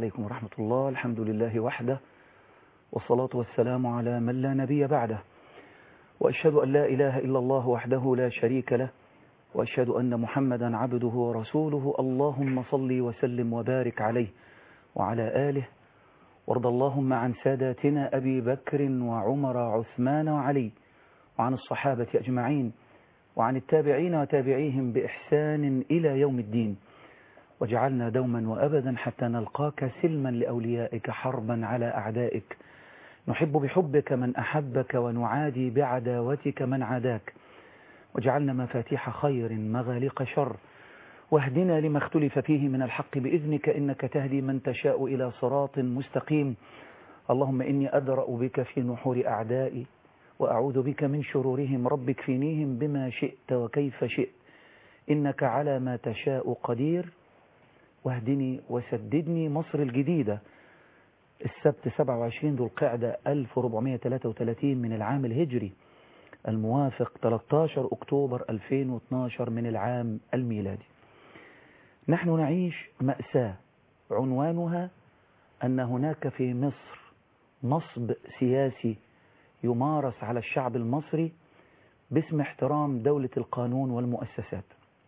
عليكم ورحمة الله الحمد لله وحده والصلاة والسلام على من لا نبي بعده وأشهد أن لا إله إلا الله وحده لا شريك له وأشهد أن محمدا عبده ورسوله اللهم صل وسلم وبارك عليه وعلى آله وارض اللهم عن ساداتنا أبي بكر وعمر وعثمان وعلي وعن الصحابة أجمعين وعن التابعين وتابعيهم بإحسان إلى يوم الدين وجعلنا دوما وأبدا حتى نلقاك سلما لأوليائك حربا على أعدائك نحب بحبك من أحبك ونعادي بعداوتك من عاداك وجعلنا مفاتيح خير مغالق شر واهدنا لما اختلف فيه من الحق بإذنك إنك تهدي من تشاء إلى صراط مستقيم اللهم إني أدرأ بك في نحور أعدائي وأعوذ بك من شرورهم رب اكفنيهم بما شئت وكيف شئت إنك على ما تشاء قدير واهدني وسددني مصر الجديدة السبت 27 ذو القعدة 1433 من العام الهجري الموافق 13 أكتوبر 2012 من العام الميلادي نحن نعيش مأساة عنوانها أن هناك في مصر نصب سياسي يمارس على الشعب المصري باسم احترام دولة القانون والمؤسسات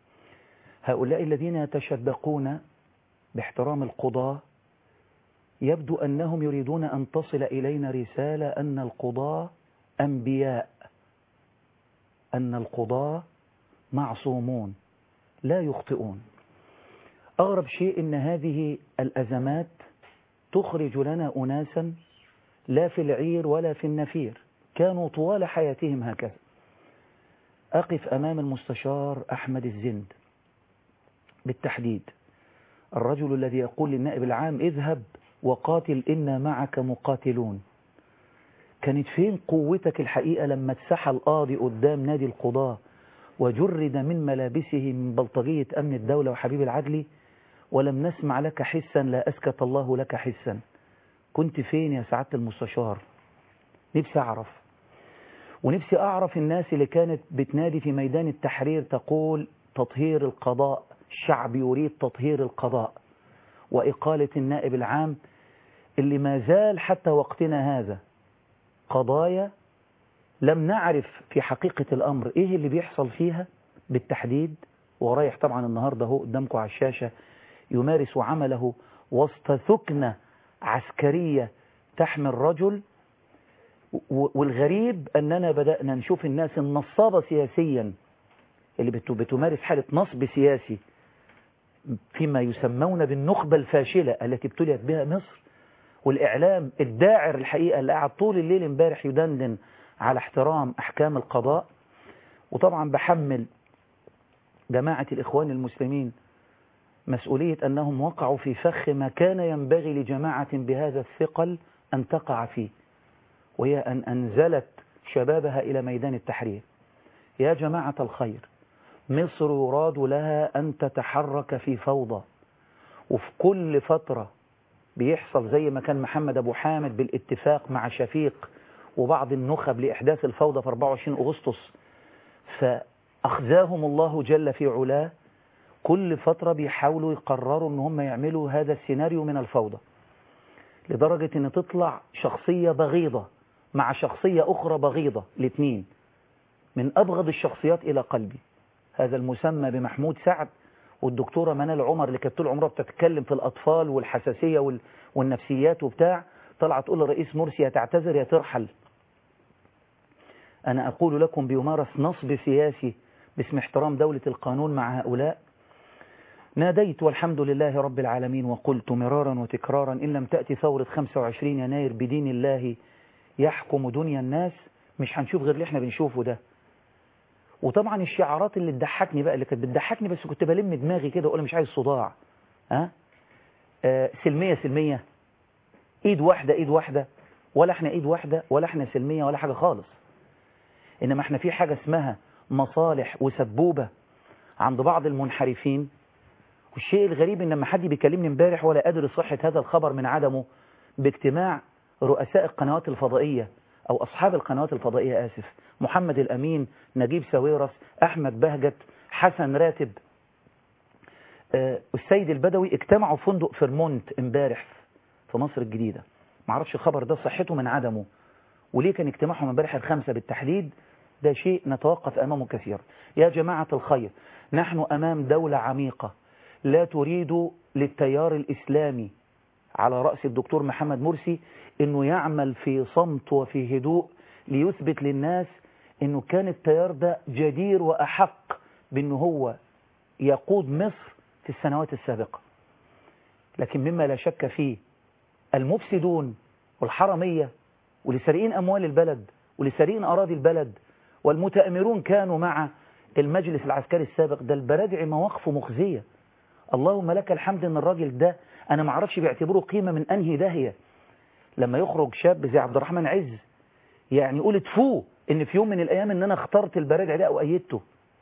هؤلاء الذين يتشدقون باحترام القضاة يبدو أنهم يريدون أن تصل إلينا رسالة أن القضاة أنبياء أن القضاة معصومون لا يخطئون أغرب شيء أن هذه الأزمات تخرج لنا أناسا لا في العير ولا في النفير كانوا طوال حياتهم هكذا أقف أمام المستشار أحمد الزند بالتحديد الرجل الذي يقول للنائب العام اذهب وقاتل إنا معك مقاتلون كانت فين قوتك الحقيقة لما اتسحى القاضي قدام نادي القضاة وجرد من ملابسه من بلطجية أمن الدولة وحبيب العدلي ولم نسمع لك حسا لا أسكت الله لك حسا كنت فين يا سعادة المستشار نفسي أعرف ونفسي أعرف الناس اللي كانت بتنادي في ميدان التحرير تقول تطهير القضاء الشعب يريد تطهير القضاء وإقالة النائب العام اللي ما زال حتى وقتنا هذا قضايا لم نعرف في حقيقة الأمر إيه اللي بيحصل فيها بالتحديد ورايح طبعا النهاردة هو قدامكم على الشاشة يمارس عمله وسط ثكنة عسكرية تحمل رجل والغريب أننا بدأنا نشوف الناس النصابة سياسيا اللي بتمارس حالة نصب سياسي فيما يسمون بالنخبة الفاشلة التي ابتليت بها مصر والإعلام الداعر الحقيقة اللي قاعد طول الليل امبارح يدندن على احترام أحكام القضاء وطبعا بحمل جماعة الإخوان المسلمين مسؤولية أنهم وقعوا في فخ ما كان ينبغي لجماعة بهذا الثقل أن تقع فيه وهي أن أنزلت شبابها إلى ميدان التحرير يا جماعة الخير مصر يراد لها أن تتحرك في فوضى وفي كل فترة بيحصل زي ما كان محمد أبو حامد بالاتفاق مع شفيق وبعض النخب لإحداث الفوضى في 24 أغسطس فأخزاهم الله جل في علاه كل فترة بيحاولوا يقرروا ان هم يعملوا هذا السيناريو من الفوضى لدرجة ان تطلع شخصية بغيضة مع شخصية اخرى بغيضة الاثنين من ابغض الشخصيات الى قلبي هذا المسمى بمحمود سعد والدكتورة منال عمر اللي كانت طول عمرها بتتكلم في الاطفال والحساسية وال... والنفسيات وبتاع طلعت تقول لرئيس مرسي يا تعتذر يا ترحل انا اقول لكم بيمارس نصب سياسي باسم احترام دولة القانون مع هؤلاء ناديت والحمد لله رب العالمين وقلت مرارا وتكرارا إن لم تأتي ثورة 25 يناير بدين الله يحكم دنيا الناس مش هنشوف غير اللي احنا بنشوفه ده وطبعا الشعارات اللي تضحكني بقى اللي كانت بتضحكني بس كنت بلم دماغي كده واقول مش عايز صداع ها آه سلمية سلمية ايد واحدة ايد واحدة ولا احنا ايد واحدة ولا احنا سلمية ولا حاجة خالص انما احنا في حاجة اسمها مصالح وسبوبة عند بعض المنحرفين والشيء الغريب ان لما حد بيكلمني امبارح ولا ادري صحة هذا الخبر من عدمه باجتماع رؤساء القنوات الفضائية او اصحاب القنوات الفضائية اسف محمد الامين نجيب ساويرس احمد بهجت حسن راتب آه السيد البدوي اجتمعوا في فندق فيرمونت امبارح في مصر الجديدة معرفش الخبر ده صحته من عدمه وليه كان اجتماعهم امبارح الخمسة بالتحديد ده شيء نتوقف أمامه كثيرا يا جماعة الخير نحن أمام دولة عميقة لا تريد للتيار الإسلامي على رأس الدكتور محمد مرسي أنه يعمل في صمت وفي هدوء ليثبت للناس أنه كان التيار ده جدير وأحق بأنه هو يقود مصر في السنوات السابقة لكن مما لا شك فيه المفسدون والحرمية واللي سارقين أموال البلد واللي سارقين أراضي البلد والمتأمرون كانوا مع المجلس العسكري السابق ده البرادعي مواقفه مخزية اللهم لك الحمد ان الراجل ده انا ما اعرفش بيعتبره قيمة من انهي داهية لما يخرج شاب زي عبد الرحمن عز يعني يقول اتفوه ان في يوم من الايام ان انا اخترت البرادعي ده او ايدته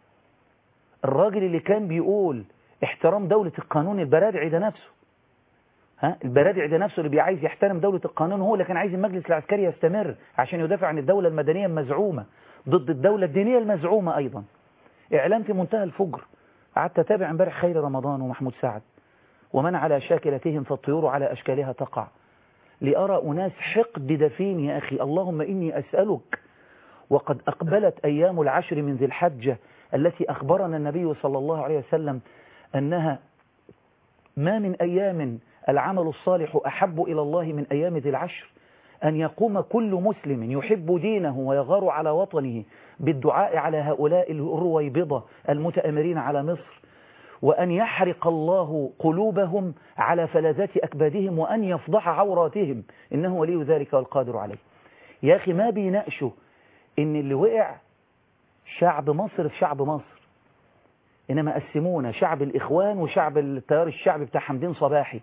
الراجل اللي كان بيقول احترام دولة القانون البرادعي ده نفسه ها البرادعي ده نفسه اللي بيعايز يحترم دولة القانون هو اللي كان عايز المجلس العسكري يستمر عشان يدافع عن الدولة المدنية المزعومة ضد الدولة الدينية المزعومة أيضا إعلام في منتهى الفجر قعدت أتابع امبارح خير رمضان ومحمود سعد ومن على شاكلتهم فالطيور على أشكالها تقع لأرى أناس حقد دفين يا أخي اللهم إني أسألك وقد أقبلت أيام العشر من ذي الحجة التي أخبرنا النبي صلى الله عليه وسلم أنها ما من أيام العمل الصالح أحب إلى الله من أيام ذي العشر أن يقوم كل مسلم يحب دينه ويغار على وطنه بالدعاء على هؤلاء الرويبضة المتأمرين على مصر وأن يحرق الله قلوبهم على فلذات أكبادهم وأن يفضح عوراتهم إنه ولي ذلك والقادر عليه يا أخي ما بيناقشوا إن اللي وقع شعب مصر في شعب مصر إنما قسمونا شعب الإخوان وشعب التيار الشعبي بتاع حمدين صباحي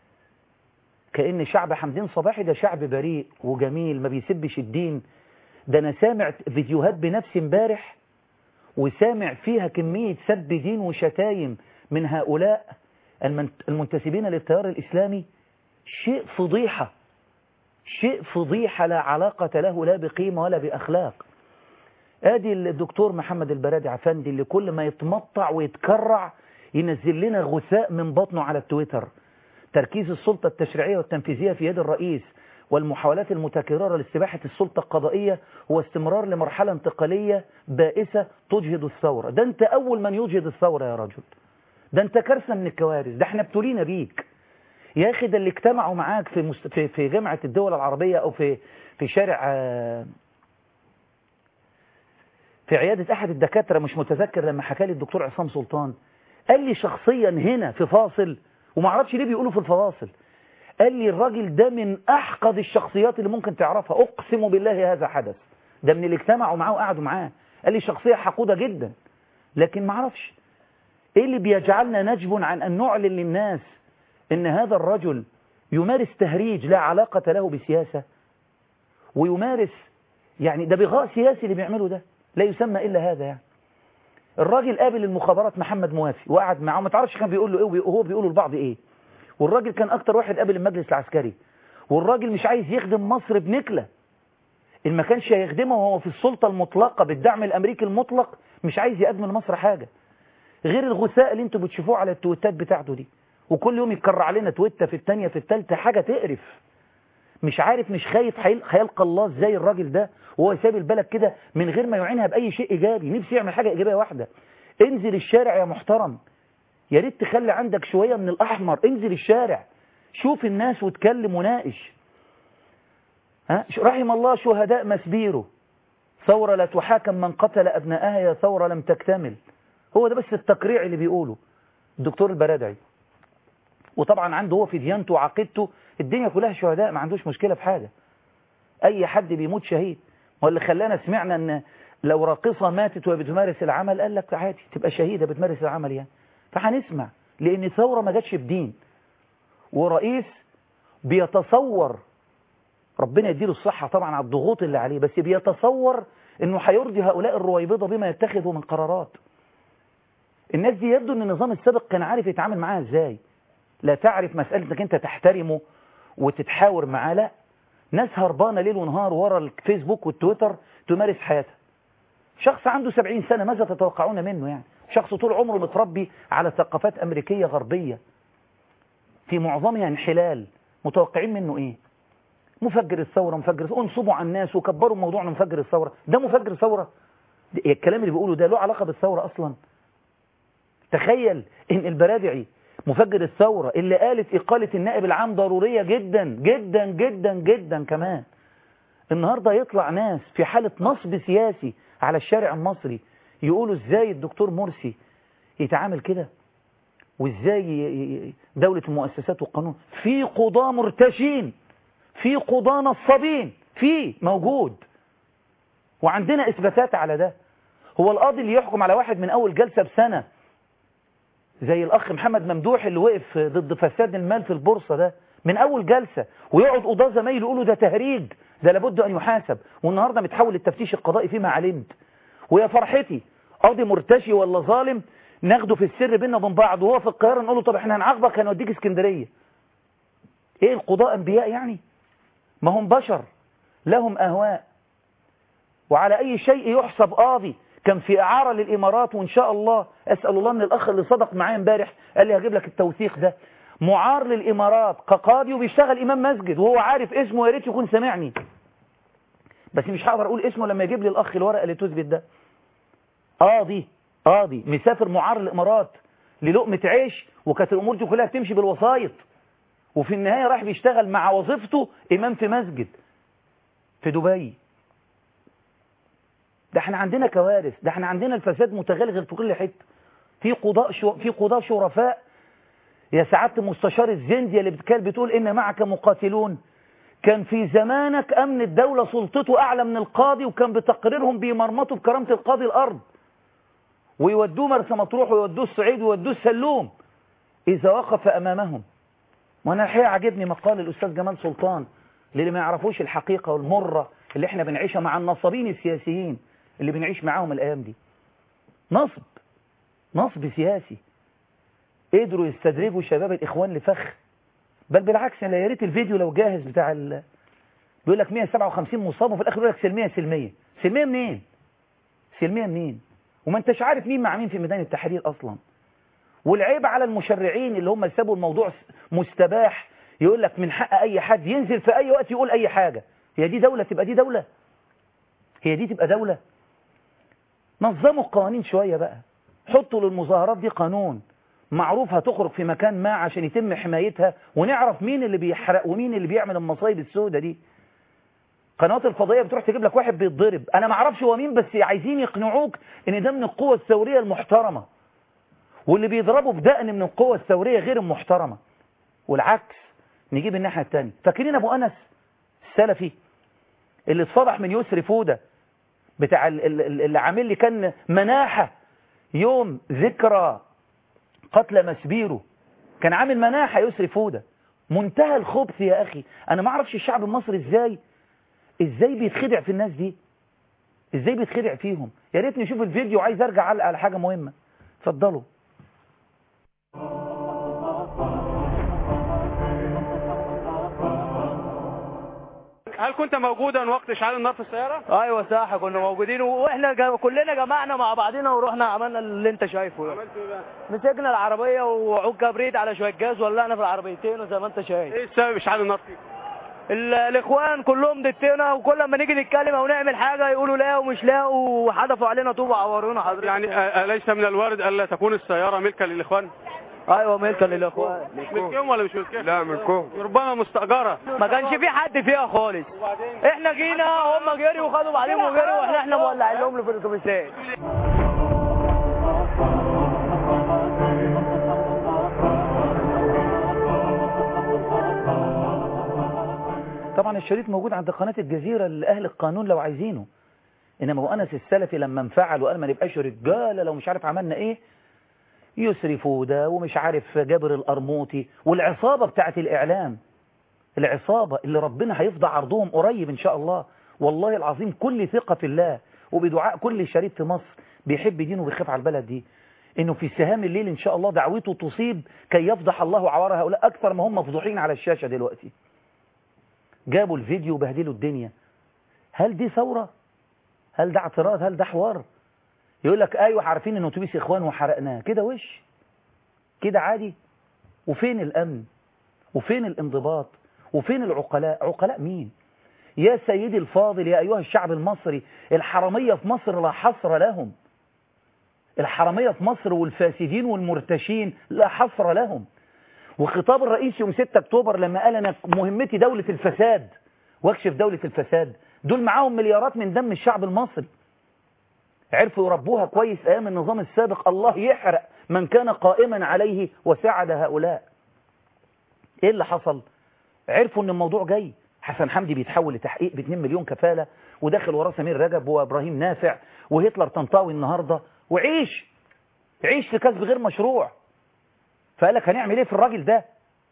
كأن شعب حمدين صباحي ده شعب بريء وجميل ما بيسبش الدين ده أنا سامع فيديوهات بنفسي امبارح وسامع فيها كمية سب دين وشتايم من هؤلاء المنتسبين للتيار الإسلامي شيء فضيحة شيء فضيحة لا علاقة له لا بقيمة ولا بأخلاق ادي الدكتور محمد البرادي عفندي اللي كل ما يتمطع ويتكرع ينزل لنا غثاء من بطنه على التويتر تركيز السلطة التشريعية والتنفيذية في يد الرئيس والمحاولات المتكررة لاستباحة السلطة القضائية هو استمرار لمرحلة انتقالية بائسة تجهد الثورة ده انت أول من يجهد الثورة يا رجل ده انت كارثة من الكوارث ده احنا ابتلينا بيك يا أخي ده اللي اجتمعوا معاك في, مست... في في جامعة الدول العربية أو في في شارع في عيادة أحد الدكاترة مش متذكر لما حكى لي الدكتور عصام سلطان قال لي شخصيا هنا في فاصل وما اعرفش ليه بيقولوا في الفواصل قال لي الراجل ده من أحقد الشخصيات اللي ممكن تعرفها أقسم بالله هذا حدث ده من اللي اجتمعوا معاه وقعدوا معاه قال لي شخصية حقودة جدا لكن ما اعرفش ايه اللي بيجعلنا نجب عن أن نعلن للناس ان هذا الرجل يمارس تهريج لا علاقة له بسياسة ويمارس يعني ده بغاء سياسي اللي بيعمله ده لا يسمى إلا هذا يعني الراجل قابل المخابرات محمد موافي وقعد معاه ما تعرفش كان بيقول له ايه وهو بيقول له لبعض ايه والراجل كان اكتر واحد قابل المجلس العسكري والراجل مش عايز يخدم مصر بنكلة إن ما كانش هيخدمه وهو في السلطة المطلقة بالدعم الأمريكي المطلق مش عايز يقدم لمصر حاجة غير الغثاء اللي انتوا بتشوفوه على التويتات بتاعته دي وكل يوم يتكرر علينا تويتة في الثانيه في الثالثه حاجة تقرف مش عارف مش خايف هيلقى الله ازاي الراجل ده وهو ساب البلد كده من غير ما يعينها بأي شيء إيجابي نفسي يعمل حاجة إيجابية واحدة انزل الشارع يا محترم يا ريت تخلي عندك شوية من الأحمر انزل الشارع شوف الناس وتكلم وناقش ها رحم الله شهداء مسبيره ثورة لا تحاكم من قتل أبنائها يا ثورة لم تكتمل هو ده بس التقريع اللي بيقوله الدكتور البرادعي وطبعا عنده هو في ديانته وعقيدته الدنيا كلها شهداء ما عندوش مشكلة في حاجة أي حد بيموت شهيد واللي خلانا سمعنا أن لو راقصة ماتت وهي بتمارس العمل قال لك عادي تبقى شهيدة بتمارس العمل يعني فهنسمع لأن ثورة ما جاتش بدين ورئيس بيتصور ربنا يديله الصحة طبعا على الضغوط اللي عليه بس بيتصور انه هيرضي هؤلاء الرويبضة بما يتخذوا من قرارات الناس دي يبدو ان النظام السابق كان عارف يتعامل معاها ازاي لا تعرف مسألة انك انت تحترمه وتتحاور معاه لا ناس هربانة ليل ونهار ورا الفيسبوك والتويتر تمارس حياتها شخص عنده سبعين سنة ماذا تتوقعون منه يعني شخص طول عمره متربي على ثقافات أمريكية غربية في معظمها انحلال متوقعين منه ايه مفجر الثورة مفجر الثورة انصبوا على الناس وكبروا موضوع انه مفجر الثورة ده مفجر ثورة ده- الكلام اللي بيقوله ده له علاقة بالثورة اصلا تخيل ان البرادعي مفجر الثورة اللي قالت اقالة النائب العام ضرورية جدا جدا جدا جدا كمان النهاردة يطلع ناس في حالة نصب سياسي على الشارع المصري يقولوا ازاي الدكتور مرسي يتعامل كده وازاي ي- ي- دولة المؤسسات والقانون في قضاة مرتشين في قضاة نصابين في موجود وعندنا اثباتات على ده هو القاضي اللي يحكم على واحد من اول جلسة بسنة زي الاخ محمد ممدوح اللي وقف ضد فساد المال في البورصة ده من اول جلسة ويقعد قضاة زمايله يقولوا ده تهريج ده لابد ان يحاسب والنهاردة متحول للتفتيش القضائي فيما علمت ويا فرحتي قاضي مرتشي ولا ظالم ناخده في السر بيننا وبين بعض وهو في القاهرة نقول له طب احنا هنعاقبك هنوديك اسكندرية ايه القضاء انبياء يعني ما هم بشر لهم اهواء وعلى اي شيء يحسب قاضي كان في اعارة للامارات وان شاء الله اسأل الله ان الاخ اللي صدق معايا امبارح قال لي هجيب لك التوثيق ده معار للامارات كقاضي وبيشتغل امام مسجد وهو عارف اسمه يا ريت يكون سامعني بس مش هقدر اقول اسمه لما يجيب لي الاخ الورقه اللي تثبت ده قاضي قاضي مسافر معار الامارات للقمه عيش وكانت الامور دي كلها بتمشي بالوسايط وفي النهايه راح بيشتغل مع وظيفته امام في مسجد في دبي ده احنا عندنا كوارث ده احنا عندنا الفساد متغلغل في كل حته في قضاء شو في قضاة شرفاء يا سعاده المستشار الزندي اللي كان بتقول ان معك مقاتلون كان في زمانك امن الدوله سلطته اعلى من القاضي وكان بتقريرهم بيمرمطوا بكرامه القاضي الارض ويودوه مرسى مطروح ويودوه الصعيد ويودوه السلوم اذا وقف امامهم وانا الحقيقه عجبني مقال الاستاذ جمال سلطان للي ما يعرفوش الحقيقه والمره اللي احنا بنعيشها مع النصابين السياسيين اللي بنعيش معاهم الايام دي نصب نصب سياسي قدروا يستدرجوا شباب الاخوان لفخ بل بالعكس انا يا ريت الفيديو لو جاهز بتاع ال... بيقول لك 157 مصاب وفي الاخر يقول لك سلميه سلميه سلميه منين سلميه منين وما انتش عارف مين مع مين في ميدان التحرير اصلا والعيب على المشرعين اللي هم سابوا الموضوع مستباح يقول لك من حق اي حد ينزل في اي وقت يقول اي حاجه هي دي دوله تبقى دي دوله هي دي تبقى دوله نظموا القوانين شويه بقى حطوا للمظاهرات دي قانون معروف هتخرج في مكان ما عشان يتم حمايتها ونعرف مين اللي بيحرق ومين اللي بيعمل المصايب السوداء دي قنوات الفضائيه بتروح تجيب لك واحد بيتضرب انا ما اعرفش هو مين بس عايزين يقنعوك ان ده من القوه الثوريه المحترمه واللي بيضربوا بدقن من القوه الثوريه غير المحترمه والعكس نجيب الناحيه الثانيه فاكرين ابو انس السلفي اللي اتفضح من يسري فوده بتاع ال- ال- اللي عامل لي كان مناحه يوم ذكرى قتل مسبيرو كان عامل مناحة يسري فودة منتهى الخبث يا أخي أنا ما أعرفش الشعب المصري إزاي إزاي بيتخدع في الناس دي إزاي بيتخدع فيهم يا ريت نشوف الفيديو عايز أرجع علق على حاجة مهمة اتفضلوا هل كنت موجودا وقت اشعال النار في السياره؟ ايوه صح كنا موجودين واحنا جا... كلنا جمعنا مع بعضنا ورحنا عملنا اللي انت شايفه ده عملت ايه بقى؟ مسكنا العربيه وعود كبريت على شويه جاز ولعنا في العربيتين وزي ما انت شايف ايه السبب اشعال النار فيكم؟ ال... الاخوان كلهم ضدنا وكل ما نيجي نتكلم او نعمل حاجه يقولوا لا ومش لا وحدفوا علينا طوب وعورونا حضرتك يعني أ- أليس من الوارد ألا تكون السيارة ملكا للإخوان؟ ايوه ملكا للاخوان ملكهم ولا مش ملكهم؟ لا ملكهم ربما مستأجرة ما كانش في حد فيها خالص احنا جينا هم جريوا وخدوا بعدين وجريوا واحنا احنا مولعين لهم في الاتوبيسات طبعا الشريط موجود عند قناة الجزيرة لأهل القانون لو عايزينه إنما أبو أنس السلفي لما انفعل وقال ما نبقاش رجالة لو مش عارف عملنا إيه يسري فودة ومش عارف جابر الأرموطي والعصابة بتاعت الإعلام العصابة اللي ربنا هيفضع عرضهم قريب إن شاء الله والله العظيم كل ثقة في الله وبدعاء كل شريف في مصر بيحب دينه وبيخاف على البلد دي إنه في سهام الليل إن شاء الله دعوته تصيب كي يفضح الله عوار هؤلاء أكثر ما هم مفضوحين على الشاشة دلوقتي جابوا الفيديو وبهدلوا الدنيا هل دي ثورة هل ده اعتراض هل ده حوار يقول لك ايوه عارفين ان اتوبيس اخوان وحرقناه كده وش كده عادي وفين الامن وفين الانضباط وفين العقلاء عقلاء مين يا سيدي الفاضل يا أيها الشعب المصري الحرامية في مصر لا حصر لهم الحرامية في مصر والفاسدين والمرتشين لا حصر لهم وخطاب الرئيس يوم 6 اكتوبر لما قال انا مهمتي دولة الفساد واكشف دولة الفساد دول معاهم مليارات من دم الشعب المصري عرفوا يربوها كويس ايام النظام السابق الله يحرق من كان قائما عليه وساعد هؤلاء ايه اللي حصل عرفوا ان الموضوع جاي حسن حمدي بيتحول لتحقيق ب 2 مليون كفالة وداخل وراه سمير رجب وابراهيم نافع وهتلر طنطاوي النهاردة وعيش عيش في كسب غير مشروع فقال لك هنعمل ايه في الراجل ده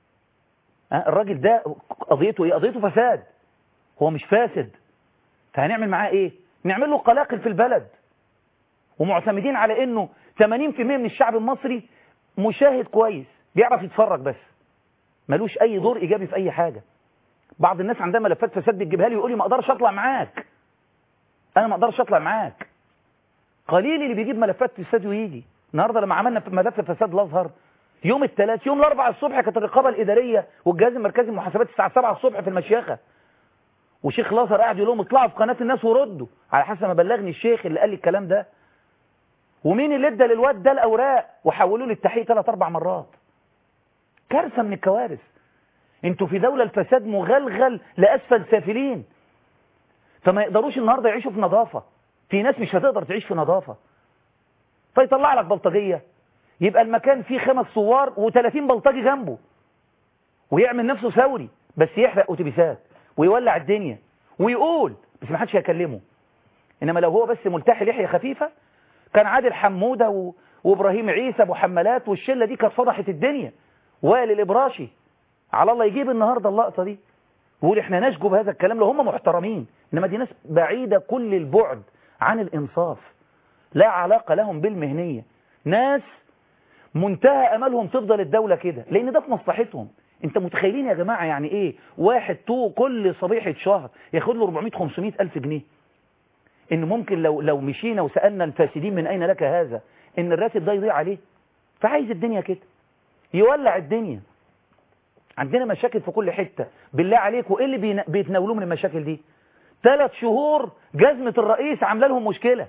ها الراجل ده قضيته ايه قضيته فساد هو مش فاسد فهنعمل معاه ايه نعمل له قلاقل في البلد ومعتمدين على انه 80% من الشعب المصري مشاهد كويس بيعرف يتفرج بس ملوش اي دور ايجابي في اي حاجة بعض الناس عندها ملفات فساد بتجيبها لي ويقول لي ما اقدرش اطلع معاك انا ما اقدرش اطلع معاك قليل اللي بيجيب ملفات فساد ويجي النهارده لما عملنا ملف فساد الازهر يوم الثلاث يوم الاربعاء الصبح كانت الرقابه الاداريه والجهاز المركزي للمحاسبات الساعه 7 الصبح في المشيخه وشيخ لازر قاعد يقول لهم اطلعوا في قناه الناس وردوا على حسب ما بلغني الشيخ اللي قال لي الكلام ده ومين اللي ادى للواد ده الاوراق وحولوه للتحقيق ثلاث اربع مرات كارثه من الكوارث انتوا في دوله الفساد مغلغل لاسفل سافلين فما يقدروش النهارده يعيشوا في نظافه في ناس مش هتقدر تعيش في نظافه فيطلع لك بلطجيه يبقى المكان فيه خمس صوار و30 بلطجي جنبه ويعمل نفسه ثوري بس يحرق اتوبيسات ويولع الدنيا ويقول بس ما حدش هيكلمه انما لو هو بس ملتحي لحيه خفيفه كان عادل حموده و... وابراهيم عيسى ابو حمالات والشله دي كانت فضحت الدنيا وائل الابراشي على الله يجيب النهارده اللقطه دي ويقول احنا نشجب بهذا الكلام لو هم محترمين انما دي ناس بعيده كل البعد عن الانصاف لا علاقه لهم بالمهنيه ناس منتهى املهم تفضل الدولة كده لان ده في مصلحتهم انت متخيلين يا جماعة يعني ايه واحد تو كل صبيحة شهر ياخد له 400 500 الف جنيه ان ممكن لو لو مشينا وسألنا الفاسدين من اين لك هذا ان الراتب ده يضيع عليه فعايز الدنيا كده يولع الدنيا عندنا مشاكل في كل حتة بالله عليكم ايه اللي بيتناولوه من المشاكل دي ثلاث شهور جزمة الرئيس عامله لهم مشكلة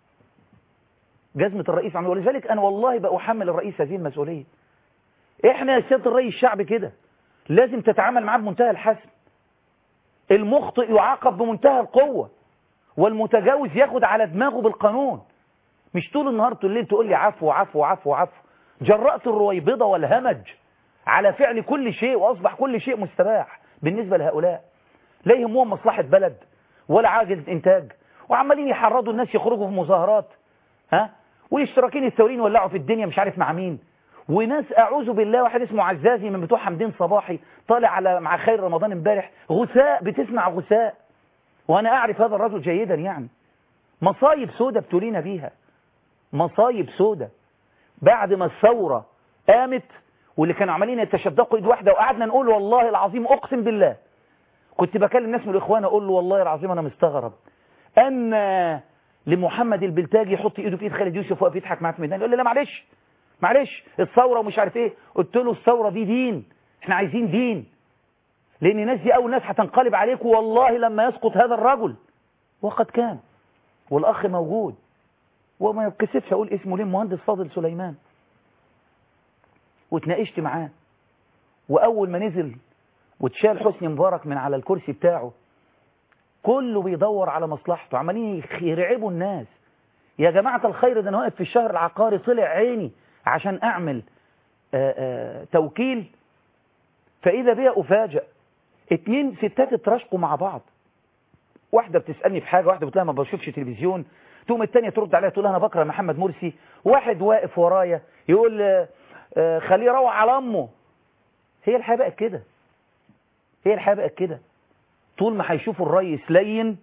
جزمة الرئيس عمل ولذلك أنا والله بأحمل الرئيس هذه المسؤولية إحنا يا سيادة الرئيس الشعب كده لازم تتعامل معاه بمنتهى الحسم المخطئ يعاقب بمنتهى القوة والمتجاوز ياخد على دماغه بالقانون مش طول النهار طول الليل تقول لي عفو عفو عفو عفو جرأت الرويبضة والهمج على فعل كل شيء وأصبح كل شيء مستباح بالنسبة لهؤلاء لا يهمهم مصلحة بلد ولا عاجلة إنتاج وعمالين يحرضوا الناس يخرجوا في مظاهرات ها والاشتراكين الثوريين ولعوا في الدنيا مش عارف مع مين وناس اعوذ بالله واحد اسمه عزازي من بتوع حمدين صباحي طالع على مع خير رمضان امبارح غثاء بتسمع غثاء وانا اعرف هذا الرجل جيدا يعني مصايب سودة ابتلينا بيها مصايب سودة بعد ما الثورة قامت واللي كانوا عمالين يتشدقوا ايد واحدة وقعدنا نقول والله العظيم اقسم بالله كنت بكلم ناس من الاخوان اقول له والله العظيم انا مستغرب ان لمحمد البلتاجي يحط ايده في ايد خالد يوسف واقف يضحك معاه في الميدان يقول لي لا معلش معلش الثوره ومش عارف ايه قلت له الثوره دي دين احنا عايزين دين لان الناس دي اول ناس هتنقلب عليكم والله لما يسقط هذا الرجل وقد كان والاخ موجود وما يتكسفش اقول اسمه ليه المهندس فاضل سليمان واتناقشت معاه واول ما نزل واتشال حسني مبارك من على الكرسي بتاعه كله بيدور على مصلحته عمالين يرعبوا الناس يا جماعة الخير ده انا واقف في الشهر العقاري طلع عيني عشان اعمل آآ آآ توكيل فاذا بيا افاجئ اتنين ستات اتراشقوا مع بعض واحدة بتسألني في حاجة واحدة بتقول ما بشوفش تلفزيون تقوم التانية ترد عليها تقول انا بكره محمد مرسي واحد واقف ورايا يقول خليه يروح على امه هي الحياة بقت كده هي الحياة بقت كده طول ما هيشوفوا الريس لين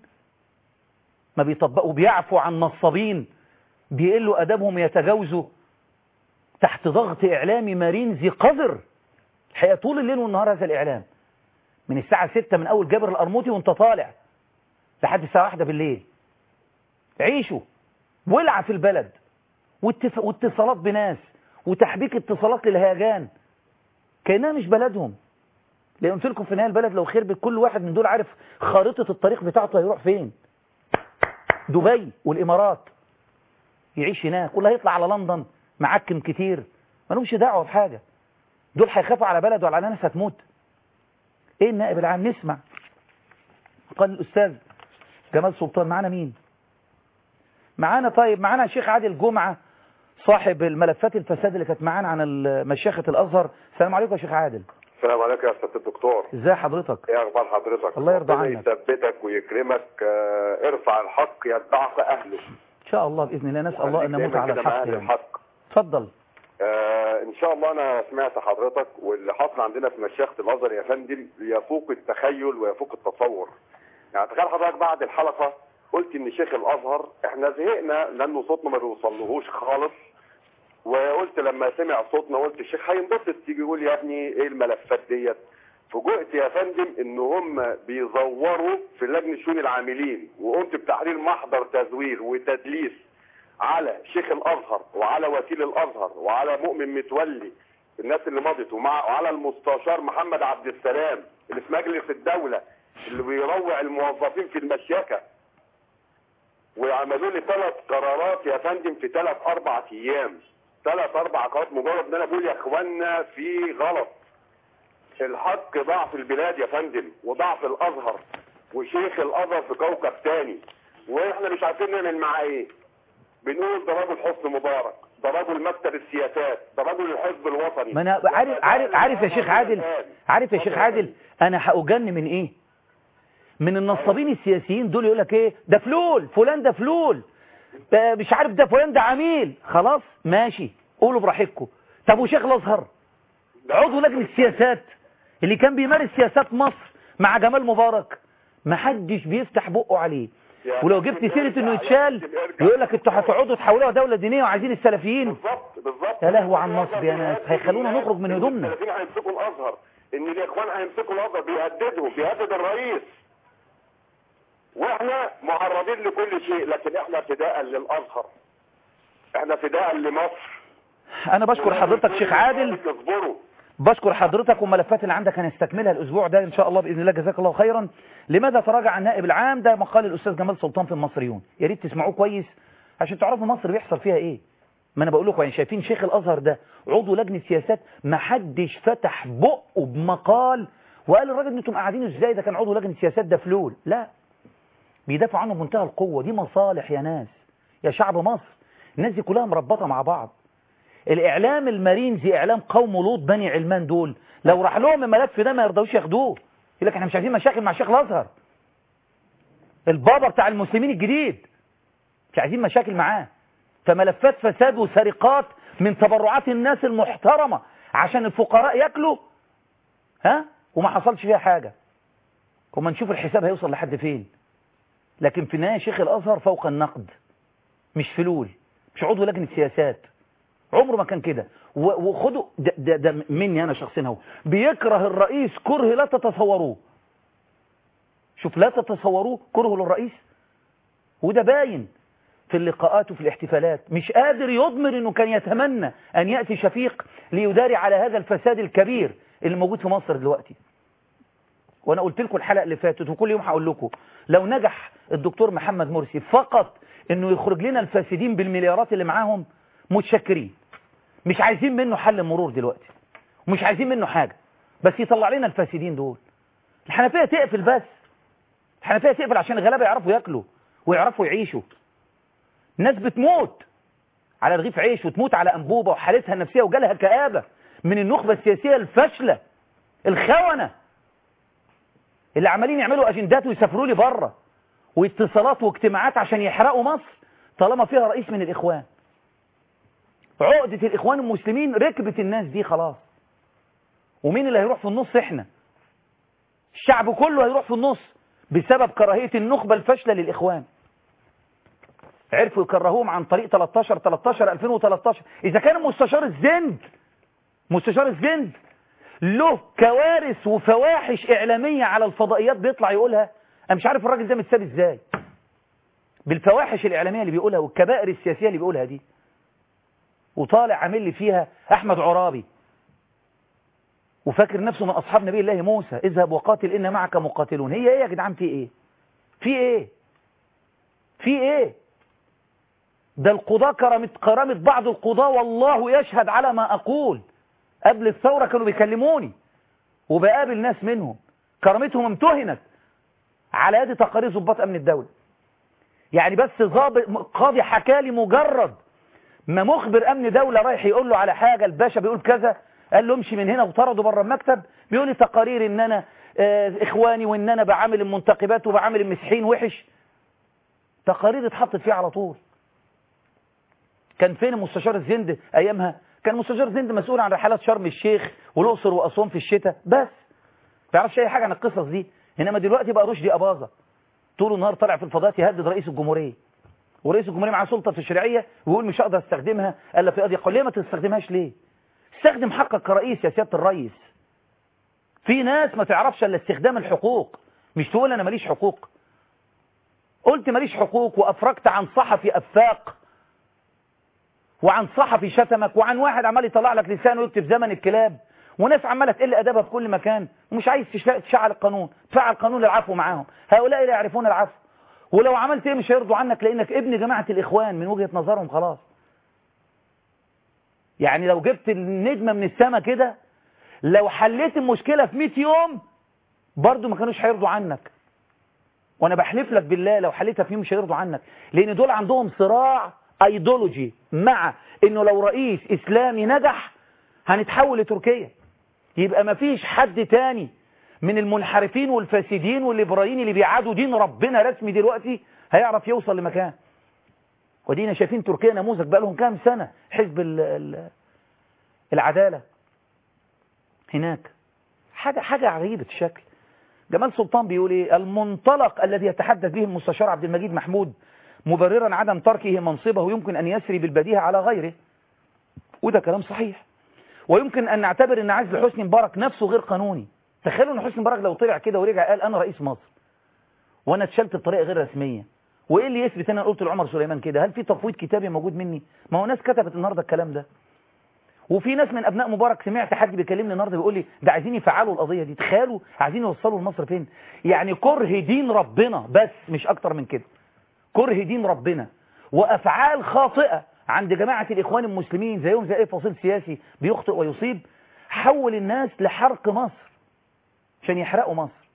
ما بيطبقوا بيعفوا عن نصابين بيقلوا أدبهم يتجاوزوا تحت ضغط إعلامي مارين ذي قذر الحقيقة طول الليل والنهار هذا الإعلام من الساعة 6 من أول جابر القرموطي وانت طالع لحد الساعة 1 بالليل عيشوا ولع في البلد واتف... واتصالات بناس وتحبيك اتصالات للهيجان كأنها مش بلدهم لان قلت لكم في نهايه البلد لو خربت كل واحد من دول عارف خارطه الطريق بتاعته هيروح فين دبي والامارات يعيش هناك واللي هيطلع على لندن معكم كتير ما لهمش دعوه بحاجه دول هيخافوا على بلد ولا على ناس هتموت ايه النائب العام نسمع قال الاستاذ جمال سلطان معانا مين معانا طيب معانا الشيخ عادل جمعه صاحب الملفات الفساد اللي كانت معانا عن مشيخه الازهر السلام عليكم يا شيخ عادل السلام عليكم يا استاذ الدكتور ازي حضرتك ايه اخبار حضرتك الله يرضى ربنا عنك. يثبتك ويكرمك آه، ارفع الحق يتبعك اهله ان شاء الله باذن الله نسال الله ان خليك نموت دايما على كده مع الحق أهل يعني. الحق اتفضل آه ان شاء الله انا سمعت حضرتك واللي حصل عندنا في مشيخه الازهر يا فندم يفوق التخيل ويفوق التصور يعني تخيل حضرتك بعد الحلقه قلت ان شيخ الازهر احنا زهقنا لانه صوتنا ما بيوصلهوش خالص وقلت لما سمع صوتنا قلت الشيخ هينبسط يجي يقول يا ابني ايه الملفات ديت فوجئت يا فندم ان هم بيزوروا في لجنه شؤون العاملين وقمت بتحرير محضر تزوير وتدليس على شيخ الازهر وعلى وكيل الازهر وعلى مؤمن متولي الناس اللي مضت ومع وعلى المستشار محمد عبد السلام اللي في مجلس الدوله اللي بيروع الموظفين في المشيكه وعملوا لي ثلاث قرارات يا فندم في ثلاث اربع ايام ثلاث اربع قرارات مجرد ان انا بقول يا اخوانا في غلط الحق ضعف البلاد يا فندم وضعف الازهر وشيخ الازهر في كوكب تاني واحنا مش عارفين نعمل معاه ايه بنقول ده راجل حسن مبارك ده راجل مكتب السياسات ده راجل الحزب الوطني ما انا عارف عارف عارف يا شيخ عادل عارف يا شيخ عادل انا هأجن من ايه من النصابين السياسيين دول يقول لك ايه ده فلول فلان ده فلول ده مش عارف ده فلان ده عميل خلاص ماشي قولوا براحتكم طب وشيخ الازهر عضو لجنه السياسات اللي كان بيمارس سياسات مصر مع جمال مبارك ما حدش بيفتح بقه عليه ولو جبت سيره انه يتشال يقول لك انتوا هتقعدوا تحولوها دوله دينيه وعايزين السلفيين بالظبط بالظبط يا لهوي على النصب يا ناس هيخلونا نخرج من هدومنا الذين هيمسكوا الازهر ان الاخوان هيمسكوا الازهر بيهددهم بيهدد الرئيس واحنا معرضين لكل شيء لكن احنا فداء للازهر احنا فداء لمصر انا بشكر حضرتك شيخ عادل اصبروا بشكر حضرتك والملفات اللي عندك هنستكملها الاسبوع ده ان شاء الله باذن الله جزاك الله خيرا لماذا تراجع النائب العام ده مقال الاستاذ جمال سلطان في المصريون يا ريت تسمعوه كويس عشان تعرفوا مصر بيحصل فيها ايه ما انا بقول لكم يعني شايفين شيخ الازهر ده عضو لجنه سياسات ما حدش فتح بقه بمقال وقال الراجل انتم قاعدين ازاي ده كان عضو لجنه سياسات ده فلول لا بيدافعوا عنه بمنتهى القوه دي مصالح يا ناس يا شعب مصر الناس دي كلها مربطه مع بعض الاعلام المرين زي اعلام قوم لوط بني علمان دول لو راح لهم الملف ده ما يرضوش ياخدوه يقول لك احنا مش عايزين مشاكل مع شيخ الازهر البابا بتاع المسلمين الجديد مش عايزين مشاكل معاه فملفات فساد وسرقات من تبرعات الناس المحترمة عشان الفقراء ياكلوا ها وما حصلش فيها حاجة وما نشوف الحساب هيوصل لحد فين لكن في النهاية شيخ الأزهر فوق النقد مش فلول مش عضو لجنة سياسات عمره ما كان كده و- وخدوا ده, ده, ده مني أنا شخصيا اهو بيكره الرئيس كره لا تتصوروه شوف لا تتصوروه كره للرئيس وده باين في اللقاءات وفي الاحتفالات مش قادر يضمر انه كان يتمنى ان يأتي شفيق ليداري على هذا الفساد الكبير اللي موجود في مصر دلوقتي وانا قلت لكم الحلقة اللي فاتت وكل يوم هقول لكم لو نجح الدكتور محمد مرسي فقط انه يخرج لنا الفاسدين بالمليارات اللي معاهم متشكرين مش عايزين منه حل مرور دلوقتي ومش عايزين منه حاجة بس يطلع لنا الفاسدين دول الحنفية تقفل بس الحنفية تقفل عشان الغلابة يعرفوا ياكلوا ويعرفوا يعيشوا ناس بتموت على رغيف عيش وتموت على أنبوبة وحالتها النفسية وجالها كآبة من النخبة السياسية الفاشلة الخونة اللي عمالين يعملوا أجندات ويسافروا لي بره واتصالات واجتماعات عشان يحرقوا مصر طالما فيها رئيس من الإخوان عقدة الإخوان المسلمين ركبت الناس دي خلاص ومين اللي هيروح في النص احنا الشعب كله هيروح في النص بسبب كراهية النخبة الفاشلة للإخوان عرفوا يكرهوهم عن طريق 13 13 2013 إذا كان مستشار الزند مستشار الزند له كوارث وفواحش إعلامية على الفضائيات بيطلع يقولها أنا مش عارف الراجل ده متساب إزاي بالفواحش الإعلامية اللي بيقولها والكبائر السياسية اللي بيقولها دي وطالع عامل لي فيها أحمد عرابي وفاكر نفسه من أصحاب نبي الله موسى اذهب وقاتل إن معك مقاتلون هي إيه يا جدعان في إيه في إيه في إيه ده القضاة كرمت كرامة بعض القضاة والله يشهد على ما أقول قبل الثورة كانوا بيكلموني وبقابل ناس منهم كرامتهم امتهنت على يد تقارير ضباط أمن الدولة يعني بس ضابط قاضي حكالي مجرد ما مخبر أمن دولة رايح يقول له على حاجة الباشا بيقول كذا قال له امشي من هنا وطرده بره المكتب بيقول لي تقارير ان انا اه اخواني وان انا بعامل المنتقبات وبعامل المسيحيين وحش تقارير اتحطت فيها على طول كان فين المستشار الزند ايامها كان مستشار الزند مسؤول عن رحلات شرم الشيخ والاقصر واسوان في الشتاء بس ما بيعرفش اي حاجه عن القصص دي انما دلوقتي بقى رشدي اباظه طول النهار طالع في الفضاءات يهدد رئيس الجمهوريه ورئيس الجمهوريه معاه سلطه تشريعيه ويقول مش هقدر استخدمها الا في قضيه قال ليه ما تستخدمهاش ليه استخدم حقك كرئيس يا سياده الرئيس في ناس ما تعرفش الا استخدام الحقوق مش تقول انا ماليش حقوق قلت ماليش حقوق وافرجت عن صحفي افاق وعن صحفي شتمك وعن واحد عمال يطلع لك لسانه ويكتب زمن الكلاب وناس عماله تقل ادبها في كل مكان ومش عايز تشعل القانون تفعل قانون العفو معاهم هؤلاء لا يعرفون العفو ولو عملت ايه مش هيرضوا عنك لانك ابن جماعه الاخوان من وجهه نظرهم خلاص يعني لو جبت النجمه من السماء كده لو حليت المشكله في 100 يوم برضو ما كانوش هيرضوا عنك وانا بحلف لك بالله لو حليتها في يوم مش هيرضوا عنك لان دول عندهم صراع ايديولوجي مع انه لو رئيس اسلامي نجح هنتحول لتركيا يبقى ما فيش حد تاني من المنحرفين والفاسدين والليبراليين اللي بيعادوا دين ربنا رسمي دلوقتي هيعرف يوصل لمكان ودينا شايفين تركيا نموذج بقى لهم كام سنة حزب ال ال العدالة هناك حاجة حاجة عجيبة الشكل جمال سلطان بيقول ايه المنطلق الذي يتحدث به المستشار عبد المجيد محمود مبررا عدم تركه منصبه يمكن أن يسري بالبديهة على غيره وده كلام صحيح ويمكن أن نعتبر أن عزل حسني مبارك نفسه غير قانوني تخيلوا أن حسني مبارك لو طلع كده ورجع قال أنا رئيس مصر وأنا اتشلت بطريقة غير رسمية وإيه اللي يثبت أنا قلت لعمر سليمان كده هل في تفويض كتابي موجود مني ما هو ناس كتبت النهاردة الكلام ده وفي ناس من أبناء مبارك سمعت حد بيكلمني النهاردة بيقول لي ده عايزين يفعلوا القضية دي تخيلوا عايزين يوصلوا لمصر فين يعني كره دين ربنا بس مش أكتر من كده كره دين ربنا وأفعال خاطئة عند جماعة الإخوان المسلمين زيهم زي أي فصيل سياسي بيخطئ ويصيب حول الناس لحرق مصر عشان يحرقوا مصر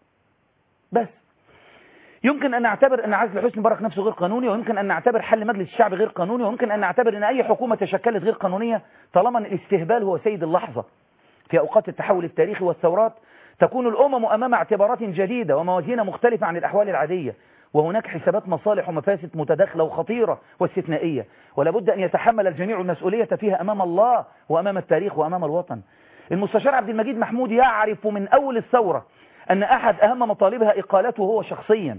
بس يمكن أن نعتبر أن عزل حسني مبارك نفسه غير قانوني ويمكن أن نعتبر حل مجلس الشعب غير قانوني ويمكن أن نعتبر أن أي حكومة تشكلت غير قانونية طالما أن الاستهبال هو سيد اللحظة في أوقات التحول التاريخي والثورات تكون الأمم أمام اعتبارات جديدة وموازين مختلفة عن الأحوال العادية وهناك حسابات مصالح ومفاسد متداخلة وخطيرة واستثنائية ولا بد أن يتحمل الجميع المسؤولية فيها أمام الله وأمام التاريخ وأمام الوطن المستشار عبد المجيد محمود يعرف من أول الثورة أن أحد أهم مطالبها إقالته هو شخصيا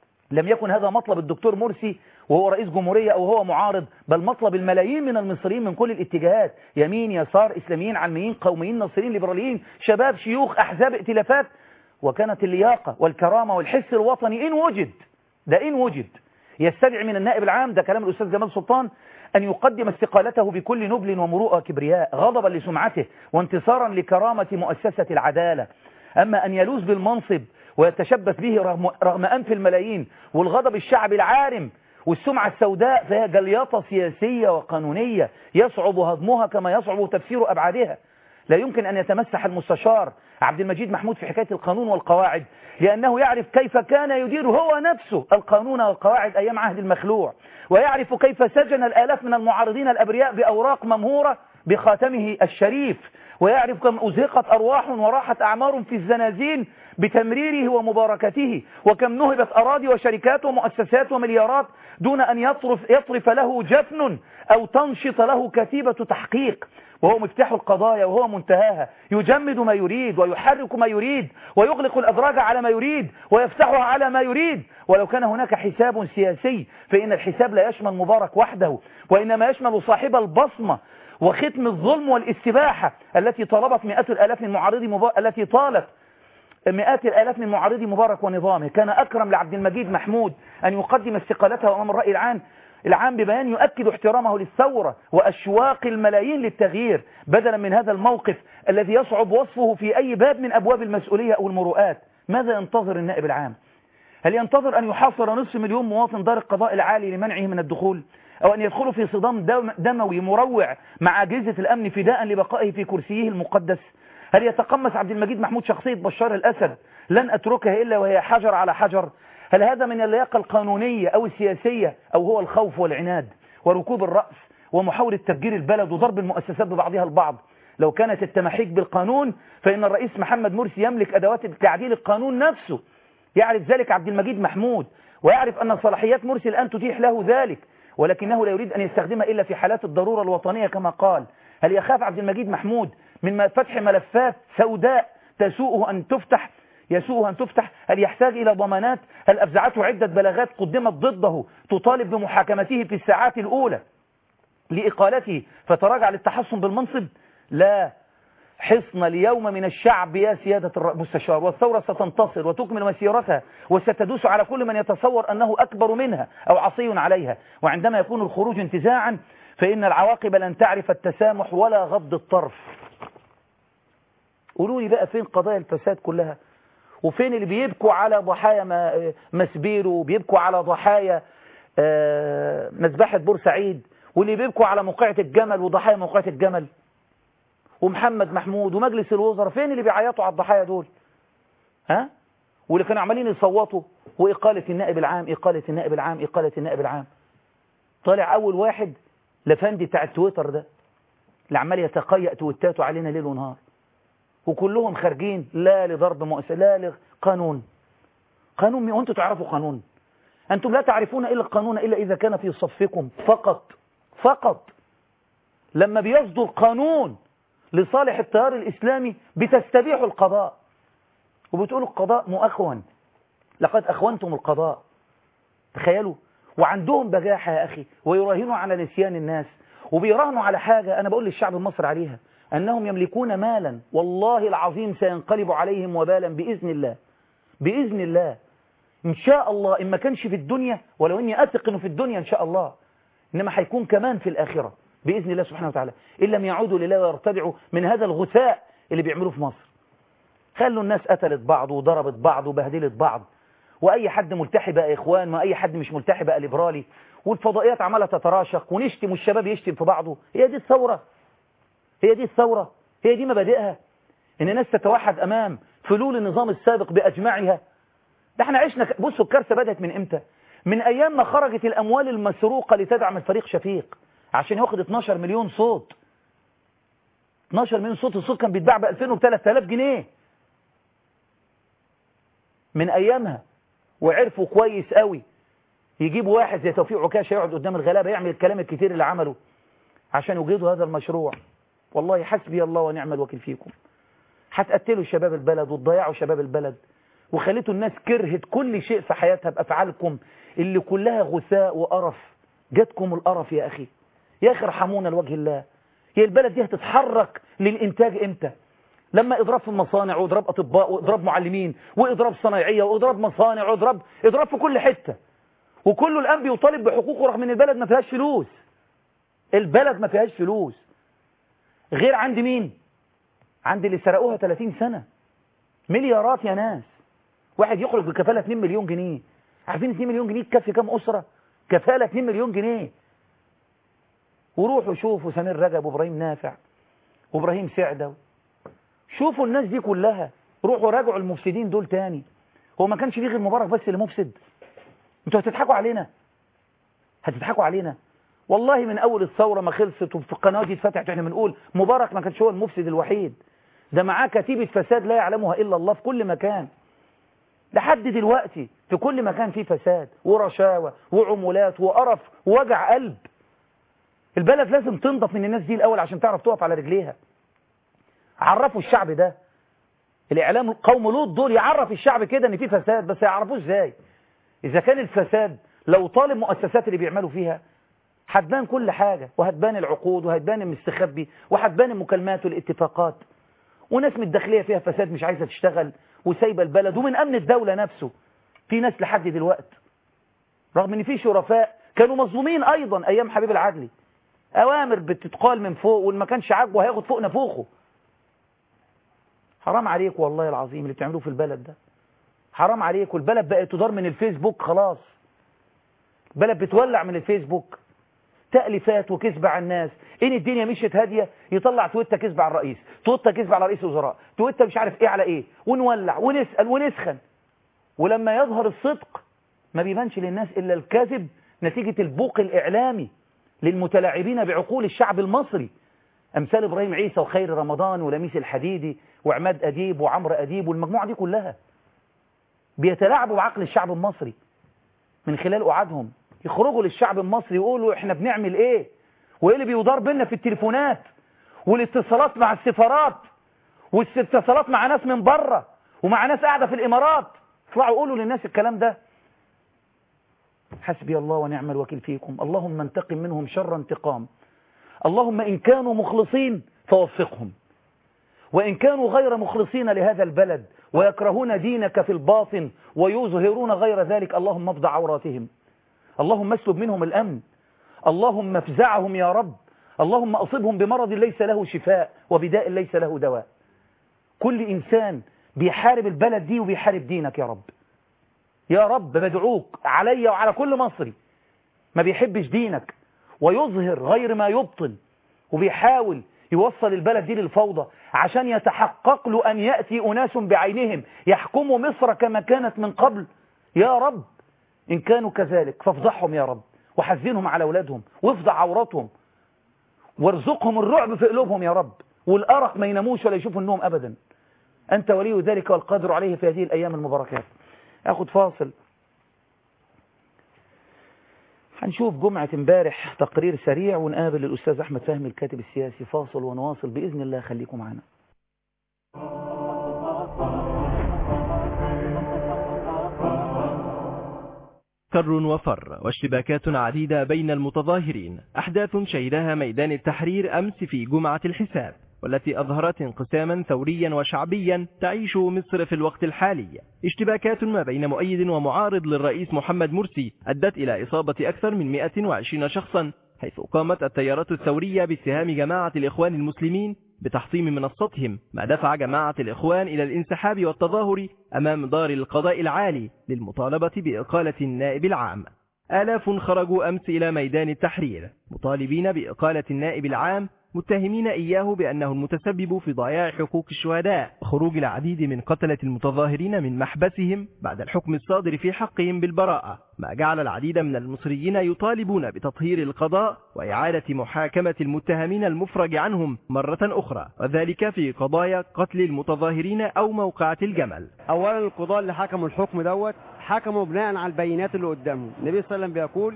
لم يكن هذا مطلب الدكتور مرسي وهو رئيس جمهورية أو هو معارض بل مطلب الملايين من المصريين من كل الاتجاهات يمين يسار إسلاميين علميين قوميين نصريين ليبراليين شباب شيوخ أحزاب ائتلافات وكانت اللياقة والكرامة والحس الوطني إن وجد ده إن وجد يستدعي من النائب العام ده كلام الأستاذ جمال سلطان أن يقدم استقالته بكل نبل ومروءة كبرياء غضبا لسمعته وانتصارا لكرامة مؤسسة العدالة أما أن يلوز بالمنصب ويتشبث به رغم, رغم أنف الملايين والغضب الشعبي العارم والسمعة السوداء فهي جليطة سياسية وقانونية يصعب هضمها كما يصعب تفسير أبعادها لا يمكن أن يتمسح المستشار عبد المجيد محمود في حكاية القانون والقواعد لأنه يعرف كيف كان يدير هو نفسه القانون والقواعد أيام عهد المخلوع ويعرف كيف سجن الآلاف من المعارضين الأبرياء بأوراق ممهورة بخاتمه الشريف ويعرف كم أزهقت أرواح وراحت أعمار في الزنازين بتمريره ومباركته وكم نهبت أراضي وشركات ومؤسسات ومليارات دون أن يطرف, يطرف له جفن أو تنشط له كتيبة تحقيق وهو مفتاح القضايا وهو منتهاها يجمد ما يريد ويحرك ما يريد ويغلق الأدراج على ما يريد ويفتحها على ما يريد ولو كان هناك حساب سياسي فإن الحساب لا يشمل مبارك وحده وإنما يشمل صاحب البصمة وختم الظلم والاستباحة التي طلبت مئات الآلاف من معارضي مبارك التي طالت مئات الآلاف من معارضي مبارك ونظامه كان أكرم لعبد المجيد محمود أن يقدم استقالته أمام الرأي العام العام ببيان يؤكد احترامه للثورة وأشواق الملايين للتغيير بدلا من هذا الموقف الذي يصعب وصفه في أي باب من أبواب المسؤولية أو المروءات ماذا ينتظر النائب العام هل ينتظر أن يحاصر نصف مليون مواطن دار القضاء العالي لمنعه من الدخول أو أن يدخلوا في صدام دم- دموي مروع مع أجهزة الأمن فداء لبقائه في كرسيه المقدس هل يتقمص عبد المجيد محمود شخصية بشار الأسد لن أتركها إلا وهي حجر على حجر هل هذا من اللياقة القانونية أو السياسية أو هو الخوف والعناد وركوب الرأس ومحاولة تفجير البلد وضرب المؤسسات ببعضها البعض لو كانت التمحيك بالقانون فإن الرئيس محمد مرسي يملك أدوات تعديل القانون نفسه يعرف ذلك عبد المجيد محمود ويعرف أن صلاحيات مرسي الآن تتيح له ذلك ولكنه لا يريد أن يستخدمها إلا في حالات الضرورة الوطنية كما قال هل يخاف عبد المجيد محمود من فتح ملفات سوداء تسوءه أن تفتح يسوءه أن تفتح هل يحتاج إلى ضمانات هل أفزعته عدة بلاغات قدمت ضده تطالب بمحاكمته في الساعات الأولى لإقالته فتراجع للتحصن بالمنصب لا حصن اليوم من الشعب يا سيادة المستشار والثورة ستنتصر وتكمل مسيرتها وستدوس على كل من يتصور أنه أكبر منها أو عصي عليها وعندما يكون الخروج انتزاعا فإن العواقب لن تعرف التسامح ولا غض الطرف قولوا لي بقى فين قضايا الفساد كلها وفين اللي بيبكوا على ضحايا ما- مسبيرو وبيبكوا على ضحايا آه، مذبحة بورسعيد واللي بيبكوا على موقعة الجمل وضحايا موقعة الجمل ومحمد محمود ومجلس الوزراء فين اللي بيعيطوا على الضحايا دول ها واللي كانوا عمالين يصوتوا وإقالة النائب العام إقالة النائب العام إقالة النائب العام طالع أول واحد لفندي بتاع التويتر ده اللي عمال يتقيأ تويتاته علينا ليل ونهار وكلهم خارجين لا لضرب مؤسسة لا لقانون قانون مين وانتم تعرفوا قانون أنتم لا تعرفون إلا القانون إلا إذا كان في صفكم فقط فقط لما بيصدر قانون لصالح التيار الإسلامي بتستبيحوا القضاء وبتقولوا القضاء مؤخون لقد أخونتم القضاء تخيلوا وعندهم بجاحة يا أخي ويراهنوا على نسيان الناس وبيراهنوا على حاجة أنا بقول للشعب المصري عليها أنهم يملكون مالا والله العظيم سينقلب عليهم وبالا بإذن الله بإذن الله إن شاء الله إن ما كانش في الدنيا ولو إني أثق إنه في الدنيا إن شاء الله إنما هيكون كمان في الآخرة بإذن الله سبحانه وتعالى إن لم يعودوا لله ويرتدعوا من هذا الغثاء اللي بيعملوه في مصر خلوا الناس قتلت بعض وضربت بعض وبهدلت بعض وأي حد ملتحي بقى إخوان وأي حد مش ملتحي بقى ليبرالي والفضائيات عمالة تتراشق ونشتم والشباب يشتم في بعضه هي دي الثورة هي دي الثورة هي دي مبادئها إن الناس تتوحد أمام فلول النظام السابق بأجمعها ده احنا عشنا ك- بصوا الكارثة بدأت من إمتى من أيام ما خرجت الأموال المسروقة لتدعم الفريق شفيق عشان ياخد 12 مليون صوت 12 مليون صوت الصوت كان بيتباع ب 2000 وب 3000 جنيه من أيامها وعرفوا كويس قوي يجيبوا واحد زي توفيق عكاشة يقعد قدام الغلابة يعمل الكلام الكتير اللي عمله عشان يجيدوا هذا المشروع والله حسبي الله ونعم الوكيل فيكم هتقتلوا شباب البلد وتضيعوا شباب البلد وخليتوا الناس كرهت كل شيء في حياتها بأفعالكم اللي كلها غثاء وقرف جاتكم القرف يا أخي يا أخي ارحمونا لوجه الله هي البلد دي هتتحرك للإنتاج إمتى لما إضراب في المصانع وإضراب أطباء وإضراب معلمين وإضراب صنايعية وإضراب مصانع وإضراب إضراب في كل حتة وكله الآن بيطالب بحقوقه رغم إن البلد ما فيهاش فلوس البلد ما فيهاش فلوس غير عند مين عند اللي سرقوها 30 سنة مليارات يا ناس واحد يخرج بكفالة 2 مليون جنيه عارفين 2 مليون جنيه تكفي كام أسرة كفالة 2 مليون جنيه وروحوا شوفوا سمير رجب وابراهيم نافع وابراهيم سعدة شوفوا الناس دي كلها روحوا راجعوا المفسدين دول تاني هو ما كانش فيه غير مبارك بس اللي مفسد انتوا هتضحكوا علينا هتضحكوا علينا والله من اول الثوره ما خلصت وفي القنوات دي اتفتحت احنا بنقول مبارك ما كانش هو المفسد الوحيد ده معاه كتيبه فساد لا يعلمها الا الله في كل مكان لحد دلوقتي في كل مكان فيه فساد ورشاوى وعمولات وقرف ووجع قلب البلد لازم تنضف من الناس دي الاول عشان تعرف تقف على رجليها عرفوا الشعب ده الاعلام قوم لوط دول يعرف الشعب كده ان في فساد بس يعرفوه ازاي اذا كان الفساد لو طالب المؤسسات اللي بيعملوا فيها هتبان كل حاجة وهتبان العقود وهتبان المستخبي وهتبان المكالمات والاتفاقات وناس من الداخلية فيها فساد مش عايزة تشتغل وسايبة البلد ومن أمن الدولة نفسه في ناس لحد دلوقت رغم ان في شرفاء كانوا مظلومين أيضا أيام حبيب العدلي أوامر بتتقال من فوق واللي ما كانش عاجبه هياخد فوق نفوخه حرام عليك والله العظيم اللي بتعملوه في البلد ده حرام عليك والبلد بقت تدار من الفيسبوك خلاص البلد بتولع من الفيسبوك تأليفات وكذب على الناس ان الدنيا مشيت هاديه يطلع تويتة كذب على الرئيس تويتة كذب على رئيس الوزراء تويتة مش عارف ايه على ايه ونولع ونسأل ونسخن ولما يظهر الصدق ما بيبانش للناس الا الكذب نتيجة البوق الاعلامي للمتلاعبين بعقول الشعب المصري امثال ابراهيم عيسى وخير رمضان ولميس الحديدي وعماد اديب وعمرو اديب والمجموعه دي كلها بيتلاعبوا بعقل الشعب المصري من خلال قعادهم يخرجوا للشعب المصري يقولوا احنا بنعمل ايه وايه اللي بيدار بينا في التليفونات والاتصالات مع السفارات والاتصالات مع ناس من بره ومع ناس قاعده في الامارات اطلعوا قولوا للناس الكلام ده حسبي الله ونعم الوكيل فيكم اللهم انتقم منهم شر انتقام اللهم إن كانوا مخلصين فوفقهم وإن كانوا غير مخلصين لهذا البلد ويكرهون دينك في الباطن ويظهرون غير ذلك اللهم افضع عوراتهم اللهم اسلب منهم الأمن اللهم افزعهم يا رب اللهم أصبهم بمرض ليس له شفاء وبداء ليس له دواء كل إنسان بيحارب البلد دي وبيحارب دينك يا رب يا رب بدعوك علي وعلى كل مصري ما بيحبش دينك ويظهر غير ما يبطن وبيحاول يوصل البلد دي للفوضى عشان يتحقق له أن يأتي أناس بعينهم يحكموا مصر كما كانت من قبل يا رب إن كانوا كذلك فافضحهم يا رب وحزنهم على أولادهم وافضح عوراتهم وارزقهم الرعب في قلوبهم يا رب والأرق ما يناموش ولا يشوفوا النوم أبدا أنت ولي ذلك والقادر عليه في هذه الأيام المباركات أخذ فاصل هنشوف جمعة امبارح تقرير سريع ونقابل الأستاذ أحمد فهمي الكاتب السياسي فاصل ونواصل بإذن الله خليكم معنا كر وفر واشتباكات عديدة بين المتظاهرين أحداث شهدها ميدان التحرير أمس في جمعة الحساب والتي أظهرت انقساما ثوريا وشعبيا تعيش مصر في الوقت الحالي اشتباكات ما بين مؤيد ومعارض للرئيس محمد مرسي أدت إلى إصابة أكثر من 120 شخصا حيث قامت التيارات الثورية باتهام جماعة الإخوان المسلمين بتحطيم منصتهم ما دفع جماعة الإخوان إلى الانسحاب والتظاهر أمام دار القضاء العالي للمطالبة بإقالة النائب العام آلاف خرجوا أمس إلى ميدان التحرير مطالبين بإقالة النائب العام متهمين إياه بأنه المتسبب في ضياع حقوق الشهداء وخروج العديد من قتلة المتظاهرين من محبسهم بعد الحكم الصادر في حقهم بالبراءة ما جعل العديد من المصريين يطالبون بتطهير القضاء وإعادة محاكمة المتهمين المفرج عنهم مرة أخرى وذلك في قضايا قتل المتظاهرين أو موقعة الجمل اولا القضاة اللي حكموا الحكم دوت حكموا بناء على البينات اللي قدامهم النبي صلى الله عليه وسلم بيقول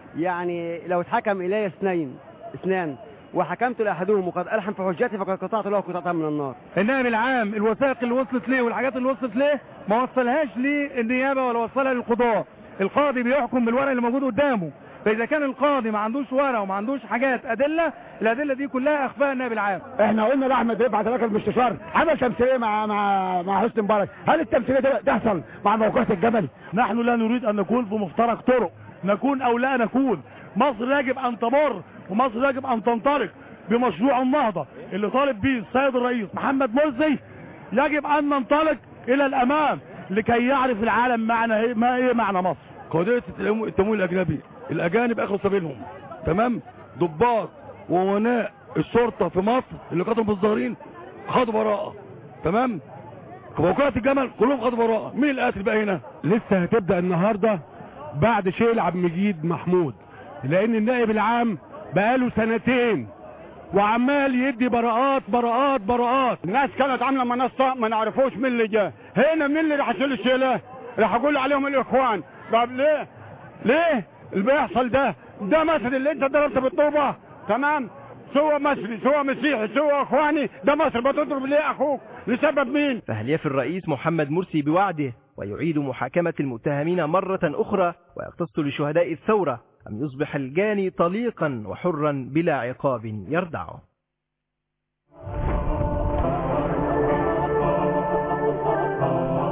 يعني لو اتحكم الي اثنين اثنان وحكمت لاحدهم وقد الحم في حجتي فقد قطعت له قطعه من النار النائب العام الوثائق اللي وصلت ليه والحاجات اللي وصلت ليه ما وصلهاش للنيابه ولا وصلها للقضاء القاضي بيحكم بالورق اللي موجود قدامه فاذا كان القاضي ما عندوش ورق وما عندوش حاجات ادله الادله دي كلها اخفاها النائب العام احنا قلنا لاحمد رفعت راجل المستشار عمل تمثيليه مع مع مع حسني مبارك هل التمثيليه دي تحصل مع موقعة الجبل نحن لا نريد ان نكون في مفترق طرق نكون او لا نكون مصر يجب ان تمر ومصر يجب ان تنطلق بمشروع النهضة اللي طالب به السيد الرئيس محمد مرسي يجب ان ننطلق الى الامام لكي يعرف العالم معنى ما ايه معنى مصر قضية التمويل الاجنبي الاجانب اخلوا سبيلهم تمام ضباط ووناء الشرطة في مصر اللي قتلوا بالظاهرين خدوا براءة تمام موقعة الجمل كلهم خدوا براءة مين القاتل بقى هنا لسه هتبدا النهارده بعد شيل عبد المجيد محمود لان النائب العام بقاله سنتين وعمال يدي براءات براءات براءات الناس كانت عامله منصه ما نعرفوش مين اللي جه هنا مين اللي راح يشيل الشيله راح اقول عليهم الاخوان طب ليه ليه اللي بيحصل ده ده مثل اللي انت ضربت بالطوبه تمام سوى مصري سوى مسيحي سوى اخواني ده مصر بتضرب ليه اخوك لسبب مين فهل يفي الرئيس محمد مرسي بوعده ويعيد محاكمة المتهمين مرة أخرى ويقتص لشهداء الثورة أم يصبح الجاني طليقا وحرا بلا عقاب يردعه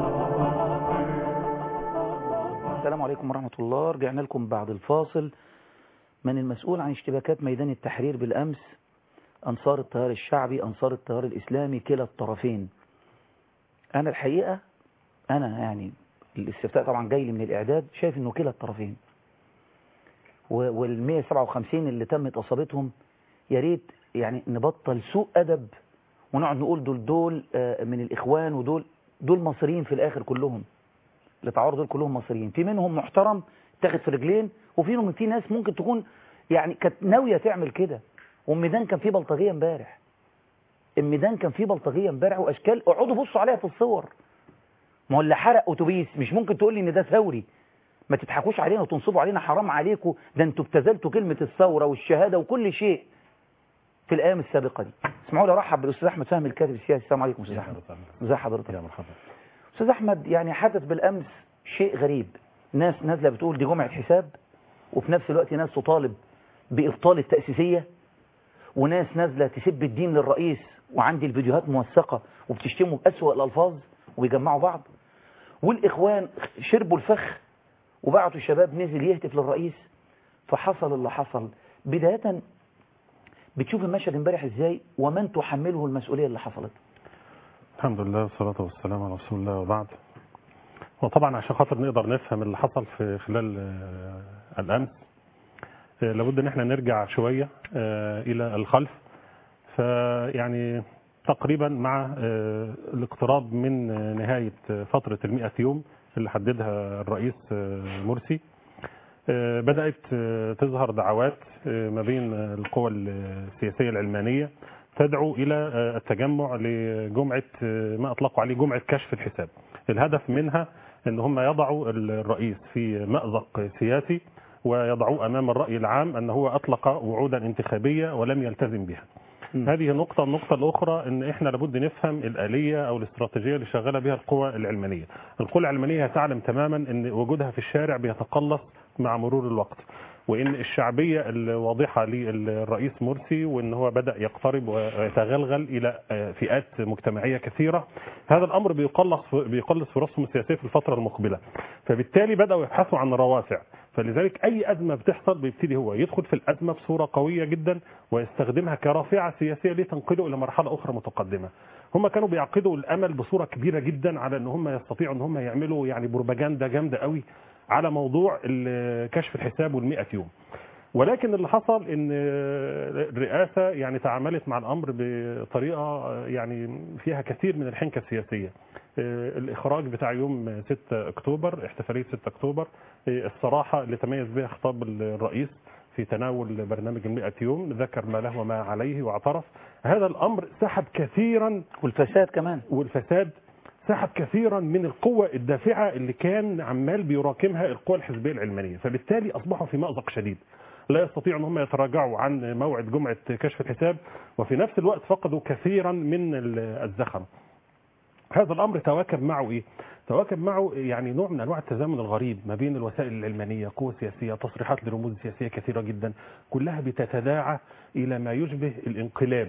السلام عليكم ورحمة الله رجعنا لكم بعد الفاصل من المسؤول عن اشتباكات ميدان التحرير بالأمس أنصار التيار الشعبي أنصار التيار الإسلامي كلا الطرفين أنا الحقيقة أنا يعني الاستفتاء طبعا جاي لي من الإعداد شايف إنه كلا الطرفين وال 157 اللي تمت إصابتهم يا ريت يعني نبطل سوء أدب ونقعد نقول دول دول آه، من الإخوان ودول دول مصريين في الآخر كلهم اللي تعارضوا دول كلهم مصريين في منهم محترم تاخد في رجلين وفي منهم في ناس ممكن تكون يعني كانت ناوية تعمل كده والميدان كان فيه بلطجية امبارح الميدان كان فيه بلطجية امبارح واشكال اقعدوا بصوا عليها في الصور ما هو اللي حرق اتوبيس مش ممكن تقول لي ان ده ثوري ما تضحكوش علينا وتنصبوا علينا حرام عليكم ده انتوا ابتذلتوا كلمة الثورة والشهادة وكل شيء في الايام السابقة دي اسمعوا لي ارحب بالاستاذ احمد فهمي الكاتب السياسي السلام عليكم استاذ احمد ازي حضرتك يا مرحبا استاذ احمد يعني حدث بالامس شيء غريب ناس نازله بتقول دي جمعه حساب وفي نفس الوقت ناس تطالب بابطال التاسيسيه وناس نازله تسب الدين للرئيس وعندي الفيديوهات موثقه وبتشتموا باسوأ الالفاظ وبيجمعوا بعض والاخوان شربوا الفخ وبعتوا شباب نزل يهتف للرئيس فحصل اللي حصل بدايه بتشوف المشهد امبارح ازاي ومن تحمله المسؤوليه اللي حصلت الحمد لله والصلاة والسلام على رسول الله وبعد وطبعا عشان خاطر نقدر نفهم اللي حصل في خلال آه، الأمس آه، لابد ان احنا نرجع شوية آه، إلى الخلف فيعني تقريبا مع آه، الاقتراب من آه، نهاية آه، فترة المئة يوم اللي حددها الرئيس آه، مرسي آه، بدأت آه، تظهر دعوات آه، ما بين آه، القوى السياسية العلمانية تدعو إلى آه، التجمع لجمعة آه، ما أطلقوا عليه جمعة كشف الحساب الهدف منها أن هم يضعوا الرئيس في مأزق سياسي ويضعوه أمام الرأي العام أنه هو أطلق وعودا انتخابية ولم يلتزم بها هذه نقطة النقطة الأخرى أن إحنا لابد نفهم الآلية أو الاستراتيجية اللي شغالة بها القوى العلمانية القوى العلمانية تعلم تماما أن وجودها في الشارع بيتقلص مع مرور الوقت وان الشعبيه الواضحه للرئيس مرسي وان هو بدا يقترب ويتغلغل الى آه، فئات مجتمعيه كثيره هذا الامر بيقلص بيقلص فرصهم السياسيه في الفتره المقبله فبالتالي بداوا يبحثوا عن روافع فلذلك اي ازمه بتحصل بيبتدي هو يدخل في الازمه بصوره قويه جدا ويستخدمها كرافعه سياسيه لتنقله الى مرحله اخرى متقدمه هم كانوا بيعقدوا الامل بصوره كبيره جدا على ان هم يستطيعوا ان هم يعملوا يعني بروباجندا جامده قوي على موضوع ال- كشف الحساب والمئة يوم ولكن اللي حصل ان الرئاسه يعني تعاملت مع الامر بطريقه يعني فيها كثير من الحنكه السياسيه الاخراج بتاع يوم 6 اكتوبر احتفاليه 6 اكتوبر الصراحه اللي تميز بها خطاب الرئيس في تناول برنامج المئة يوم ذكر ما له وما عليه واعترف هذا الامر سحب كثيرا والفساد كمان والفساد سحب كثيرا من القوة الدافعة اللي كان عمال بيراكمها القوى الحزبية العلمانية فبالتالي أصبحوا في مأزق شديد لا يستطيعوا ان هم يتراجعوا عن موعد جمعة كشف الحساب وفي نفس الوقت فقدوا كثيرا من الزخم هذا الأمر تواكب معه إيه؟ تواكب معه يعني نوع من أنواع التزامن الغريب ما بين الوسائل العلمانية قوة سياسية تصريحات لرموز سياسية كثيرة جدا كلها بتتداعى إلى ما يشبه الانقلاب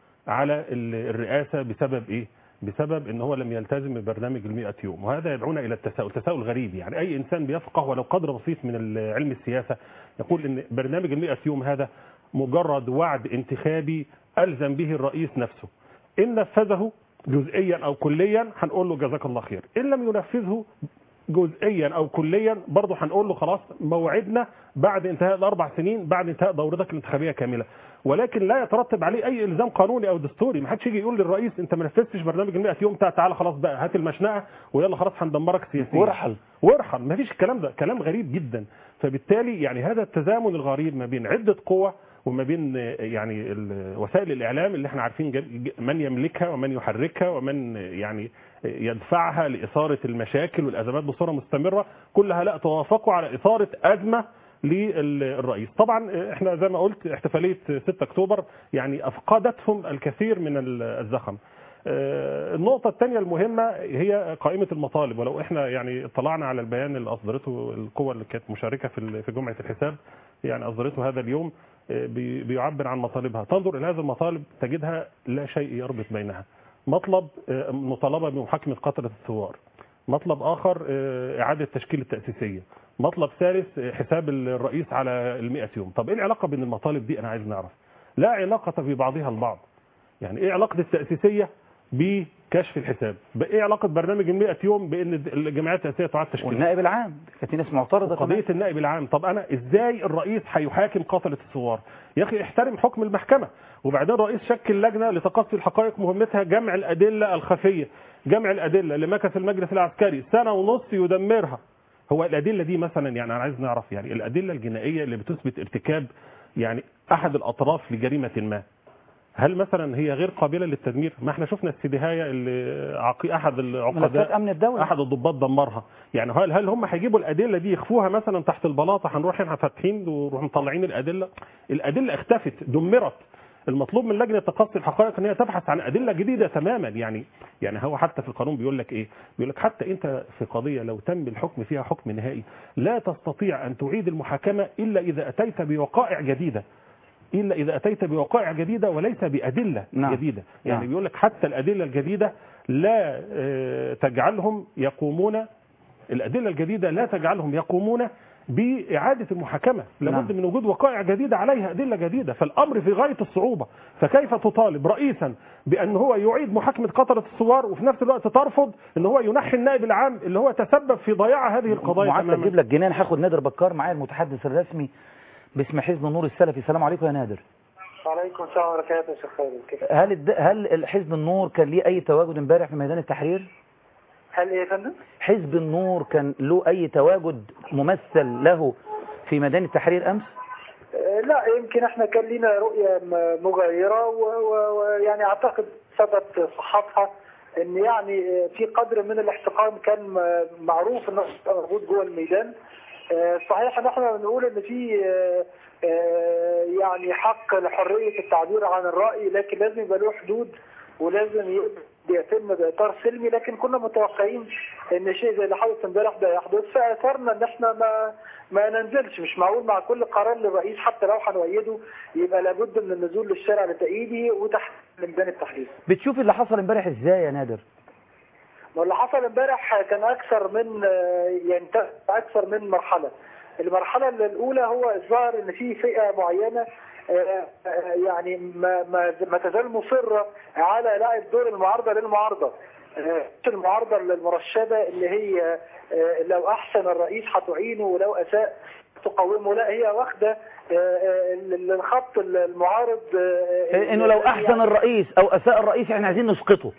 على الرئاسة بسبب إيه؟ بسبب ان هو لم يلتزم ببرنامج المئة يوم وهذا يدعونا الى التساؤل تساؤل غريب يعني اي انسان بيفقه ولو قدر بسيط من علم السياسة يقول ان برنامج المئة يوم هذا مجرد وعد انتخابي الزم به الرئيس نفسه ان نفذه جزئيا او كليا هنقول له جزاك الله خير ان لم ينفذه جزئيا او كليا برضه هنقول له خلاص موعدنا بعد انتهاء الاربع سنين بعد انتهاء دورتك الانتخابيه كامله ولكن لا يترتب عليه اي الزام قانوني او دستوري ما حدش يجي يقول للرئيس انت ما نفذتش برنامج ال 100 يوم تعالى خلاص بقى هات المشنقه ويلا خلاص هندمرك سياسيا وارحل وارحل ما فيش الكلام ده كلام غريب جدا فبالتالي يعني هذا التزامن الغريب ما بين عده قوى وما بين يعني وسائل الاعلام اللي احنا عارفين من يملكها ومن يحركها ومن يعني يدفعها لاثاره المشاكل والازمات بصوره مستمره كلها لا توافقوا على اثاره ازمه للرئيس طبعا احنا زي ما قلت احتفاليه 6 اكتوبر يعني افقدتهم الكثير من الزخم النقطة الثانية المهمة هي قائمة المطالب ولو احنا يعني اطلعنا على البيان اللي اصدرته القوى اللي كانت مشاركة في في جمعة الحساب يعني اصدرته هذا اليوم بيعبر عن مطالبها تنظر الى هذه المطالب تجدها لا شيء يربط بينها مطلب مطالبة بمحاكمة قتلة الثوار مطلب اخر اعادة تشكيل التأسيسية مطلب ثالث حساب الرئيس على ال 100 يوم طب ايه العلاقه بين المطالب دي انا عايز نعرف لا علاقه في بعضها البعض يعني ايه علاقه التاسيسيه بكشف الحساب ايه علاقه برنامج ال 100 يوم بان الجمعيات التاسيسيه تعاد تشكيلها والنائب العام كانت في ناس معترضه قضيه كمان النائب العام طب انا ازاي الرئيس هيحاكم قتله الثوار يا اخي احترم حكم المحكمه وبعدين الرئيس شكل لجنه لتقصي الحقائق مهمتها جمع الادله الخفيه جمع الادله اللي مكث المجلس العسكري سنه ونص يدمرها هو الادله دي مثلا يعني انا عايز نعرف يعني الادله الجنائيه اللي بتثبت ارتكاب يعني احد الاطراف لجريمه ما هل مثلا هي غير قابله للتدمير ما احنا شفنا السديهايه اللي عقي احد ملفات العقداء امن الدوله احد الضباط دمرها يعني هل هل هم هيجيبوا الادله دي يخفوها مثلا تحت البلاطه هنروح احنا فاتحين ونروح مطلعين الادله الادله اختفت دمرت المطلوب من لجنه تقصي الحقائق ان هي تبحث عن ادله جديده تماما يعني يعني هو حتى في القانون بيقول لك ايه بيقول لك حتى انت في قضيه لو تم الحكم فيها حكم نهائي لا تستطيع ان تعيد المحاكمه الا اذا اتيت بوقائع جديده الا اذا اتيت بوقائع جديده وليس بادله نعم. جديده يعني نعم. بيقول لك حتى الادله الجديده لا آه، تجعلهم يقومون الادله الجديده لا تجعلهم يقومون بإعادة المحاكمة لابد نعم. من وجود وقائع جديدة عليها أدلة جديدة فالأمر في غاية الصعوبة فكيف تطالب رئيسا بأن هو يعيد محاكمة قتلة الثوار وفي نفس الوقت ترفض أن هو ينحي النائب العام اللي هو تسبب في ضياع هذه القضايا معاك تماما اجيب لك جنان هاخد نادر بكار معايا المتحدث الرسمي باسم حزب النور السلفي السلام عليكم يا نادر وعليكم السلام ورحمة الله يا شيخ خالد كيف هل الد... هل حزب النور كان ليه اي تواجد امبارح في ميدان التحرير هل ايه يا فندم؟ حزب النور كان له اي تواجد ممثل له في ميدان التحرير امس آه، لا يمكن احنا كان لنا رؤية م- مغايرة و- و- ويعني اعتقد ثبت صحتها ان يعني آه، في قدر من الاحتقان كان م- معروف انه موجود جوه الميدان آه، صحيح ان احنا بنقول ان في آه، آه، يعني حق لحرية التعبير عن الرأي لكن لازم يبقى له حدود ولازم ي- بيتم باطار سلمي لكن كنا متوقعين ان شيء زي اللي حدث امبارح ده يحدث فاثرنا ان احنا ما ما ننزلش مش معقول مع كل قرار للرئيس حتى لو هنؤيده يبقى لابد من النزول للشارع لتأييده وتحت ميدان التحرير بتشوف اللي حصل امبارح ازاي يا نادر واللي حصل امبارح كان اكثر من يعني اكثر من مرحله المرحله الاولى هو الظاهر ان في فئه معينه آه، آه، يعني ما ما ما تزال مصره على لعب دور المعارضه للمعارضه آه، المعارضه المرشده اللي هي آه، لو احسن الرئيس هتعينه ولو اساء تقومه لا هي واخده آه، آه، الخط المعارض آه، انه لو احسن الرئيس او اساء الرئيس احنا عايزين نسقطه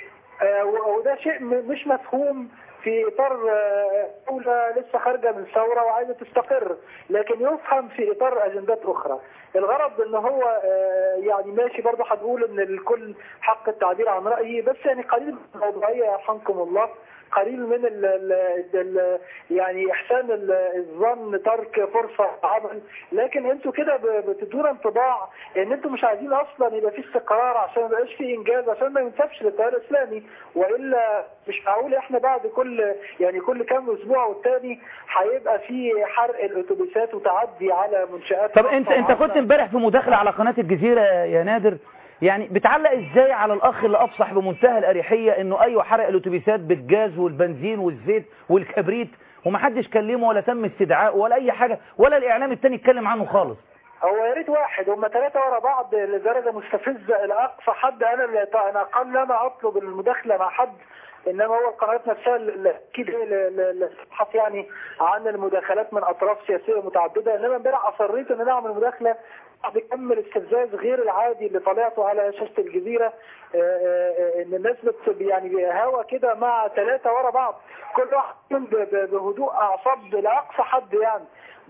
آه، و- وده شيء م- مش مفهوم في اطار آه، دولة لسه خارجه من ثوره وعايزه تستقر لكن يفهم في اطار اجندات اخرى الغرض ان هو آه، يعني ماشي برضه هنقول ان الكل حق التعبير عن رايه بس يعني قليل من الموضوعيه يرحمكم الله قليل من ال ال ال يعني احسان ال- الظن ترك فرصه عمل لكن انتوا كده ب- بتدونا انطباع ان انتوا مش عايزين اصلا يبقى في استقرار عشان ما يبقاش في انجاز عشان ما ينسبش للتيار الاسلامي والا مش معقول احنا بعد كل يعني كل كام اسبوع والتاني هيبقى في حرق الاتوبيسات وتعدي على منشات طب انت انت كنت امبارح في مداخله على قناه الجزيره يا نادر يعني بتعلق ازاي على الاخ اللي افصح بمنتهى الاريحيه انه ايوه حرق الاتوبيسات بالجاز والبنزين والزيت والكبريت ومحدش كلمه ولا تم استدعائه ولا اي حاجه ولا الاعلام التاني اتكلم عنه خالص هو يا ريت واحد هم ثلاثة ورا بعض لدرجة مستفزة لأقصى حد أنا اللي أنا أقل ما أطلب المداخلة مع حد إنما هو القنوات نفسها اللي أكيد هي اللي- اللي اللي تبحث يعني عن المداخلات من أطراف سياسية متعددة إنما امبارح أصريت إن أنا أعمل مداخلة بعد كم الاستفزاز غير العادي اللي طلعته على شاشة الجزيرة آه، آه، إن الناس بت يعني هوا كده مع ثلاثة ورا بعض كل واحد فيهم ب- ب- بهدوء أعصاب لأقصى حد يعني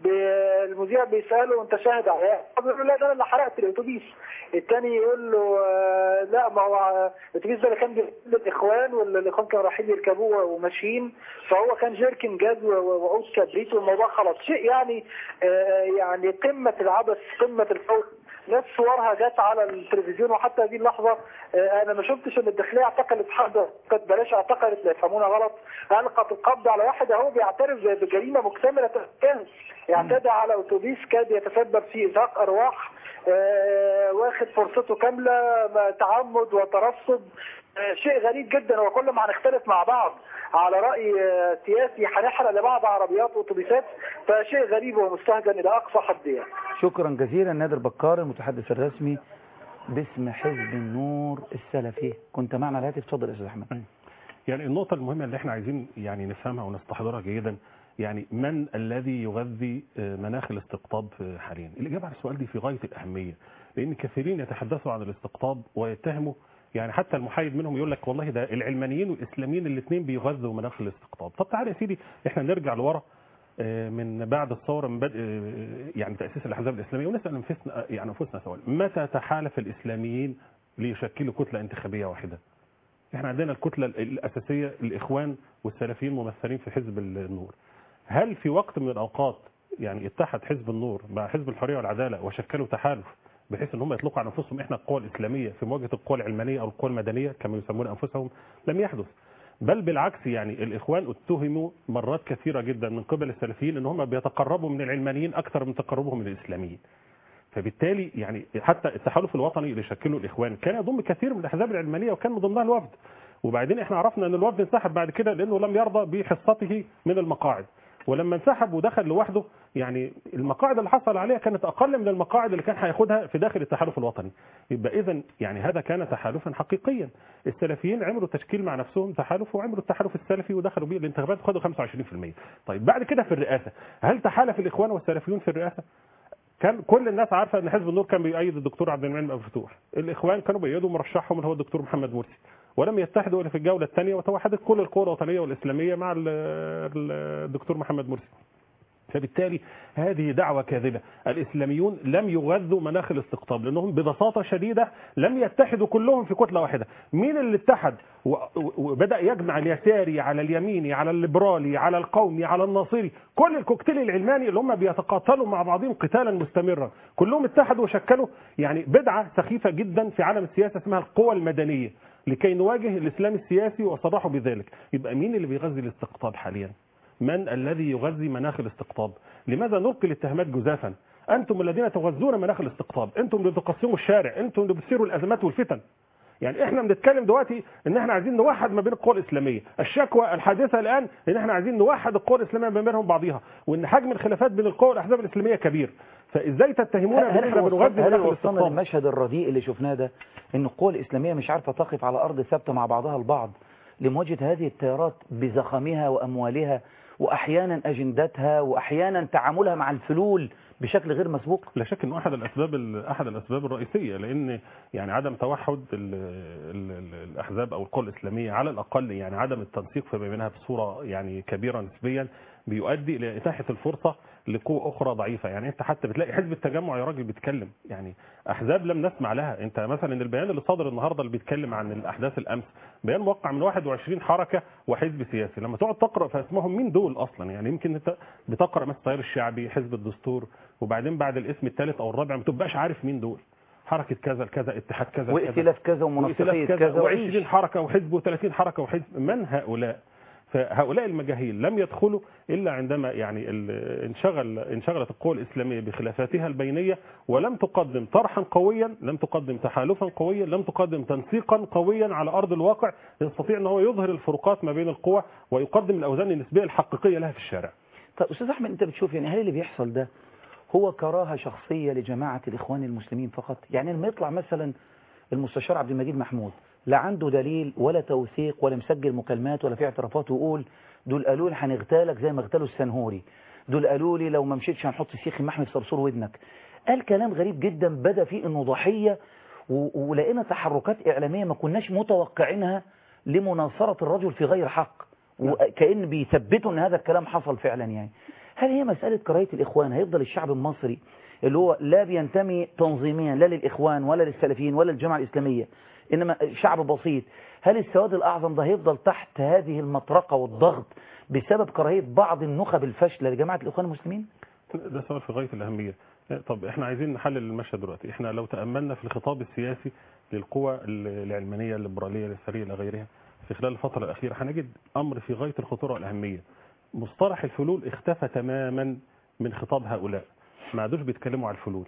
ب- المذيع بيساله انت شاهد عيان بيقول له لا ده انا اللي حرقت الاتوبيس الثاني يقول له آه، لا ما هو الاتوبيس ده اللي كان بيقول الاخوان والاخوان كانوا رايحين يركبوه وماشيين فهو كان جيركن جاز و- و- وعود كبريت والموضوع خلاص شيء يعني آه، يعني قمه العبث قمه الفوق ناس صورها جت على التلفزيون وحتى هذه اللحظه آه، انا ما شفتش ان الداخليه اعتقلت حد كانت بلاش اعتقلت لا يفهمونا غلط القت القبض على واحد اهو بيعترف بجريمه مكتمله الكامل اعتدى على اتوبيس كاد يتسبب في ازهاق ارواح آه، واخد فرصته كامله ما تعمد وترصد آه، شيء غريب جدا وكل ما هنختلف مع بعض على راي آه، سياسي هنحرق لبعض عربيات واتوبيسات فشيء غريب ومستهجن الى اقصى حد يعني شكرا جزيلا نادر بكار المتحدث الرسمي باسم حزب النور السلفي كنت معنا على الهاتف اتفضل يا استاذ احمد يعني النقطة المهمة اللي احنا عايزين يعني نفهمها ونستحضرها جيدا يعني من الذي يغذي آه، مناخ الاستقطاب آه، حاليا الإجابة على السؤال دي في غاية الأهمية لأن كثيرين يتحدثوا عن الاستقطاب ويتهموا يعني حتى المحايد منهم يقول لك والله ده العلمانيين والإسلاميين الاثنين بيغذوا مناخ الاستقطاب طب تعالى يا سيدي احنا نرجع لورا آه، من بعد الثورة من بدء آه، يعني تأسيس الأحزاب الإسلامية ونسأل أنفسنا يعني أنفسنا سؤال متى تحالف الإسلاميين ليشكلوا كتلة انتخابية واحدة احنا عندنا الكتلة الأساسية الإخوان والسلفيين ممثلين في حزب النور هل في وقت من الأوقات يعني اتحد حزب النور مع حزب الحرية والعدالة وشكلوا تحالف بحيث ان هم يطلقوا على انفسهم احنا القوى الاسلاميه في مواجهه القوى العلمانيه او القوى المدنيه كما يسمون انفسهم لم يحدث بل بالعكس يعني الاخوان اتهموا مرات كثيره جدا من قبل السلفيين ان هم بيتقربوا من العلمانيين اكثر من تقربهم من الاسلاميين فبالتالي يعني حتى التحالف الوطني اللي شكله الاخوان كان يضم كثير من الاحزاب العلمانيه وكان من ضمنها الوفد وبعدين احنا عرفنا ان الوفد انسحب بعد كده لانه لم يرضى بحصته من المقاعد ولما انسحب ودخل لوحده يعني المقاعد اللي حصل عليها كانت اقل من المقاعد اللي كان هياخدها في داخل التحالف الوطني يبقى اذا يعني هذا كان تحالفا حقيقيا السلفيين عملوا تشكيل مع نفسهم تحالف وعملوا التحالف السلفي ودخلوا بيه الانتخابات وخدوا 25% طيب بعد كده في الرئاسه هل تحالف الاخوان والسلفيون في الرئاسه كان كل الناس عارفه ان حزب النور كان بيؤيد الدكتور عبد المنعم ابو فتوح الاخوان كانوا بيؤيدوا مرشحهم اللي هو الدكتور محمد مرسي ولم يتحدوا الا في الجوله الثانيه وتوحدت كل القوى الوطنيه والاسلاميه مع ال- ال- الدكتور محمد مرسي فبالتالي هذه دعوة كاذبة الإسلاميون لم يغذوا مناخ الاستقطاب لأنهم ببساطة شديدة لم يتحدوا كلهم في كتلة واحدة مين اللي اتحد و- و- وبدأ يجمع اليساري على اليميني على الليبرالي على القومي على الناصري كل الكوكتيل العلماني اللي هم بيتقاتلوا مع بعضهم قتالا مستمرا كلهم اتحدوا وشكلوا يعني بدعة سخيفة جدا في عالم السياسة اسمها القوى المدنية لكي نواجه الإسلام السياسي وصرحوا بذلك يبقى مين اللي بيغذي الاستقطاب حاليا من الذي يغذي مناخ الاستقطاب لماذا نلقي الاتهامات جزافا انتم الذين تغذون مناخ الاستقطاب انتم اللي بتقسموا الشارع انتم اللي بتصيروا الازمات والفتن يعني احنا بنتكلم دلوقتي ان احنا عايزين نوحد ما بين القوى الاسلاميه الشكوى الحادثه الان ان احنا عايزين نوحد القوى الاسلاميه ما بينهم بعضها وان حجم الخلافات بين القوى والاحزاب الاسلاميه كبير فازاي تتهمونا هل بان احنا احنا بنغذي هل مناخ وصلنا الاستقطاب للمشهد الرديء اللي شفناه ده ان القوى الاسلاميه مش عارفه تقف على ارض ثابته مع بعضها البعض لمواجهه هذه التيارات بزخمها واموالها واحيانا اجندتها واحيانا تعاملها مع الفلول بشكل غير مسبوق لا شك انه احد الاسباب احد الاسباب الرئيسيه لان يعني عدم توحد ال ال ال الاحزاب او القوى الاسلاميه على الاقل يعني عدم التنسيق فيما بينها بصوره يعني كبيره نسبيا بيؤدي الى اتاحه الفرصه لقوى اخرى ضعيفه يعني انت حتى بتلاقي حزب التجمع يا راجل بيتكلم يعني احزاب لم نسمع لها انت مثلا البيان اللي صادر النهارده اللي بيتكلم عن الاحداث الامس بيان موقع من 21 حركه وحزب سياسي لما تقعد تقرا في اسمهم مين دول اصلا يعني يمكن انت بتقرا مثلا التيار الشعبي حزب الدستور وبعدين بعد الاسم الثالث او الرابع ما تبقاش عارف مين دول حركه كذا كذا اتحاد كذا وائتلاف كذا ومنسقيه وائتلاف كذا و20 وعيش حركه وحزب و30 حركه وحزب من هؤلاء فهؤلاء المجاهيل لم يدخلوا الا عندما يعني ال- انشغل انشغلت القوى الاسلاميه بخلافاتها البينيه ولم تقدم طرحا قويا لم تقدم تحالفا قويا لم تقدم تنسيقا قويا على ارض الواقع يستطيع ان هو يظهر الفروقات ما بين القوى ويقدم الاوزان النسبيه الحقيقيه لها في الشارع طب استاذ احمد انت بتشوف يعني هل اللي بيحصل ده هو كراهه شخصيه لجماعه الاخوان المسلمين فقط يعني لما يطلع مثلا المستشار عبد المجيد محمود لا عنده دليل ولا توثيق ولا مسجل مكالمات ولا في اعترافات ويقول دول قالوا لي هنغتالك زي ما اغتالوا السنهوري دول قالوا لي لو ما مشيتش هنحط سيخ محمي في صرصور ودنك قال كلام غريب جدا بدا فيه انه ضحيه و- ولقينا تحركات اعلاميه ما كناش متوقعينها لمناصره الرجل في غير حق وكأن بيثبتوا ان هذا الكلام حصل فعلا يعني هل هي مسألة كراهية الإخوان هيفضل الشعب المصري اللي هو لا بينتمي تنظيميا لا للإخوان ولا للسلفيين ولا للجماعة الإسلامية إنما شعب بسيط هل السواد الأعظم ده هيفضل تحت هذه المطرقة والضغط بسبب كراهية بعض النخب الفاشلة لجماعة الإخوان المسلمين؟ ده سؤال في غايه الاهميه طب احنا عايزين نحلل المشهد دلوقتي احنا لو تاملنا في الخطاب السياسي للقوى العلمانيه الليبراليه اليساريه الى غيرها في خلال الفتره الاخيره هنجد امر في غايه الخطوره والاهميه مصطلح الفلول اختفى تماما من خطاب هؤلاء ما عادوش بيتكلموا على الفلول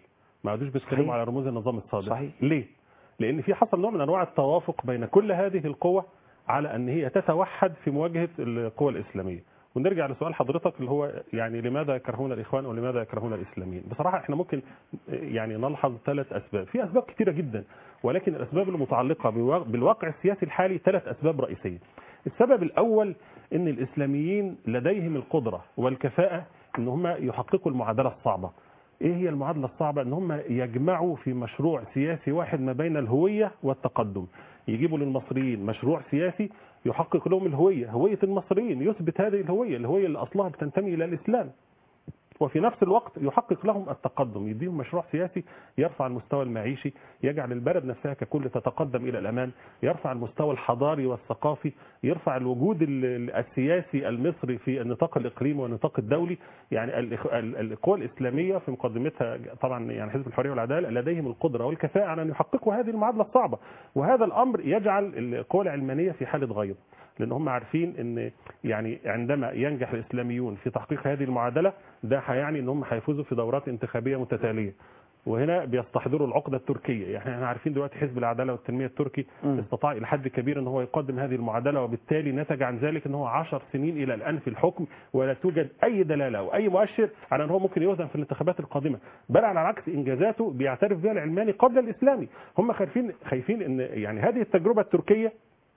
ما عادوش بيتكلموا صحيح. على رموز النظام السابق صحيح. ليه لان في حصل نوع من انواع التوافق بين كل هذه القوى على ان هي تتوحد في مواجهه القوى الاسلاميه ونرجع لسؤال حضرتك اللي هو يعني لماذا يكرهون الاخوان ولماذا يكرهون الاسلاميين بصراحه احنا ممكن يعني نلحظ ثلاث اسباب في اسباب كثيره جدا ولكن الاسباب المتعلقه بوا- بالواقع السياسي الحالي ثلاث اسباب رئيسيه السبب الاول ان الاسلاميين لديهم القدره والكفاءه ان هم يحققوا المعادله الصعبه ايه هي المعادله الصعبه ان هم يجمعوا في مشروع سياسي واحد ما بين الهويه والتقدم يجيبوا للمصريين مشروع سياسي يحقق لهم الهويه هويه المصريين يثبت هذه الهويه الهويه اللي اصلها بتنتمي الى الاسلام وفي نفس الوقت يحقق لهم التقدم يديهم مشروع سياسي يرفع المستوى المعيشي يجعل البلد نفسها ككل تتقدم الى الامام يرفع المستوى الحضاري والثقافي يرفع الوجود ال- ال- السياسي المصري في النطاق الاقليمي والنطاق الدولي يعني الإخ- ال- القوى الاسلاميه في مقدمتها طبعا يعني حزب الحريه والعداله لديهم القدره والكفاءه على ان يحققوا هذه المعادله الصعبه وهذا الامر يجعل القوى العلمانيه في حاله غيظ لان هم عارفين ان يعني عندما ينجح الاسلاميون في تحقيق هذه المعادله ده هيعني ان هم هيفوزوا في دورات انتخابيه متتاليه وهنا بيستحضروا العقده التركيه يعني احنا عارفين دلوقتي حزب العداله والتنميه التركي مم. استطاع الى حد كبير ان هو يقدم هذه المعادله وبالتالي نتج عن ذلك ان هو 10 سنين الى الان في الحكم ولا توجد اي دلاله او اي مؤشر على ان هو ممكن يوزن في الانتخابات القادمه بل على العكس انجازاته بيعترف بها العلماني قبل الاسلامي هم خايفين خايفين ان يعني هذه التجربه التركيه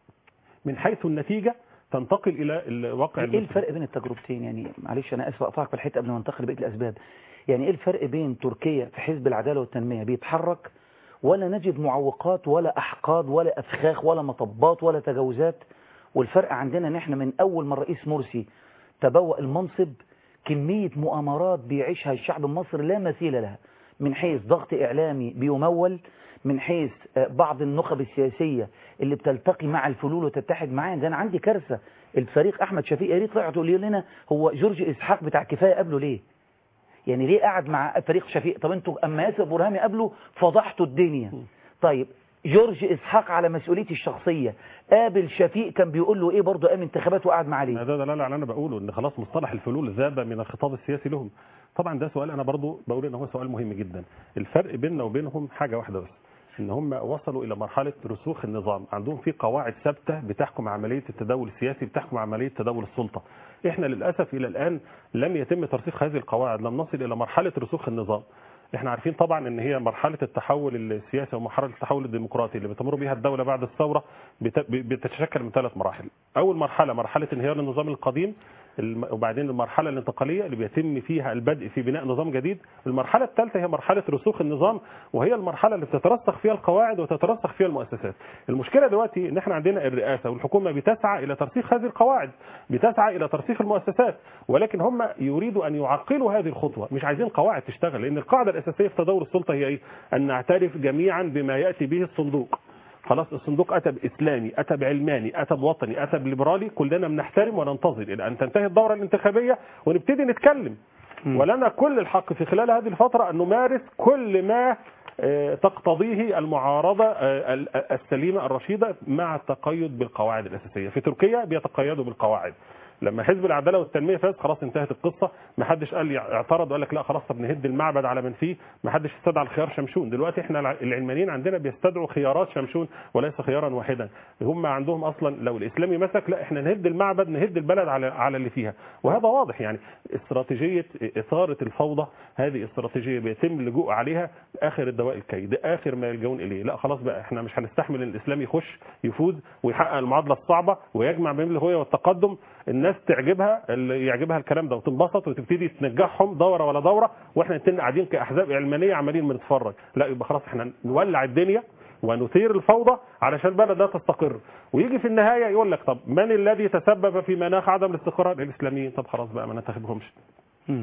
من حيث النتيجه تنتقل الى الواقع ايه المصري. الفرق بين التجربتين يعني معلش انا اسف اقطعك في الحته قبل ما ننتقل لبقيه الاسباب يعني ايه الفرق بين تركيا في حزب العداله والتنميه بيتحرك ولا نجد معوقات ولا احقاد ولا افخاخ ولا مطبات ولا تجاوزات والفرق عندنا ان احنا من اول ما الرئيس مرسي تبوأ المنصب كميه مؤامرات بيعيشها الشعب المصري لا مثيل لها من حيث ضغط اعلامي بيمول من حيث آه، بعض النخب السياسيه اللي بتلتقي مع الفلول وتتحد معاه ده انا عندي كارثه الفريق احمد شفيق يا ريت طلع تقول لنا هو جورج اسحاق بتاع كفايه قبله ليه يعني ليه قعد مع فريق شفيق طب انتوا اما ياسر برهامي قبله فضحتوا الدنيا طيب جورج اسحاق على مسؤوليتي الشخصيه قابل شفيق كان بيقول له ايه برضه قام انتخابات وقعد معاه ليه ده دلاله على اللي انا بقوله ان خلاص مصطلح الفلول ذاب من الخطاب السياسي لهم طبعا ده سؤال انا برضو بقول ان هو سؤال مهم جدا الفرق بيننا وبينهم حاجه واحده بس ان هم وصلوا الى مرحله رسوخ النظام عندهم في قواعد ثابته بتحكم عمليه التداول السياسي بتحكم عمليه تداول السلطه احنا للاسف الى الان لم يتم ترسيخ هذه القواعد لم نصل الى مرحله رسوخ النظام احنا عارفين طبعا ان هي مرحله التحول السياسي ومرحله التحول الديمقراطي اللي بتمر بها الدوله بعد الثوره بت- بتتشكل من ثلاث مراحل اول مرحله مرحله انهيار النظام القديم الم- وبعدين المرحله الانتقاليه اللي بيتم فيها البدء في بناء نظام جديد المرحله الثالثه هي مرحله رسوخ النظام وهي المرحله اللي بتترسخ فيها القواعد وتترسخ فيها المؤسسات المشكله دلوقتي ان احنا عندنا الرئاسه والحكومه بتسعى الى ترسيخ هذه القواعد بتسعى الى ترسيخ المؤسسات ولكن هم يريدوا ان يعقلوا هذه الخطوه مش عايزين قواعد تشتغل لان القاعده الاساسيه في تداول السلطه هي ايه ان نعترف جميعا بما ياتي به الصندوق خلاص الصندوق اتى باسلامي اتى بعلماني اتى بوطني اتى بليبرالي كلنا بنحترم وننتظر الى ان تنتهي الدوره الانتخابيه ونبتدي نتكلم ولنا كل الحق في خلال هذه الفتره ان نمارس كل ما آه، تقتضيه المعارضه آه، ال- السليمه الرشيده مع التقيد بالقواعد الاساسيه في تركيا بيتقيدوا بالقواعد لما حزب العداله والتنميه فاز خلاص انتهت القصه ما حدش قال اعترض وقال لك لا خلاص طب نهد المعبد على من فيه ما حدش استدعى الخيار شمشون دلوقتي احنا الع- العلمانيين عندنا بيستدعوا خيارات شمشون وليس خيارا واحدا هم عندهم اصلا لو الاسلامي مسك لا احنا نهد المعبد نهد البلد على على اللي فيها وهذا واضح يعني استراتيجيه اثاره الفوضى هذه استراتيجيه بيتم اللجوء عليها اخر الدواء الكيد اخر ما يلجؤون اليه لا خلاص بقى احنا مش هنستحمل ان الاسلام يخش يفوز ويحقق المعادله الصعبه ويجمع بين الهويه والتقدم الناس تعجبها اللي يعجبها الكلام ده وتنبسط وتبتدي تنجحهم دوره ولا دوره واحنا نتن قاعدين كاحزاب علمانيه عمالين بنتفرج لا يبقى خلاص احنا نولع الدنيا ونثير الفوضى علشان البلد لا تستقر ويجي في النهايه يقول لك طب من الذي تسبب في مناخ عدم الاستقرار الاسلاميين طب خلاص بقى ما ننتخبهمش آه،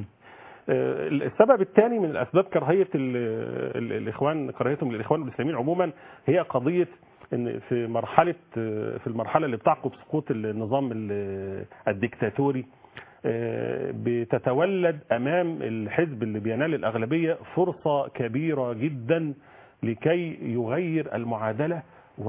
السبب الثاني من الاسباب كراهيه ال- ال- الاخوان كراهيتهم للاخوان والاسلاميين عموما هي قضيه ان في مرحله آه، في المرحله اللي بتعقب سقوط النظام ال- الديكتاتوري آه، بتتولد امام الحزب اللي بينال الاغلبيه فرصه كبيره جدا لكي يغير المعادله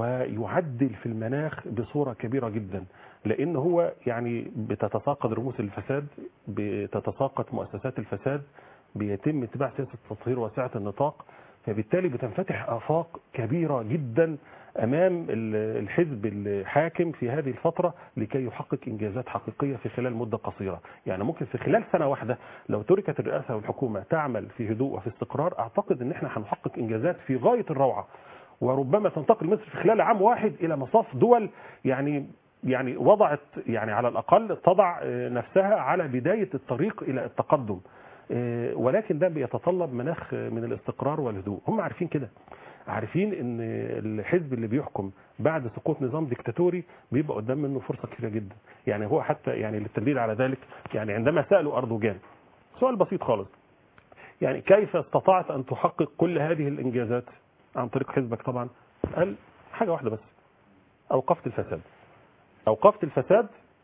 ويعدل في المناخ بصوره كبيره جدا لان هو يعني بتتساقط رموز الفساد بتتساقط مؤسسات الفساد بيتم اتباع سياسه تطهير واسعه النطاق فبالتالي بتنفتح آفاق كبيرة جدا أمام ال- الحزب الحاكم في هذه الفترة لكي يحقق إنجازات حقيقية في خلال مدة قصيرة يعني ممكن في خلال سنة واحدة لو تركت الرئاسة والحكومة تعمل في هدوء وفي استقرار أعتقد أن احنا هنحقق إنجازات في غاية الروعة وربما تنتقل مصر في خلال عام واحد إلى مصاف دول يعني يعني وضعت يعني على الأقل تضع آه، نفسها على بداية الطريق إلى التقدم آه، ولكن ده بيتطلب مناخ آه، من الاستقرار والهدوء هم عارفين كده عارفين ان الحزب اللي بيحكم بعد سقوط نظام ديكتاتوري بيبقى قدام منه فرصه كبيره جدا يعني هو حتى يعني للتدليل على ذلك يعني عندما سالوا اردوغان سؤال بسيط خالص يعني كيف استطعت ان تحقق كل هذه الانجازات عن طريق حزبك طبعا قال حاجه واحده بس اوقفت الفساد اوقفت الفساد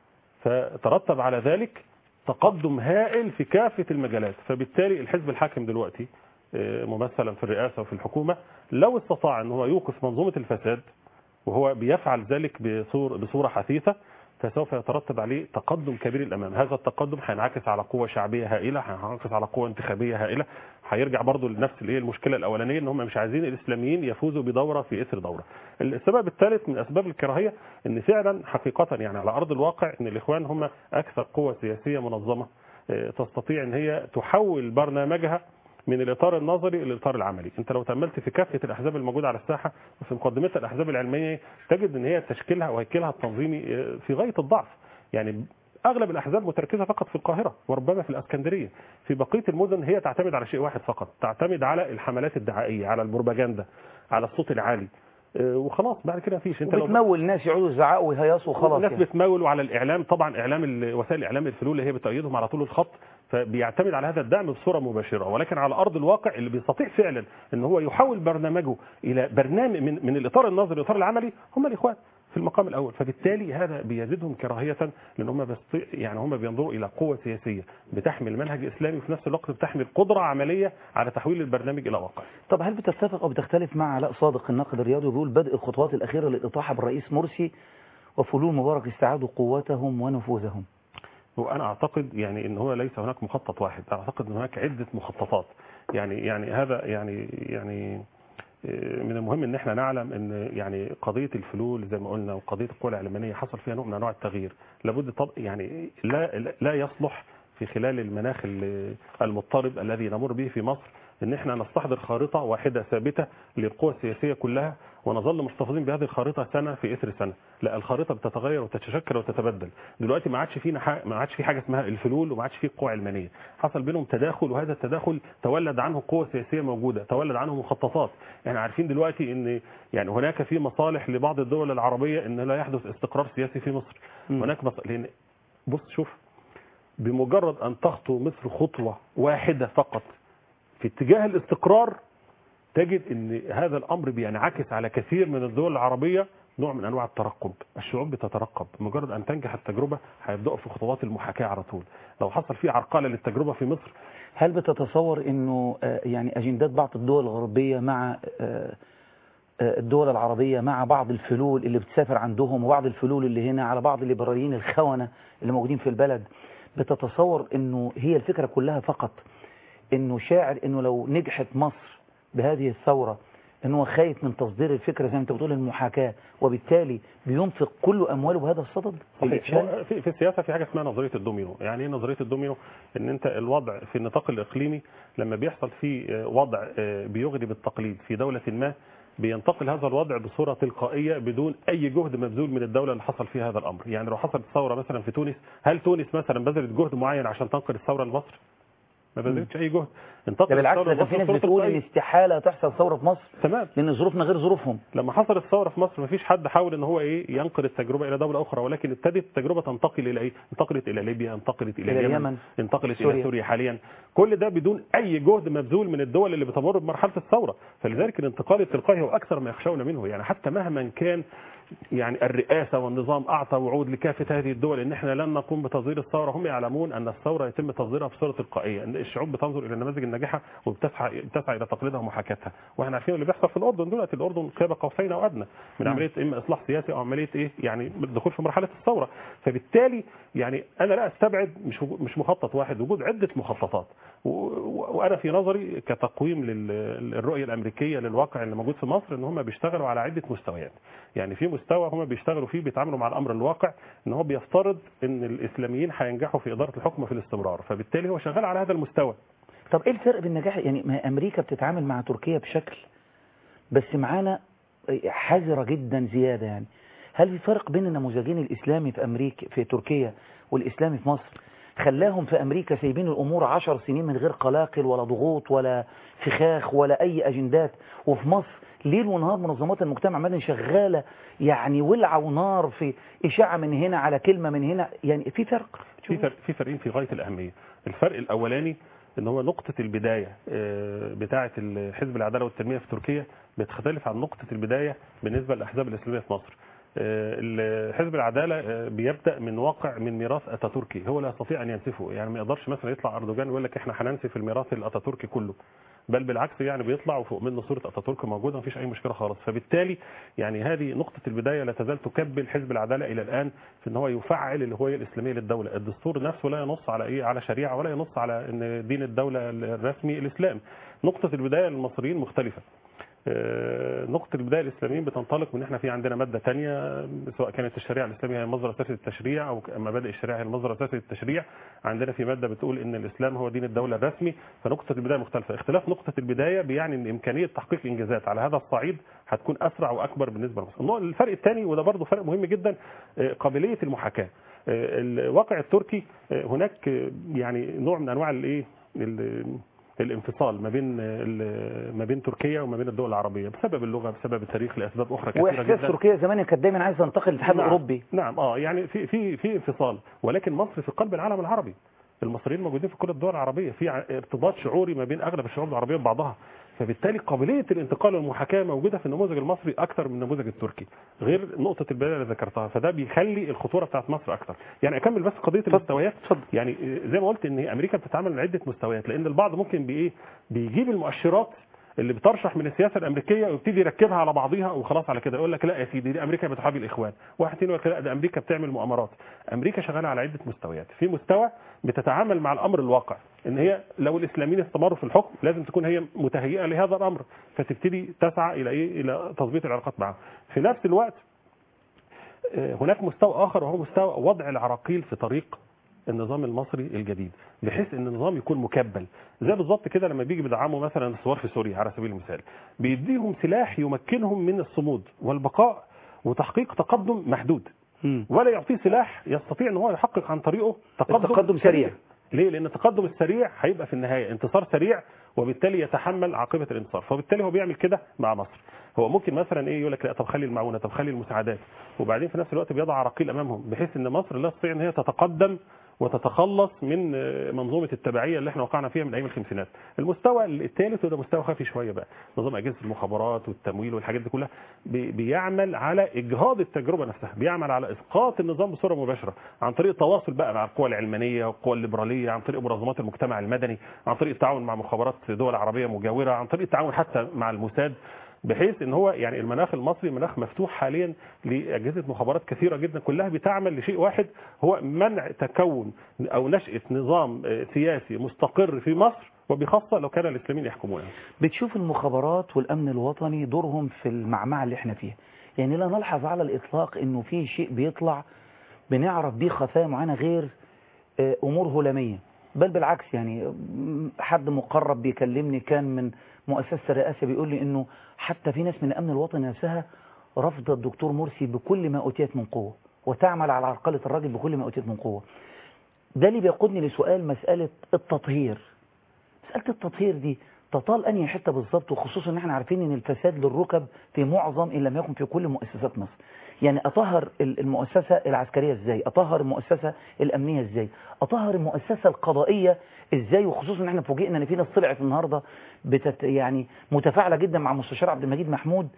فترتب على ذلك تقدم هائل في كافه المجالات فبالتالي الحزب الحاكم دلوقتي آه، ممثلا في الرئاسه وفي الحكومه لو استطاع ان هو يوقف منظومه الفساد وهو بيفعل ذلك بصور بصوره حثيثه فسوف يترتب عليه تقدم كبير الامام هذا التقدم هينعكس على قوه شعبيه هائله هينعكس على قوه انتخابيه هائله هيرجع برضه لنفس الايه المشكله الاولانيه ان هم مش عايزين الاسلاميين يفوزوا بدوره في اثر دوره السبب الثالث من اسباب الكراهيه ان فعلا حقيقه يعني على ارض الواقع ان الاخوان هم اكثر قوه سياسيه منظمه آه، تستطيع ان هي تحول برنامجها من الاطار النظري الى الاطار العملي انت لو تاملت في كافه الاحزاب الموجوده على الساحه وفي مقدمتها الاحزاب العلميه تجد ان هي تشكيلها وهيكلها التنظيمي آه، في غايه الضعف يعني اغلب الاحزاب متركزه فقط في القاهره وربما في الاسكندريه في بقيه المدن هي تعتمد على شيء واحد فقط تعتمد على الحملات الدعائيه على البروباجندا على الصوت العالي آه، وخلاص بعد كده مفيش انت لو وبتمول الناس يقعدوا يزعقوا ويهيصوا وخلاص الناس يعني. بتمول على الاعلام طبعا اعلام ال- وسائل الاعلام الفلول اللي هي بتأيدهم على طول الخط فبيعتمد على هذا الدعم بصوره مباشره ولكن على ارض الواقع اللي بيستطيع فعلا ان هو يحول برنامجه الى برنامج من, من الاطار النظري الاطار العملي هم الاخوان في المقام الاول فبالتالي هذا بيزيدهم كراهيه لان هم بس يعني هم بينظروا الى قوه سياسيه بتحمل منهج اسلامي وفي نفس الوقت بتحمل قدره عمليه على تحويل البرنامج الى واقع طب هل بتتفق او بتختلف مع علاء صادق الناقد الرياضي وبيقول بدء الخطوات الاخيره للاطاحه بالرئيس مرسي وفلول مبارك استعادوا قوتهم ونفوذهم وانا اعتقد يعني ان هو ليس هناك مخطط واحد اعتقد ان هناك عده مخططات يعني يعني هذا يعني يعني آه، من المهم ان احنا نعلم ان يعني قضيه الفلول زي ما قلنا وقضيه القوى العلمانيه حصل فيها نوع من انواع التغيير لابد طب يعني لا لا يصلح في خلال المناخ ال- المضطرب الذي نمر به في مصر ان احنا نستحضر خارطه واحده ثابته للقوى السياسيه كلها ونظل محتفظين بهذه الخارطه سنه في اثر سنه لا الخارطه بتتغير وتتشكل وتتبدل دلوقتي ما عادش فينا ح- ما عادش في حاجه اسمها الفلول وما عادش في قوى علمانيه حصل بينهم تداخل وهذا التداخل تولد عنه قوه سياسيه موجوده تولد عنه مخططات يعني عارفين دلوقتي ان يعني هناك في مصالح لبعض الدول العربيه ان لا يحدث استقرار سياسي في مصر هناك مص... لان بص شوف بمجرد ان تخطو مصر خطوه واحده فقط في اتجاه الاستقرار تجد ان هذا الامر بينعكس على كثير من الدول العربيه نوع من انواع الترقب الشعوب بتترقب مجرد ان تنجح التجربه هيبداوا في خطوات المحاكاه على طول لو حصل في عرقله للتجربه في مصر هل بتتصور انه آه، يعني اجندات بعض الدول الغربيه مع آه، آه، الدول العربيه مع بعض الفلول اللي بتسافر عندهم وبعض الفلول اللي هنا على بعض الليبراليين الخونه اللي موجودين في البلد بتتصور انه هي الفكره كلها فقط انه شاعر انه لو نجحت مصر بهذه الثوره ان هو خايف من تصدير الفكره زي ما انت بتقول المحاكاه وبالتالي بينفق كل امواله بهذا الصدد في الافشال هو في, في السياسه في حاجه اسمها نظريه الدومينو يعني ايه نظريه الدومينو ان انت الوضع في النطاق الاقليمي لما بيحصل فيه آه، وضع آه، بيغري بالتقليد في دوله ما بينتقل هذا الوضع بصوره تلقائيه بدون اي جهد مبذول من الدوله اللي حصل فيها هذا الامر يعني لو حصلت ثوره مثلا في تونس هل تونس مثلا بذلت جهد معين عشان تنقل الثوره لمصر ما بذلتش اي جهد انتقل ده بالعكس الثورة ده في لمصر ناس بصورة بتقول ان تلقائية. استحاله تحصل ثوره في مصر تمام لان ظروفنا غير ظروفهم لما حصلت الثوره في مصر مفيش حد حاول ان هو ايه ينقل التجربه الى دوله اخرى ولكن ابتدت التجربه تنتقل الى ايه؟ انتقلت الى ليبيا، انتقلت الى, إلى اليمن, اليمن، انتقلت سوريا. الى سوريا حاليا، كل ده بدون اي جهد مبذول من الدول اللي بتمر بمرحله الثوره، فلذلك الانتقال التلقائي هو اكثر ما يخشون منه، يعني حتى مهما كان يعني الرئاسة والنظام أعطى وعود لكافة هذه الدول إن إحنا لن نقوم بتصدير الثورة هم يعلمون أن الثورة يتم تصديرها بصورة تلقائية إن الشعوب بتنظر إلى النماذج الناجحة وبتسعى بتسعى إلى تقليدها ومحاكاتها وإحنا عارفين اللي بيحصل في الأردن دلوقتي الأردن قاب قوسين أو أدنى من نعم. عملية إما إصلاح سياسي أو عملية إيه يعني الدخول في مرحلة الثورة فبالتالي يعني أنا لا أستبعد مش وجود- مش مخطط واحد وجود عدة مخططات و- و- وأنا في نظري كتقويم لل- للرؤية الأمريكية للواقع اللي موجود في مصر إن هم بيشتغلوا على عدة مستويات يعني في مستوى هم بيشتغلوا فيه بيتعاملوا مع الامر الواقع ان هو بيفترض ان الاسلاميين هينجحوا في اداره الحكم في الاستمرار فبالتالي هو شغال على هذا المستوى طب ايه الفرق بين النجاح يعني ما امريكا بتتعامل مع تركيا بشكل بس معانا حذرة جدا زيادة يعني هل في فرق بين النموذجين الاسلامي في امريكا في تركيا والاسلامي في مصر خلاهم في امريكا سايبين الامور عشر سنين من غير قلاقل ولا ضغوط ولا فخاخ ولا اي اجندات وفي مصر ليل ونهار منظمات المجتمع المدني شغالة يعني ولعة ونار في إشاعة من هنا على كلمة من هنا يعني في فرق في فرق في فرقين في غايه الاهميه الفرق الاولاني ان هو نقطه البدايه آه، بتاعه حزب العداله والتنميه في تركيا بتختلف عن نقطه البدايه بالنسبه للاحزاب الاسلاميه في مصر آه، ال- حزب العداله آه، بيبدا من واقع من ميراث اتاتوركي هو لا يستطيع ان ينسفه يعني ما يقدرش مثلا يطلع اردوغان ويقول لك احنا هننسف الميراث الاتاتوركي كله بل بالعكس يعني بيطلع وفوق منه صوره اتاتورك موجوده مفيش اي مشكله خالص فبالتالي يعني هذه نقطه البدايه لا تزال تكبل حزب العداله الى الان في ان هو يفعل الهويه الاسلاميه للدوله الدستور نفسه لا ينص على ايه على شريعه ولا ينص على ان دين الدوله الرسمي الاسلام نقطه البدايه للمصريين مختلفه آه، نقطة البداية الإسلاميين بتنطلق من إحنا في عندنا مادة تانية سواء كانت الشريعة الإسلامية هي المصدر الأساسي للتشريع أو مبادئ الشريعة هي المصدر الأساسي للتشريع عندنا في مادة بتقول إن الإسلام هو دين الدولة الرسمي فنقطة البداية مختلفة اختلاف نقطة البداية بيعني إن إمكانية تحقيق الإنجازات على هذا الصعيد هتكون أسرع وأكبر بالنسبة لمصر النوع- الفرق الثاني وده برضه فرق مهم جدا آه، قابلية المحاكاة آه، الواقع التركي آه، هناك آه، يعني نوع من أنواع الإيه ال- الانفصال ما بين ال- ما بين تركيا وما بين الدول العربيه بسبب اللغه بسبب التاريخ لاسباب اخرى كثيره واحساس جدا تركيا زمان كانت دايما عايزه تنتقل للاتحاد نعم. الاوروبي نعم اه يعني في في في انفصال ولكن مصر في قلب العالم العربي المصريين موجودين في كل الدول العربيه في ع- ارتباط شعوري ما بين اغلب الشعوب العربيه ببعضها فبالتالي قابليه الانتقال والمحاكاه موجوده في النموذج المصري اكثر من النموذج التركي غير نقطه البدايه اللي ذكرتها فده بيخلي الخطوره بتاعت مصر اكثر يعني اكمل بس قضيه المستويات يعني زي ما قلت ان امريكا بتتعامل من عده مستويات لان البعض ممكن بايه بيجيب المؤشرات اللي بترشح من السياسه الامريكيه ويبتدي يركبها على بعضها وخلاص على كده يقول لك لا يا سيدي دي امريكا بتحابي الاخوان واحد تاني يقول لك لا ده امريكا بتعمل مؤامرات امريكا شغاله على عده مستويات في مستوى بتتعامل مع الامر الواقع ان هي لو الاسلاميين استمروا في الحكم لازم تكون هي متهيئه لهذا الامر فتبتدي تسعى الى ايه الى تظبيط العلاقات معهم في نفس الوقت آه، هناك مستوى اخر وهو مستوى وضع العراقيل في طريق النظام المصري الجديد بحيث ان النظام يكون مكبل زي بالظبط كده لما بيجي بيدعموا مثلا الثوار في سوريا على سبيل المثال بيديهم سلاح يمكنهم من الصمود والبقاء وتحقيق تقدم محدود ولا يعطيه سلاح يستطيع ان هو يحقق عن طريقه تقدم, التقدم سريع. ليه لان التقدم السريع هيبقى في النهايه انتصار سريع وبالتالي يتحمل عاقبه الانتصار فبالتالي هو بيعمل كده مع مصر هو ممكن مثلا ايه يقول لك لا طب خلي المعونه طب خلي المساعدات وبعدين في نفس الوقت بيضع عراقيل امامهم بحيث ان مصر لا تستطيع ان هي تتقدم وتتخلص من آه، منظومه التبعيه اللي احنا وقعنا فيها من ايام الخمسينات. المستوى الثالث وده مستوى خفي شويه بقى، نظام اجهزه المخابرات والتمويل والحاجات دي كلها بي- بيعمل على اجهاض التجربه نفسها، بيعمل على اسقاط النظام بصوره مباشره عن طريق التواصل بقى مع القوى العلمانيه والقوى الليبراليه، عن طريق منظمات المجتمع المدني، عن طريق التعاون مع مخابرات دول عربيه مجاوره، عن طريق التعاون حتى مع الموساد بحيث ان هو يعني المناخ المصري مناخ مفتوح حاليا لاجهزه مخابرات كثيره جدا كلها بتعمل لشيء واحد هو منع تكون او نشاه نظام آه، سياسي مستقر في مصر وبخاصه لو كان الاسلاميين يحكمونها. بتشوف المخابرات والامن الوطني دورهم في المعمعة اللي احنا فيها يعني لا نلحظ على الاطلاق انه في شيء بيطلع بنعرف بيه خفايا معينه غير آه، امور هلاميه بل بالعكس يعني م- حد مقرب بيكلمني كان من مؤسسه الرئاسه بيقول لي انه حتى في ناس من الامن الوطني نفسها رفض الدكتور مرسي بكل ما اوتيت من قوه وتعمل على عرقله الراجل بكل ما اوتيت من قوه ده اللي بيقودني لسؤال مساله التطهير مساله التطهير دي تطال انهي حته بالظبط وخصوصا ان احنا عارفين ان الفساد للركب في معظم ان لم يكن في كل مؤسسات مصر يعني اطهر ال- المؤسسه العسكريه ازاي اطهر المؤسسه الامنيه ازاي اطهر المؤسسه القضائيه ازاي وخصوصا ان احنا فوجئنا ان في ناس طلعت النهارده بتت يعني متفاعله جدا مع مستشار عبد المجيد محمود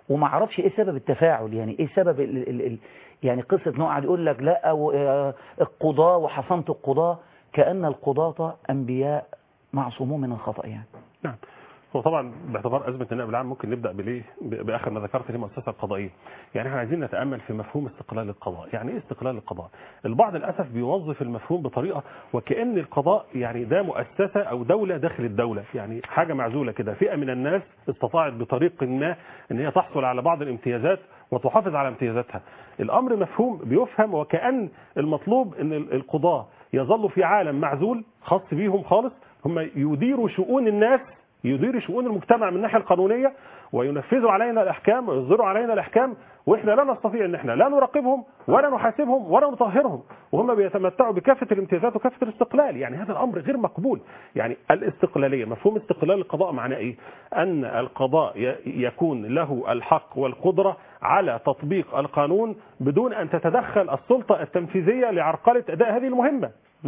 وما اعرفش ايه سبب التفاعل يعني ايه سبب ال ال ال يعني قصه انه قاعد يقول لك لا و- آه، القضاه وحصنت القضاه كان القضاه انبياء معصومون من الخطا يعني نعم هو طبعا باعتبار ازمه النائب العام ممكن نبدا بالايه ب- باخر ما ذكرت اللي هي المؤسسه القضائيه يعني احنا عايزين نتامل في مفهوم استقلال القضاء يعني ايه استقلال القضاء البعض للاسف بيوظف المفهوم بطريقه وكان القضاء يعني ده مؤسسه او دوله داخل الدوله يعني حاجه معزوله كده فئه من الناس استطاعت بطريق ما ان هي تحصل على بعض الامتيازات وتحافظ على امتيازاتها الامر مفهوم بيفهم وكان المطلوب ان ال- القضاه يظلوا في عالم معزول خاص بيهم خالص هم يديروا شؤون الناس يديروا شؤون المجتمع من الناحيه القانونيه وينفذوا علينا الاحكام ويصدروا علينا الاحكام واحنا لا نستطيع ان احنا لا نراقبهم ولا نحاسبهم ولا نطهرهم وهم بيتمتعوا بكافه الامتيازات وكافه الاستقلال يعني هذا الامر غير مقبول يعني الاستقلاليه مفهوم استقلال القضاء معناه ايه ان القضاء ي- يكون له الحق والقدره على تطبيق القانون بدون ان تتدخل السلطه التنفيذيه لعرقله اداء هذه المهمه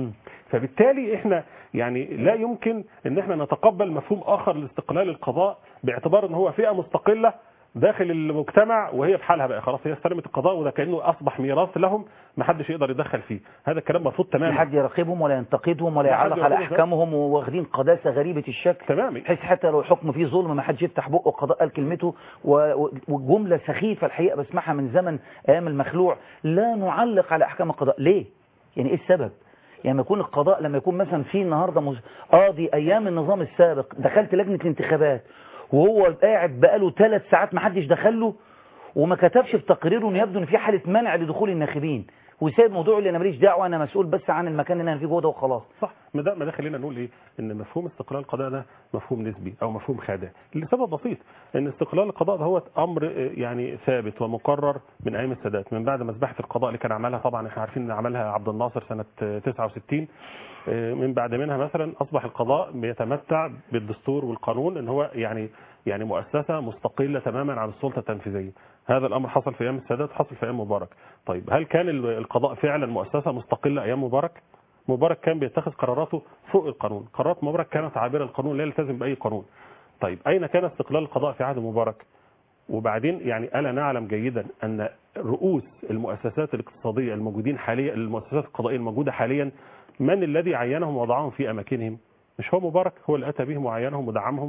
فبالتالي احنا يعني لا يمكن ان احنا نتقبل مفهوم اخر لاستقلال القضاء باعتبار ان هو فئه مستقله داخل المجتمع وهي في حالها بقى خلاص هي استلمت القضاء وده كانه اصبح ميراث لهم ما حدش يقدر يتدخل فيه هذا الكلام مرفوض لا تماما حد يراقبهم ولا ينتقدهم ولا لا حد يعلق على يراقبهم. احكامهم وواخدين قداسه غريبه الشكل تمام بحيث حتى لو حكم فيه ظلم ما حدش يفتح بقه القضاء قال كلمته و- و- وجمله سخيفه الحقيقه بسمعها من زمن ايام المخلوع لا نعلق على احكام القضاء ليه يعني ايه السبب يعني ما يكون القضاء لما يكون مثلا في النهارده مز- قاضي ايام النظام السابق دخلت لجنه الانتخابات وهو قاعد بقاله ثلاث ساعات ما حدش دخله وما كتبش في تقريره ان يبدو ان في حاله منع لدخول الناخبين وسايب موضوع اللي انا ماليش دعوه انا مسؤول بس عن المكان اللي انا فيه جوه ده وخلاص صح ما ده ما ده خلينا نقول ايه ان مفهوم استقلال القضاء ده مفهوم نسبي او مفهوم خادع لسبب بسيط ان استقلال القضاء ده هو امر آه، يعني ثابت ومقرر من ايام السادات من بعد مذبحه القضاء اللي كان عملها طبعا احنا عارفين ان عملها عبد الناصر سنه آه، 69 آه، من بعد منها مثلا اصبح القضاء بيتمتع بالدستور والقانون ان هو يعني يعني مؤسسه مستقله تماما عن السلطه التنفيذيه هذا الامر حصل في ايام السادات حصل في ايام مبارك طيب هل كان ال- القضاء فعلا مؤسسه مستقله ايام مبارك مبارك كان بيتخذ قراراته فوق القانون قرارات مبارك كانت عابره القانون لا يلتزم باي قانون طيب اين كان استقلال القضاء في عهد مبارك وبعدين يعني الا نعلم جيدا ان رؤوس المؤسسات الاقتصاديه الموجودين حاليا المؤسسات القضائيه الموجوده حاليا من الذي عينهم ووضعهم في اماكنهم مش هو مبارك هو اللي اتى بهم وعينهم ودعمهم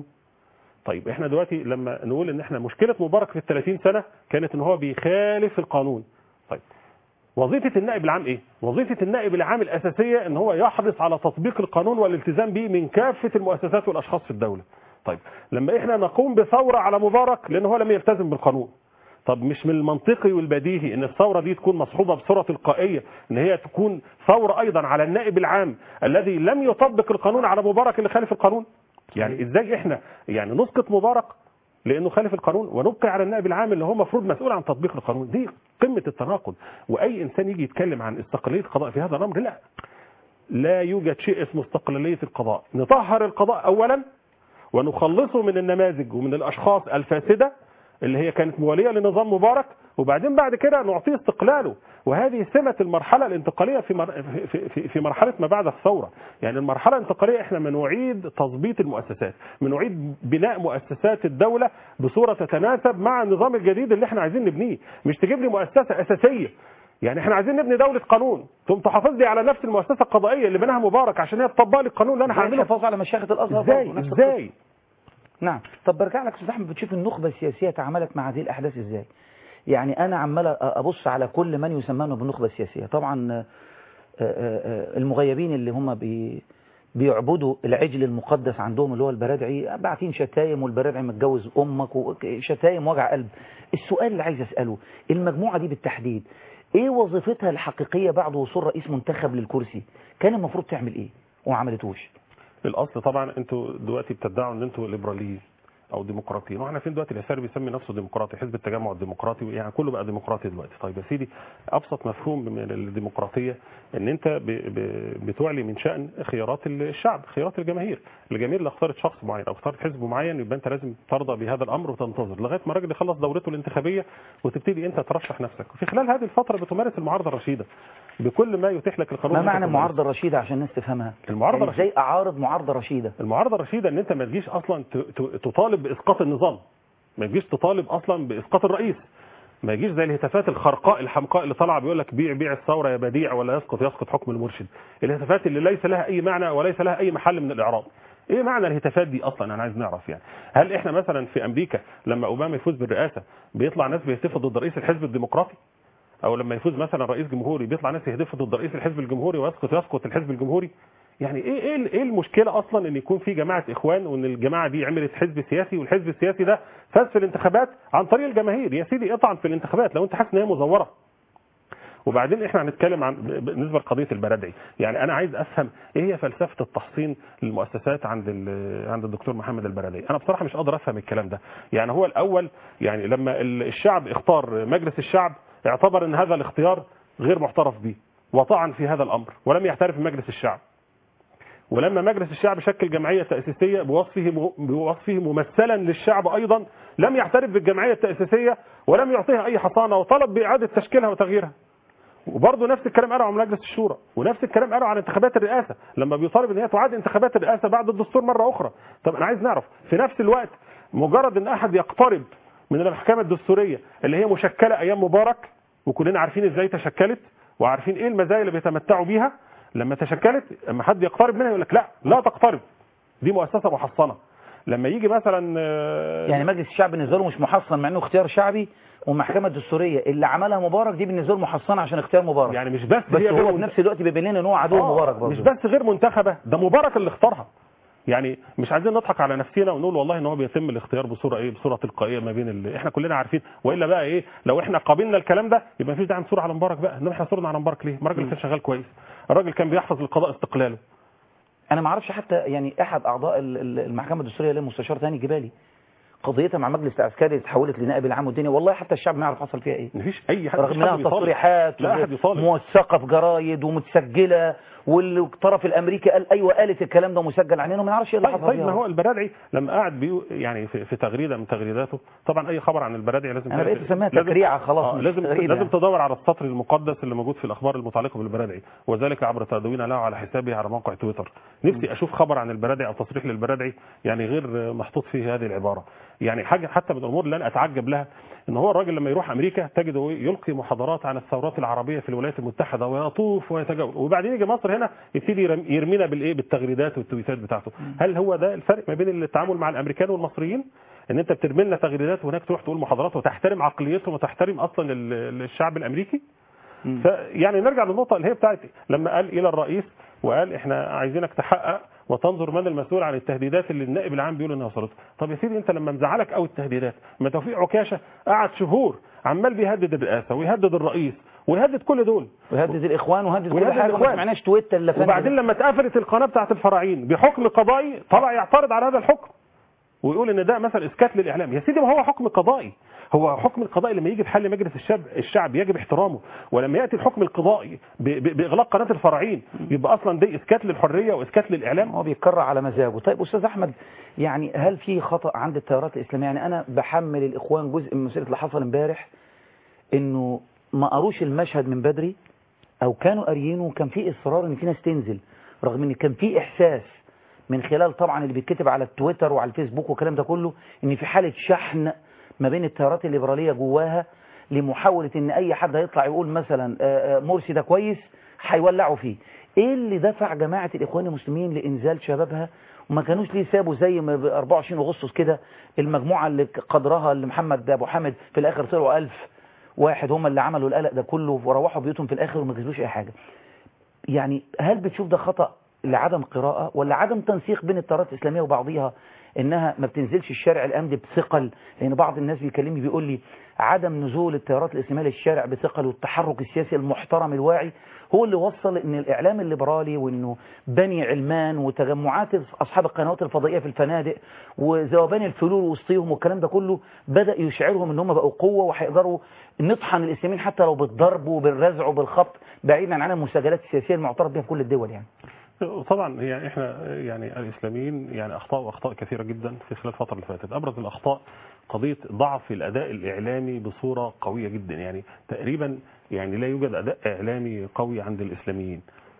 طيب احنا دلوقتي لما نقول ان احنا مشكله مبارك في ال 30 سنه كانت ان هو بيخالف القانون طيب وظيفه النائب العام ايه وظيفه النائب العام الاساسيه ان هو يحرص على تطبيق القانون والالتزام به من كافه المؤسسات والاشخاص في الدوله طيب لما احنا نقوم بثوره على مبارك لان هو لم يلتزم بالقانون طب مش من المنطقي والبديهي ان الثوره دي تكون مصحوبه بصوره تلقائيه ان هي تكون ثوره ايضا على النائب العام الذي لم يطبق القانون على مبارك اللي خالف القانون يعني ازاي احنا يعني نسقط مبارك لانه خالف القانون ونبقي على النائب العام اللي هو المفروض مسؤول عن تطبيق القانون دي قمه التناقض واي انسان يجي يتكلم عن استقلاليه القضاء في هذا الامر لا لا يوجد شيء اسمه استقلاليه القضاء نطهر القضاء اولا ونخلصه من النماذج ومن الاشخاص الفاسده اللي هي كانت مواليه لنظام مبارك وبعدين بعد كده نعطيه استقلاله وهذه سمه المرحله الانتقاليه في مر... في, في, في مرحله ما بعد الثوره يعني المرحله الانتقاليه احنا بنعيد تظبيط المؤسسات بنعيد بناء مؤسسات الدوله بصوره تتناسب مع النظام الجديد اللي احنا عايزين نبنيه مش تجيب لي مؤسسه اساسيه يعني احنا عايزين نبني دوله قانون ثم تحافظ لي على نفس المؤسسه القضائيه اللي بناها مبارك عشان هي تطبق لي القانون اللي انا هعمله الحفاظ على مشيخه الازهر ازاي برضه، نفس ازاي نعم طب برجع لك استاذ احمد بتشوف النخبه السياسيه تعاملت مع هذه الاحداث ازاي يعني انا عمال ابص على كل من يسمونه بالنخبه السياسيه طبعا آه، آه، آه، المغيبين اللي هم بي بيعبدوا العجل المقدس عندهم اللي هو البرادعي باعتين شتايم والبرادعي متجوز امك وشتايم وجع قلب السؤال اللي عايز اساله المجموعه دي بالتحديد ايه وظيفتها الحقيقيه بعد وصول رئيس منتخب للكرسي كان المفروض تعمل ايه وما عملتوش الاصل طبعا انتوا دلوقتي بتدعوا ان انتوا ليبراليين او ديمقراطيين واحنا فين دلوقتي اليسار بيسمي نفسه ديمقراطي حزب التجمع الديمقراطي يعني كله بقى ديمقراطي دلوقتي طيب يا سيدي ابسط مفهوم من الديمقراطيه ان انت ب ب بتعلي من شان خيارات الشعب خيارات الجماهير الجماهير اللي اختارت شخص معين او اختارت حزب معين يبقى انت لازم ترضى بهذا الامر وتنتظر لغايه ما الراجل يخلص دورته الانتخابيه وتبتدي انت ترشح نفسك وفي خلال هذه الفتره بتمارس المعارضه الرشيده بكل ما يتيح لك القانون ما إنك معنى تمارسه. المعارضه الرشيده عشان الناس تفهمها المعارضة يعني الرشيدة. ازاي اعارض معارضه رشيده المعارضه الرشيده ان انت ما تجيش اصلا ت- ت- تطالب باسقاط النظام ما تجيش تطالب اصلا باسقاط الرئيس ما يجيش زي الهتافات الخرقاء الحمقاء اللي طالعه بيقول لك بيع بيع الثوره يا بديع ولا يسقط يسقط حكم المرشد الهتافات اللي ليس لها اي معنى وليس لها اي محل من الاعراب ايه معنى الهتافات دي اصلا انا عايز نعرف يعني هل احنا مثلا في امريكا لما اوباما يفوز بالرئاسه بيطلع ناس بيهتفوا ضد رئيس الحزب الديمقراطي او لما يفوز مثلا رئيس جمهوري بيطلع ناس يهدفوا ضد رئيس الحزب الجمهوري ويسقط يسقط الحزب الجمهوري يعني ايه ايه ايه المشكله اصلا ان يكون في جماعه اخوان وان الجماعه دي عملت حزب سياسي والحزب السياسي ده فاز في الانتخابات عن طريق الجماهير يا سيدي اطعن في الانتخابات لو انت حاسس ان هي مزوره وبعدين احنا هنتكلم عن بالنسبه لقضيه البرادعي يعني انا عايز افهم ايه هي فلسفه التحصين للمؤسسات عند ال- عند الدكتور محمد البرادعي انا بصراحه مش قادر افهم الكلام ده يعني هو الاول يعني لما ال- الشعب اختار مجلس الشعب اعتبر ان هذا الاختيار غير معترف به وطعن في هذا الامر ولم يعترف بمجلس الشعب ولما مجلس الشعب شكل جمعيه تاسيسيه بوصفه بوصفه ممثلا للشعب ايضا لم يعترف بالجمعيه التاسيسيه ولم يعطيها اي حصانه وطلب باعاده تشكيلها وتغييرها وبرضه نفس الكلام قالوا عن مجلس الشورى ونفس الكلام قالوا عن انتخابات الرئاسه لما بيطالب ان هي تعاد انتخابات الرئاسه بعد الدستور مره اخرى طب انا عايز نعرف في نفس الوقت مجرد ان احد يقترب من المحكمه الدستوريه اللي هي مشكله ايام مبارك وكلنا عارفين ازاي تشكلت وعارفين ايه المزايا اللي بيتمتعوا بيها لما تشكلت اما حد يقترب منها يقول لك لا لا تقترب دي مؤسسه محصنه لما يجي مثلا آه، يعني مجلس الشعب بالنسبه له مش محصن مع انه اختيار شعبي والمحكمه الدستوريه اللي عملها مبارك دي بالنسبه له محصنه عشان اختيار مبارك يعني مش بس بس هي غير هو منت- بنفس الوقت بيبين لنا ان هو عدو آه، مبارك برضه مش بس غير منتخبه ده مبارك اللي اختارها يعني مش عايزين نضحك على نفسنا ونقول والله ان هو بيتم الاختيار بصوره ايه بصوره تلقائيه ما بين ال... احنا كلنا عارفين والا بقى ايه لو احنا قابلنا الكلام ده يبقى مفيش داعي نثور على مبارك بقى انما احنا ثورنا على مبارك ليه؟ ما الراجل كان شغال كويس الراجل كان بيحفظ للقضاء استقلاله انا ما اعرفش حتى يعني احد اعضاء ال- ال- المحكمه الدستوريه اللي هو مستشار ثاني الجبالي قضيتها مع مجلس العسكري اللي اتحولت لنائب العام والدنيا والله حتى الشعب ما يعرف حصل فيها ايه مفيش اي حد رغم مفيش انها حد بيطالب. تصريحات لا احد يطالب موثقه في جرايد ومتسجله والطرف الامريكي قال ايوه قالت الكلام ده مسجل علينا وما نعرفش ايه اللي طيب, حصل طيب فيها ما هو البرادعي لما قعد بيو يعني في, في تغريده من تغريداته طبعا اي خبر عن البرادعي لازم أنا بقيت أسميها لازم- تكريعة خلاص، آه مش لازم تغريدة لازم يعني. تدور على السطر المقدس اللي موجود في الاخبار المتعلقه بالبرادعي وذلك عبر تدوين له على حسابه على موقع تويتر نفسي اشوف خبر عن البرادعي او تصريح للبرادعي يعني غير محطوط فيه هذه العباره يعني حاجه حتى من الامور اللي انا اتعجب لها ان هو الراجل لما يروح امريكا تجده يلقي محاضرات عن الثورات العربيه في الولايات المتحده ويطوف ويتجول وبعدين يجي مصر هنا يبتدي يرم- يرمينا بالايه بالتغريدات والتويتات بتاعته هل هو ده الفرق ما بين التعامل مع الامريكان والمصريين ان انت بترمي لنا تغريدات وهناك تروح تقول محاضرات وتحترم عقليتهم وتحترم اصلا ال- الشعب الامريكي فيعني نرجع للنقطه اللي هي بتاعت لما قال الى الرئيس وقال احنا عايزينك تحقق وتنظر من المسؤول عن التهديدات اللي النائب العام بيقول انها وصلت طب يا سيدي انت لما مزعلك قوي التهديدات ما توفيق عكاشه قعد شهور عمال بيهدد الرئاسه ويهدد الرئيس ويهدد كل دول ويهدد الاخوان ويهدد كل ويهدد حاجه ما الإخوان. سمعناش تويتر الا فن وبعدين لما اتقفلت القناه بتاعت الفراعين بحكم قضائي طلع يعترض على هذا الحكم ويقول ان ده مثلا اسكات للاعلام يا سيدي ما هو حكم قضائي هو حكم القضائي لما يجي بحل مجلس الشعب الشعب يجب احترامه ولما ياتي الحكم القضائي ب- ب- باغلاق قناه الفراعين يبقى اصلا ده اسكات للحريه واسكات للاعلام هو بيتكرر على مزاجه طيب استاذ احمد يعني هل في خطا عند التيارات الاسلاميه يعني انا بحمل الاخوان جزء من مسيره اللي حصل امبارح انه ما قروش المشهد من بدري او كانوا قاريينه وكان في اصرار ان في ناس تنزل رغم ان كان في احساس من خلال طبعا اللي بيتكتب على التويتر وعلى الفيسبوك والكلام ده كله ان في حاله شحن ما بين التيارات الليبراليه جواها لمحاوله ان اي حد هيطلع يقول مثلا آه، آه، مرسي ده كويس هيولعوا فيه ايه اللي دفع جماعه الاخوان المسلمين لانزال شبابها وما كانوش ليه سابوا زي ما ب 24 اغسطس كده المجموعه اللي قدرها اللي محمد ابو حامد في الاخر طلعوا 1000 واحد هم اللي عملوا القلق ده كله وروحوا بيوتهم في الاخر وما كسبوش اي حاجه يعني هل بتشوف ده خطأ لعدم قراءة ولا عدم تنسيق بين التيارات الإسلامية وبعضها إنها ما بتنزلش الشارع الأمن بثقل لأن بعض الناس بيكلمني بيقول لي عدم نزول التيارات الإسلامية للشارع بثقل والتحرك السياسي المحترم الواعي هو اللي وصل إن الإعلام الليبرالي وإنه بني علمان وتجمعات أصحاب القنوات الفضائية في الفنادق وذوبان الفلول وسطيهم والكلام ده كله بدأ يشعرهم إن هم بقوا قوة وهيقدروا نطحن الإسلاميين حتى لو بالضرب وبالرزع وبالخبط بعيدا عن المساجلات السياسية المعترف بها في كل الدول يعني طبعا هي احنا يعني الاسلاميين يعني اخطاوا اخطاء كثيره جدا في خلال الفتره اللي فاتت ابرز الاخطاء قضيه ضعف الاداء الاعلامي بصوره قويه جدا يعني تقريبا يعني لا يوجد اداء اعلامي قوي عند الاسلاميين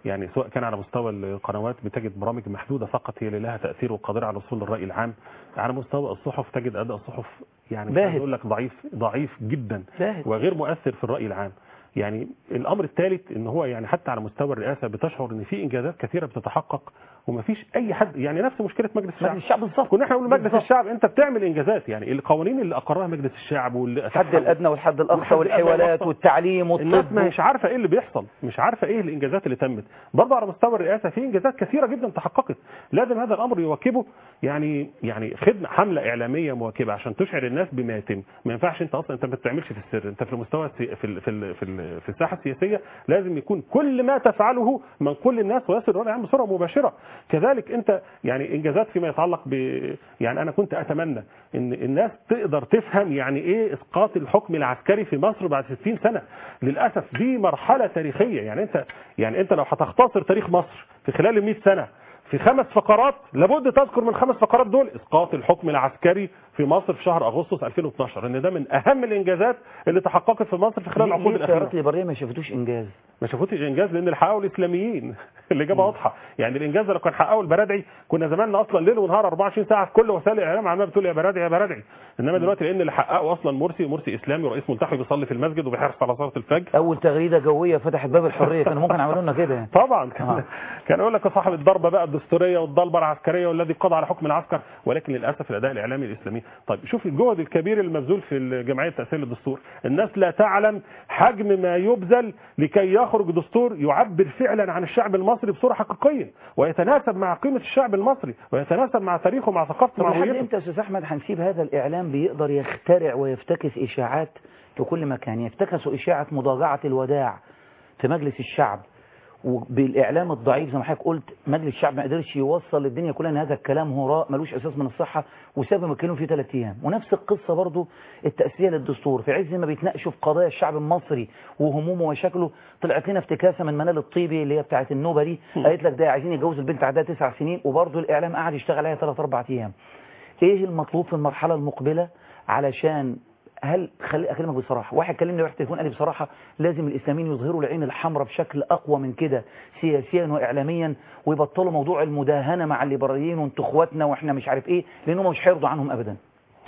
يعني سواء كان على مستوى القنوات بتجد برامج محدوده فقط هي اللي لها تاثير وقادره على الوصول للراي العام على مستوى الصحف تجد اداء الصحف يعني مش عايز باهت. اقول لك ضعيف ضعيف جدا باهت. وغير مؤثر في الراي العام يعني الامر الثالث ان هو يعني حتى على مستوى الرئاسه بتشعر ان في انجازات كثيره بتتحقق ومفيش اي حد يعني نفس مشكله مجلس الشعب مجلس الشعب بالظبط كنا احنا نقول مجلس بالظبط. الشعب انت بتعمل انجازات يعني القوانين اللي اقرها مجلس الشعب واللي الحد الادنى والحد الاقصى والحد الأدنى والحوالات والأقصى. والتعليم الناس والطب مش عارفه ايه اللي بيحصل مش عارفه ايه الانجازات اللي تمت برضه على مستوى الرئاسه في انجازات كثيره جدا تحققت لازم هذا الامر يواكبه يعني يعني خدمه حمله اعلاميه مواكبه عشان تشعر الناس بما يتم ما ينفعش انت اصلا انت ما بتعملش في السر انت في المستوى السي... في ال... في ال... في, ال... في الساحه السياسيه لازم يكون كل ما تفعله منقول للناس ويصل للراي العام بصوره مباشره كذلك انت يعني انجازات فيما يتعلق ب يعني انا كنت اتمنى ان الناس تقدر تفهم يعني ايه اسقاط الحكم العسكري في مصر بعد 60 سنه للاسف دي مرحله تاريخيه يعني انت يعني انت لو هتختصر تاريخ مصر في خلال ال 100 سنه في خمس فقرات لابد تذكر من الخمس فقرات دول اسقاط الحكم العسكري في مصر في شهر اغسطس 2012 ان ده من اهم الانجازات اللي تحققت في مصر في خلال ليه- العقود ليه التيارات الاخيره الليبراليه ما شافتوش انجاز ما شافوش انجاز لان اللي حققوا الاسلاميين الاجابه واضحه يعني الانجاز اللي كان حققه البرادعي كنا زماننا اصلا ليل ونهار 24 ساعه في كل وسائل الاعلام عماله بتقول يا برادعي يا برادعي انما دلوقتي لان اللي حققه اصلا مرسي مرسي اسلامي ورئيس ملتحي بيصلي في المسجد وبيحرص على صلاه الفجر اول تغريده جويه فتحت باب الحريه كانوا ممكن يعملوا لنا كده يعني طبعا كان, كان يقول لك صاحب الضربه بقى الدستوريه والضربه العسكريه والذي قضى على حكم العسكر ولكن للاسف الاداء الاعلامي الاسلامي طيب شوف الجهد الكبير المبذول في جمعيه تاثير الدستور الناس لا تعلم حجم ما يبذل لكي يخرج دستور يعبر فعلا عن الشعب المصري بصوره حقيقيه ويتناسب مع قيمه الشعب المصري ويتناسب مع تاريخه مع ثقافته طب مع لحد هويته امتى يا استاذ احمد هنسيب هذا الاعلام بيقدر يخترع ويفتكس اشاعات في كل مكان يفتكسوا اشاعه مضاجعه الوداع في مجلس الشعب وبالاعلام الضعيف زي ما حضرتك قلت مجلس الشعب ما قدرش يوصل للدنيا كلها ان هذا الكلام هراء ملوش اساس من الصحه وسابهم يتكلموا فيه ثلاث ايام ونفس القصه برضو التاسيسيه للدستور في عز ما بيتناقشوا في قضايا الشعب المصري وهمومه ومشاكله طلعت لنا افتكاسه من منال الطيبي اللي هي بتاعه النوبه دي قالت لك ده عايزين يتجوزوا البنت عندها تسع سنين وبرضو الاعلام قعد يشتغل عليها ثلاث اربع ايام ايه المطلوب في المرحله المقبله علشان هل خلي اكلمك بصراحه واحد كلمني واحد تليفون قال لي بصراحه لازم الاسلاميين يظهروا العين الحمراء بشكل اقوى من كده سياسيا واعلاميا ويبطلوا موضوع المداهنه مع الليبراليين وانتوا اخواتنا واحنا مش عارف ايه لانهم مش هيرضوا عنهم ابدا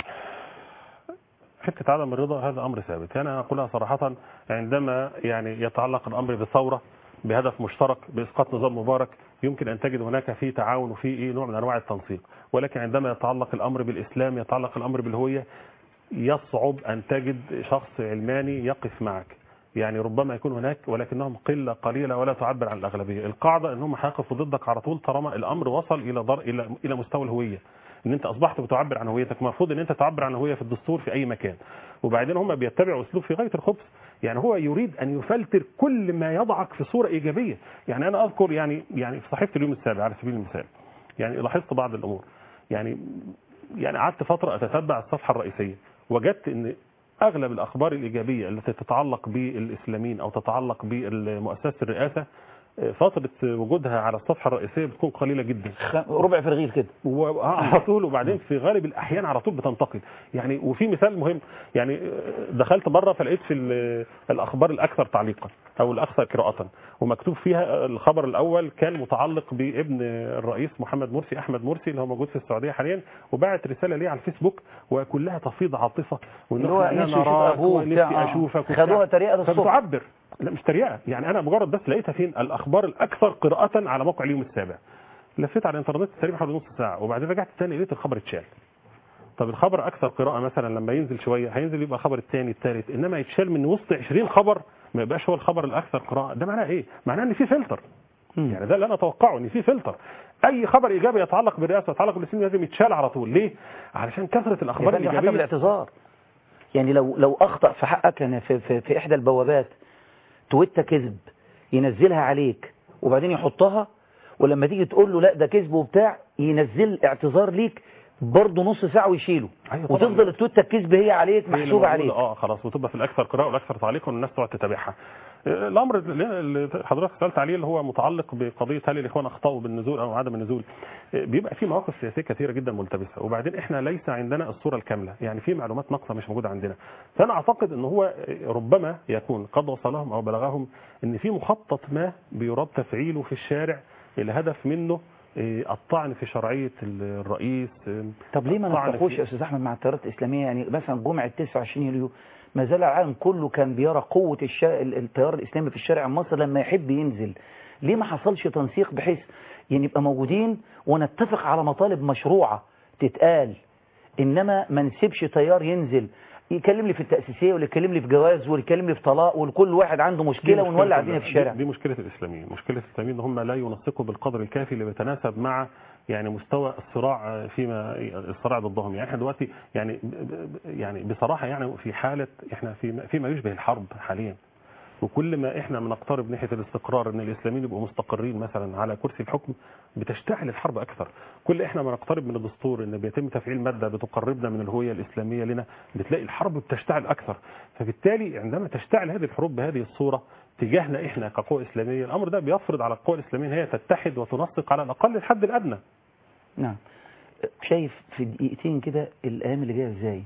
حته عدم الرضا هذا امر ثابت يعني انا اقولها صراحه عندما يعني يتعلق الامر بثوره بهدف مشترك باسقاط نظام مبارك يمكن ان تجد هناك في تعاون وفي ايه نوع من انواع التنسيق ولكن عندما يتعلق الامر بالاسلام يتعلق الامر بالهويه يصعب ان تجد شخص علماني يقف معك يعني ربما يكون هناك ولكنهم قله قليله ولا تعبر عن الاغلبيه القاعده انهم هيقفوا ضدك على طول طالما الامر وصل الى ضر الى الى مستوى الهويه ان انت اصبحت بتعبر عن هويتك المفروض ان انت تعبر عن الهويه في الدستور في اي مكان وبعدين هم بيتبعوا اسلوب في غايه الخبث يعني هو يريد ان يفلتر كل ما يضعك في صوره ايجابيه يعني انا اذكر يعني يعني في صحيفه اليوم السابع على سبيل المثال يعني لاحظت بعض الامور يعني يعني قعدت فتره اتتبع الصفحه الرئيسيه وجدت ان اغلب الاخبار الايجابيه التي تتعلق بالاسلاميين او تتعلق بمؤسسه الرئاسه فترة وجودها على الصفحة الرئيسية بتكون قليلة جدا ربع في الرغيف كده على طول وبعدين في غالب الأحيان على طول بتنتقل يعني وفي مثال مهم يعني دخلت مرة فلقيت في الأخبار الأكثر تعليقا أو الأكثر قراءة ومكتوب فيها الخبر الأول كان متعلق بابن الرئيس محمد مرسي أحمد مرسي اللي هو موجود في السعودية حاليا وبعت رسالة ليه على الفيسبوك وكلها تفيض عاطفة اللي هو نفسي أشوف أبوه ونفسي أشوفك خدوها تريقة للصبح فبتعبر لا مش تريقه يعني انا مجرد بس لقيتها فين الاخبار الاكثر قراءه على موقع اليوم السابع لفيت على الانترنت تقريبا حوالي نص ساعه وبعدين رجعت تاني لقيت الخبر اتشال طب الخبر اكثر قراءه مثلا لما ينزل شويه هينزل يبقى الخبر الثاني الثالث انما يتشال من وسط 20 خبر ما يبقاش هو الخبر الاكثر قراءه ده معناه ايه معناه ان في فلتر يعني ده اللي انا اتوقعه ان في فلتر اي خبر ايجابي يتعلق بالرئاسه يتعلق بالاسلام لازم يتشال على طول ليه علشان كثره الاخبار الايجابيه حتى بالاعتذار يعني لو لو اخطا في حقك انا في, في, في احدى البوابات تويته كذب ينزلها عليك وبعدين يحطها ولما تيجي تقول له لا ده كذب وبتاع ينزل اعتذار ليك برضه نص ساعه ويشيله أيوة وتفضل التويته الكذب هي عليك محسوبه عليك اه خلاص وتبقى في الاكثر قراءه والاكثر تعليقا والناس تقعد تتابعها الامر اللي حضرتك سالت عليه اللي هو متعلق بقضيه هل الاخوان اخطاوا بالنزول او عدم النزول بيبقى في مواقف سياسيه كثيره جدا ملتبسه وبعدين احنا ليس عندنا الصوره الكامله يعني في معلومات ناقصه مش موجوده عندنا فانا اعتقد ان هو ربما يكون قد وصلهم او بلغهم ان في مخطط ما بيراد تفعيله في الشارع الهدف منه الطعن في شرعيه الرئيس طب ليه ما الطعن نفتحوش في- يا استاذ احمد مع التيارات الاسلاميه يعني مثلا جمعه 29 يوليو ما زال العالم كله كان بيرى قوه الش... التيار الاسلامي في الشارع المصري لما يحب ينزل ليه ما حصلش تنسيق بحيث يعني يبقى موجودين ونتفق على مطالب مشروعه تتقال انما ما نسيبش تيار ينزل يكلم لي في التأسيسية واللي يكلم لي في جواز واللي يكلم لي في طلاق وكل واحد عنده دي مشكلة مشكلة ونولع ال- الدنيا في دي- الشارع دي مشكلة الإسلاميين مشكلة الإسلاميين إن هم لا ينسقوا بالقدر الكافي اللي بيتناسب مع يعني مستوى الصراع فيما الصراع ضدهم يعني احنا دلوقتي يعني ب- ب- يعني بصراحة يعني في حالة احنا في فيما يشبه الحرب حاليا وكل ما احنا بنقترب ناحيه الاستقرار ان الاسلاميين يبقوا مستقرين مثلا على كرسي الحكم بتشتعل الحرب اكثر كل احنا ما نقترب من الدستور ان بيتم تفعيل ماده بتقربنا من الهويه الاسلاميه لنا بتلاقي الحرب بتشتعل اكثر فبالتالي عندما تشتعل هذه الحروب بهذه الصوره تجاهنا احنا كقوى اسلاميه الامر ده بيفرض على القوى الاسلاميه ان هي تتحد وتنسق على الاقل الحد الادنى نعم شايف في دقيقتين كده الايام اللي جايه ازاي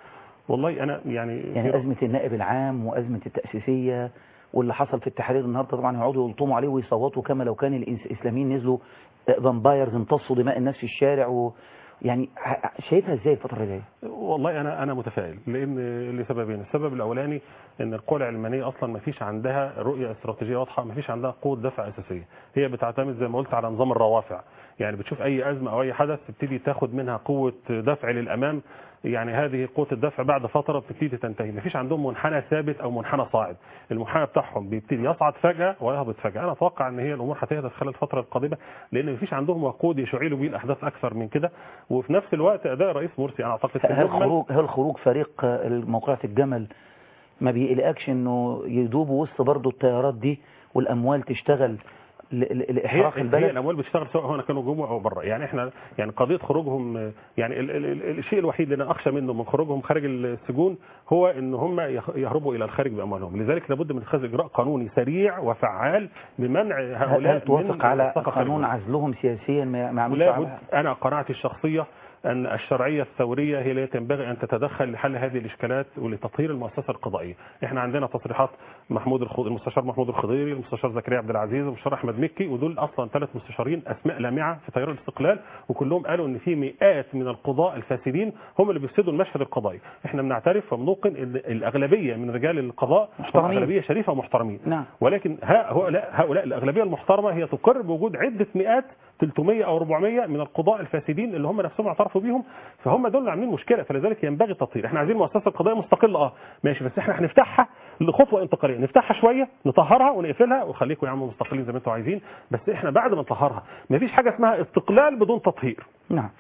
والله انا يعني يعني أزمة النائب العام وأزمة التأسيسية واللي حصل في التحرير النهارده طبعا هيقعدوا يلطموا عليه ويصوتوا كما لو كان الإنس- الإسلاميين نزلوا فامبايرز امتصوا دماء الناس في الشارع و يعني ه- شايفها ازاي الفترة اللي جايه؟ والله انا انا متفائل لان لسببين السبب الاولاني ان القوى العلمانيه اصلا ما فيش عندها رؤيه استراتيجيه واضحه ما فيش عندها قوه دفع اساسيه هي بتعتمد زي ما قلت على نظام الروافع يعني بتشوف اي ازمه او اي حدث تبتدي تاخد منها قوه دفع للامام يعني هذه قوه الدفع بعد فتره بتبتدي تنتهي ما فيش عندهم منحنى ثابت او منحنى صاعد المنحنى بتاعهم بيبتدي يصعد فجاه ويهبط فجاه انا اتوقع ان هي الامور هتهدى خلال الفتره القادمه لان ما فيش عندهم وقود يشعلوا بيه الاحداث اكثر من كده وفي نفس الوقت اداء الرئيس مرسي انا اعتقد في هل المجمل- خروج هل خروج فريق موقعة الجمل ما بيقلقكش انه يدوبوا وسط برضه التيارات دي والاموال تشتغل ل- ل- لاحراق هي, البلد هي الاموال بتشتغل سواء هنا كانوا جوه او بره يعني احنا يعني قضيه خروجهم يعني ال ال ال الشيء الوحيد اللي انا اخشى منه من خروجهم خارج السجون هو ان هم يخ- يهربوا الى الخارج باموالهم لذلك لابد من اتخاذ اجراء قانوني سريع وفعال بمنع هل, هؤلاء هل توافق من على السفر خارج قانون مصر. عزلهم سياسيا ما ما يعملوش لابد على- انا قناعتي الشخصيه ان الشرعيه الثوريه هي التي ينبغي ان تتدخل لحل هذه الاشكالات ولتطهير المؤسسه القضائيه احنا عندنا تصريحات محمود الخض... المستشار محمود الخضيري المستشار زكريا عبد العزيز المستشار احمد مكي ودول اصلا ثلاث مستشارين اسماء لامعه في تيار الاستقلال وكلهم قالوا ان في مئات من القضاء الفاسدين هم اللي بيفسدوا المشهد القضائي احنا بنعترف وبنوقن ان الاغلبيه من رجال القضاء هم محترمين. اغلبيه شريفه ومحترمين نعم ولكن هؤلاء هؤلاء الاغلبيه المحترمه هي تقر بوجود عده مئات 300 او 400 من القضاء الفاسدين اللي هم نفسهم اعترفوا بيهم فهم دول اللي عاملين مشكله فلذلك ينبغي التطهير احنا عايزين مؤسسه القضائيه مستقله اه ماشي بس احنا هنفتحها لخطوه انتقاليه نفتحها شويه نطهرها ونقفلها وخليكم يا عم مستقلين زي ما انتم عايزين بس احنا بعد ما نطهرها مفيش حاجه اسمها استقلال بدون تطهير نعم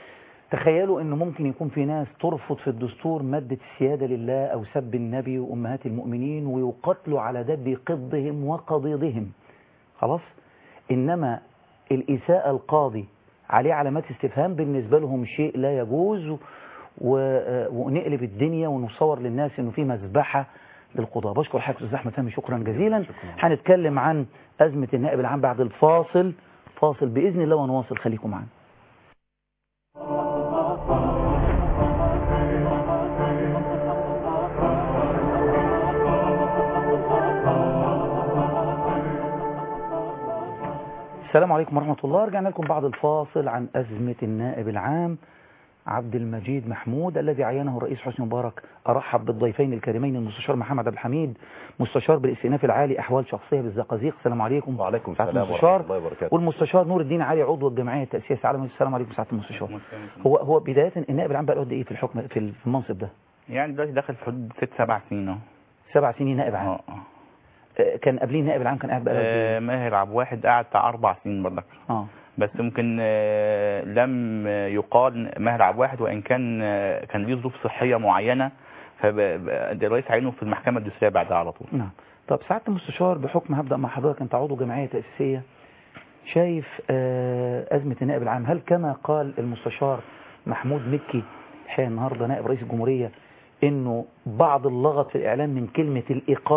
تخيلوا انه ممكن يكون في ناس ترفض في الدستور مادة السيادة لله او سب النبي وامهات المؤمنين ويقتلوا على دب قضهم وقضيضهم خلاص انما الاساءة القاضي عليه علامات استفهام بالنسبة لهم شيء لا يجوز و- ونقلب الدنيا ونصور للناس انه في مذبحة للقضاء بشكر حضرتك استاذ احمد فهمي شكرا جزيلا هنتكلم عن ازمة النائب العام بعد الفاصل فاصل باذن الله ونواصل خليكم معنا السلام عليكم ورحمة الله رجعنا لكم بعد الفاصل عن أزمة النائب العام عبد المجيد محمود الذي عينه الرئيس حسني مبارك أرحب بالضيفين الكريمين المستشار محمد عبد الحميد مستشار بالاستئناف العالي أحوال شخصية بالزقازيق السلام عليكم وعليكم سعادة السلام المستشار ورحمة الله وبركاته والمستشار نور الدين علي عضو الجمعية التأسيسية العالمية السلام عليكم سعادة المستشار هو هو بداية النائب العام بقى له قد إيه في الحكم في المنصب ده يعني دلوقتي داخل في حدود ست سبع سنين اهو سبع سنين نائب عام اه اه آه، كان قبليه نائب العام كان قاعد بقى له قد آه، إيه؟ ماهر عبد واحد قعد بتاع اربع سنين برضك اه بس ممكن آه، لم يقال ماهر عبد واحد وان كان آه، كان ليه ظروف صحيه معينه فالرئيس عينه في المحكمه الدستوريه بعدها على طول نعم طب سعادة المستشار بحكم هبدأ مع حضرتك أنت عضو جمعية تأسيسية شايف آه، أزمة النائب العام هل كما قال المستشار محمود مكي الحقيقة النهاردة نائب رئيس الجمهورية إنه بعض اللغط في الإعلام من كلمة الإقالة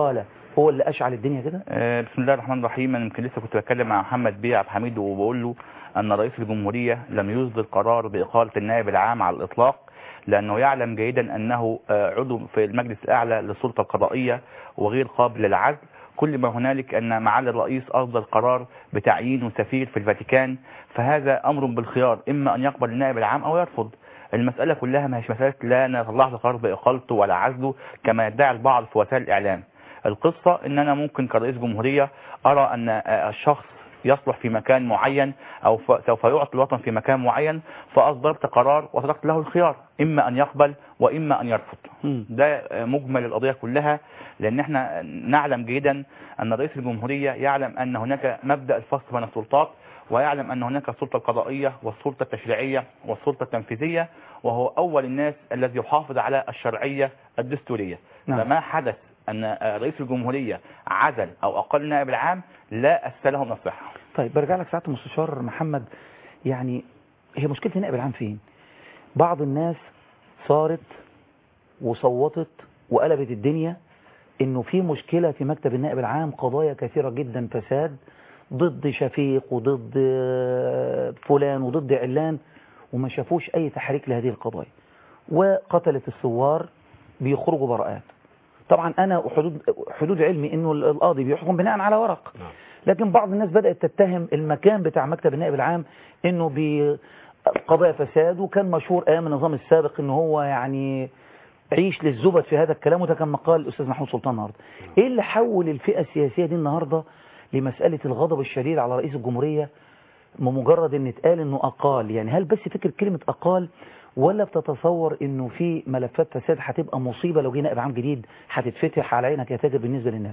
هو اللي اشعل الدنيا كده آه، بسم الله الرحمن الرحيم انا يمكن لسه كنت بتكلم مع محمد بيه عبد الحميد وبقول له ان رئيس الجمهوريه لم يصدر قرار باقاله النائب العام على الاطلاق لانه يعلم جيدا انه آه، عضو في المجلس الاعلى للسلطه القضائيه وغير قابل للعزل كل ما هنالك ان معالي الرئيس اصدر قرار بتعيينه سفير في الفاتيكان فهذا امر بالخيار اما ان يقبل النائب العام او يرفض المسألة كلها ما هيش مسألة لا نطلع له قرار بإقالته ولا عزله كما يدعي البعض في وسائل الإعلام القصة ان انا ممكن كرئيس جمهورية ارى ان آه، الشخص يصلح في مكان معين او ف- سوف يعطي الوطن في مكان معين فاصدرت قرار وتركت له الخيار اما ان يقبل واما ان يرفض ده آه، مجمل القضية كلها لان احنا نعلم جيدا ان رئيس الجمهورية يعلم ان هناك مبدأ الفصل بين السلطات ويعلم ان هناك السلطة القضائية والسلطة التشريعية والسلطة التنفيذية وهو اول الناس الذي يحافظ على الشرعية الدستورية نعم. فما حدث ان آه، رئيس الجمهورية عزل او اقل النائب العام لا اسس له من الصحة طيب برجع لك ساعة المستشار محمد يعني هي مشكلة النائب العام فين بعض الناس صارت وصوتت وقلبت الدنيا انه في مشكلة في مكتب النائب العام قضايا كثيرة جدا فساد ضد شفيق وضد آه، فلان وضد علان وما شافوش اي تحريك لهذه القضايا وقتلت الثوار بيخرجوا براءات طبعا انا حدود حدود علمي انه القاضي بيحكم بناء على ورق لكن بعض الناس بدأت تتهم المكان بتاع مكتب النائب العام انه بقضايا فساد وكان مشهور ايام النظام السابق ان هو يعني عيش للزبد في هذا الكلام وده كان مقال الاستاذ محمود سلطان النهارده ايه اللي حول الفئة السياسية دي النهارده لمسألة الغضب الشديد على رئيس الجمهورية بمجرد ان اتقال انه اقال يعني هل بس فكر كلمة اقال ولا بتتصور انه في ملفات فساد هتبقى مصيبة لو جه نائب عام جديد هتتفتح على عينك يا تاجر بالنسبة للناس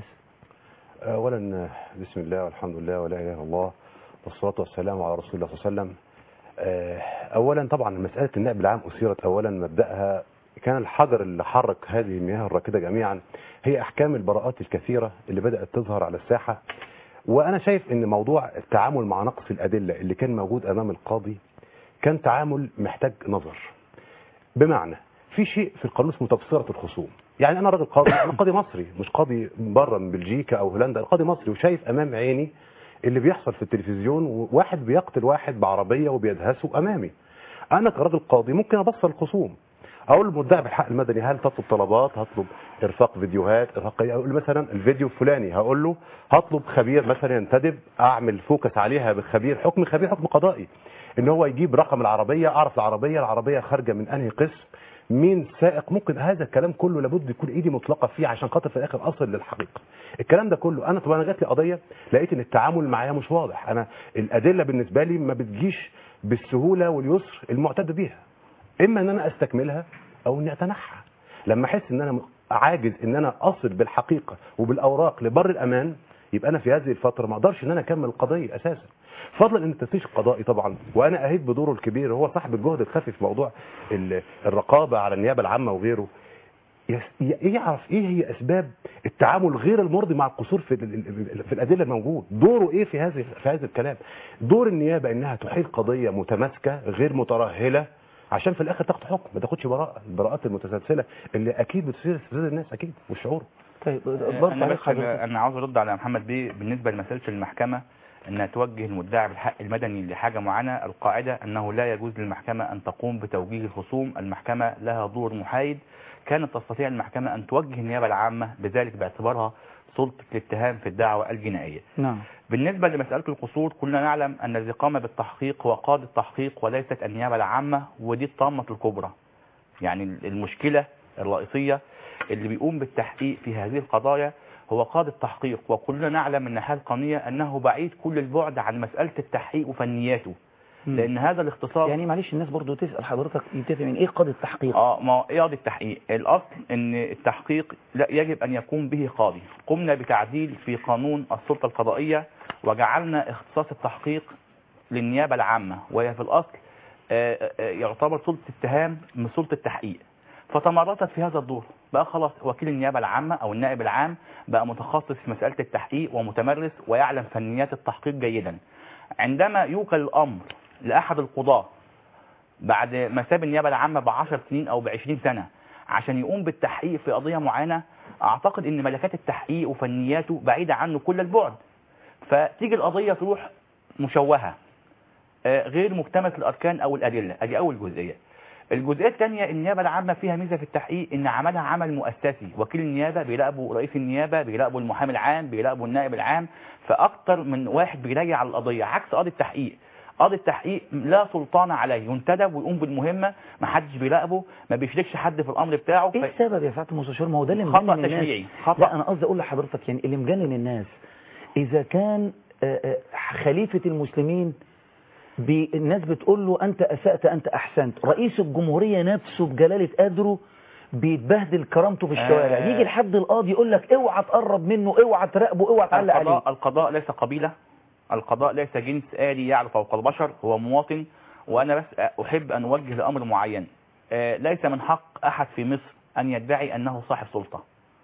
اولا بسم الله والحمد لله ولا اله الا الله والصلاه والسلام على رسول الله صلى الله عليه وسلم آه، اولا طبعا مساله النائب العام اثيرت اولا مبداها كان الحجر اللي حرك هذه المياه الراكده جميعا هي احكام البراءات الكثيره اللي بدات تظهر على الساحه وانا شايف ان موضوع التعامل مع نقص الادله اللي كان موجود امام القاضي كان تعامل محتاج نظر بمعنى في شيء في القانون اسمه تبصره الخصوم يعني انا راجل قاضي انا قاضي مصري مش قاضي بره من بلجيكا او هولندا أنا قاضي مصري وشايف امام عيني اللي بيحصل في التلفزيون وواحد بيقتل واحد بعربيه وبيدهسه امامي انا كراجل قاضي ممكن ابصر الخصوم اقول للمدعي بالحق المدني هل تطلب طلبات هطلب ارفاق فيديوهات ارفاق اقول مثلا الفيديو الفلاني هقول له هطلب خبير مثلا ينتدب اعمل فوكس عليها بخبير حكم خبير حكم قضائي ان هو يجيب رقم العربيه اعرف العربيه العربيه خارجه من انهي قسم مين سائق ممكن هذا الكلام كله لابد يكون ايدي مطلقه فيه عشان خاطر في الاخر اصل للحقيقه الكلام ده كله انا طب انا جات لي قضيه لقيت ان التعامل معايا مش واضح انا الادله بالنسبه لي ما بتجيش بالسهوله واليسر المعتاد بيها اما ان انا استكملها او اني اتنحى لما احس ان انا عاجز ان انا اصل بالحقيقه وبالاوراق لبر الامان يبقى انا في هذه الفتره ما اقدرش ان انا اكمل القضيه اساسا فضلا ان التفتيش القضائي طبعا وانا اهيد بدوره الكبير هو صاحب الجهد الخفي في موضوع ال- الرقابه على النيابه العامه وغيره يس- ي- يعرف ايه هي اسباب التعامل غير المرضي مع القصور في ال- ال- في الادله الموجود دوره ايه في هذا في هذا الكلام دور النيابه انها تحيل قضيه متماسكه غير مترهله عشان في الاخر تاخد حكم ما تاخدش براءه البراءات المتسلسله اللي اكيد بتصير استفزاز الناس اكيد والشعور طيب انا بس انا عاوز ارد على محمد بيه بالنسبه لمساله المحكمه انها توجه المدعي بالحق المدني لحاجه معينه القاعده انه لا يجوز للمحكمه ان تقوم بتوجيه الخصوم المحكمه لها دور محايد كانت تستطيع المحكمه ان توجه النيابه العامه بذلك باعتبارها سلطه الاتهام في الدعوه الجنائيه نعم بالنسبة لمسألة القصور كلنا نعلم أن الذي قام بالتحقيق هو قاضي التحقيق وليست النيابة العامة ودي الطامة الكبرى يعني المشكلة الرئيسية اللي بيقوم بالتحقيق في هذه القضايا هو قاضي التحقيق وكلنا نعلم من الناحية القانونية أنه بعيد كل البعد عن مسألة التحقيق وفنياته مم. لأن هذا الاختصاص يعني معلش الناس برضو تسأل حضرتك يتفق من ايه قاضي التحقيق اه ما هو ايه قاضي التحقيق الاصل ان التحقيق لا يجب ان يقوم به قاضي قمنا بتعديل في قانون السلطه القضائيه وجعلنا اختصاص التحقيق للنيابه العامه وهي في الاصل آه، آه، يعتبر سلطه اتهام من سلطه التحقيق فتمرست في هذا الدور بقى خلاص وكيل النيابه العامه او النائب العام بقى متخصص في مساله التحقيق ومتمرس ويعلم فنيات التحقيق جيدا عندما يوكل الامر لاحد القضاه بعد ما ساب النيابه العامه ب 10 سنين او ب 20 سنه عشان يقوم بالتحقيق في قضيه معينه اعتقد ان ملكات التحقيق وفنياته بعيده عنه كل البعد فتيجي القضيه تروح مشوهه آه، غير مكتمله الاركان او الادله ادي اول جزئيه الجزئيه الثانيه النيابه العامه فيها ميزه في التحقيق ان عملها عمل مؤسسي وكيل النيابه بيراقبوا رئيس النيابه بيراقبوا المحامي العام بيراقبوا النائب العام فاكتر من واحد بيراجع على القضيه عكس قاضي التحقيق قاضي التحقيق لا سلطان عليه ينتدب ويقوم بالمهمه ما حدش بيراقبه ما بيشركش حد في الامر بتاعه ايه السبب يا سعاده المستشار ما هو ده اللي خطأ مجنن الناس تشريعي. خطأ. لا انا قصدي اقول لحضرتك يعني اللي مجنن الناس اذا كان آه، آه، خليفه المسلمين بي- الناس بتقول له انت اسأت انت احسنت رئيس الجمهوريه نفسه بجلاله قدره بيتبهدل كرامته في الشوارع آه. يجي لحد القاضي يقول لك اوعى تقرب منه اوعى تراقبه اوعى تعلق عليه القضاء القضاء ليس قبيلة القضاء ليس جنس آلي يعلو فوق البشر هو مواطن وأنا بس أحب أن أوجه لأمر معين آه، ليس من حق أحد في مصر أن يدعي أنه صاحب سلطة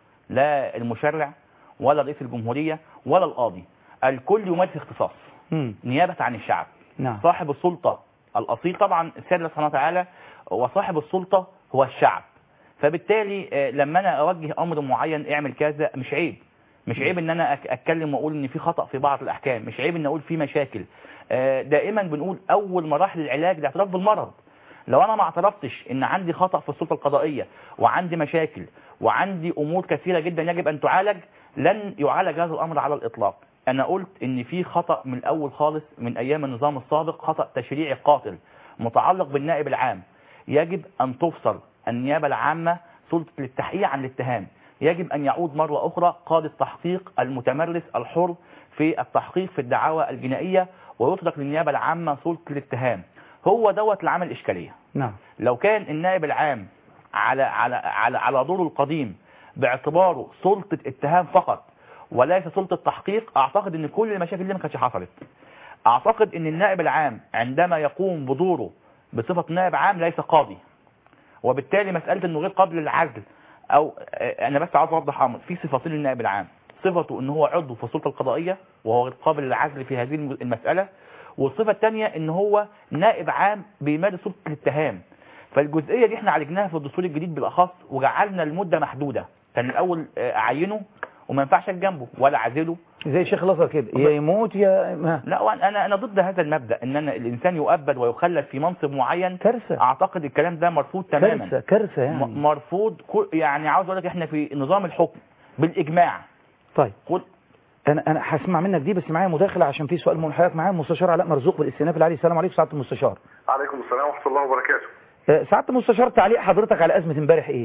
لا المشرع ولا رئيس الجمهورية ولا القاضي الكل يمارس اختصاص مم. نيابة عن الشعب نعم صاحب السلطة الأصيل طبعا السيد الله سبحانه وتعالى وصاحب السلطة هو الشعب فبالتالي آه، لما أنا أوجه أمر معين اعمل كذا مش عيب مش عيب ان انا أك- اتكلم واقول ان في خطأ في بعض الاحكام مش عيب ان اقول في مشاكل آه، دائما بنقول اول مراحل العلاج الاعتراف بالمرض لو انا ما اعترفتش ان عندي خطأ في السلطة القضائية وعندي مشاكل وعندي امور كثيرة جدا يجب ان تعالج لن يعالج هذا الامر على الاطلاق انا قلت ان في خطأ من الاول خالص من ايام النظام السابق خطأ تشريعي قاتل متعلق بالنائب العام يجب ان تفصل النيابة العامة سلطة التحقيق عن الاتهام يجب أن يعود مرة أخرى قاضي التحقيق المتمرس الحر في التحقيق في الدعاوى الجنائية ويطلق للنيابة العامة سلطة الاتهام هو دوت اللي عمل إشكالية نعم لو كان النائب العام على على على على دوره القديم باعتباره سلطة اتهام فقط وليس سلطة تحقيق اعتقد ان كل المشاكل دي ما كانتش حصلت اعتقد ان النائب العام عندما يقوم بدوره بصفة نائب عام ليس قاضي وبالتالي مسألة انه غير قابل للعزل او آه، انا بس عاوز اوضح امر في صفتين للنائب العام صفته ان هو عضو في السلطة القضائية وهو غير قابل للعزل في هذه الم- المسألة والصفة الثانية ان هو نائب عام بيمارس سلطة الاتهام فالجزئية دي احنا عالجناها في الدستور الجديد بالاخص وجعلنا المدة محدودة كان الاول آه، اعينه وما ينفعش أجي جنبه ولا عزله زي شيخ الازهر كده يا يموت يا ما لا وأنا- انا انا ضد هذا المبدا ان أنا الانسان يؤبد ويخلد في منصب معين كارثه اعتقد الكلام ده مرفوض تماما كارثه كارثه يعني م- مرفوض كل- يعني عاوز اقول لك احنا في نظام الحكم بالاجماع طيب قل انا انا هسمع منك دي بس معايا مداخله عشان في سؤال من حضرتك معايا المستشار علاء مرزوق بالاستئناف العالي السلام عليكم سعاده المستشار عليكم السلام ورحمة الله وبركاته آه، سعاده المستشار تعليق حضرتك على ازمه امبارح ايه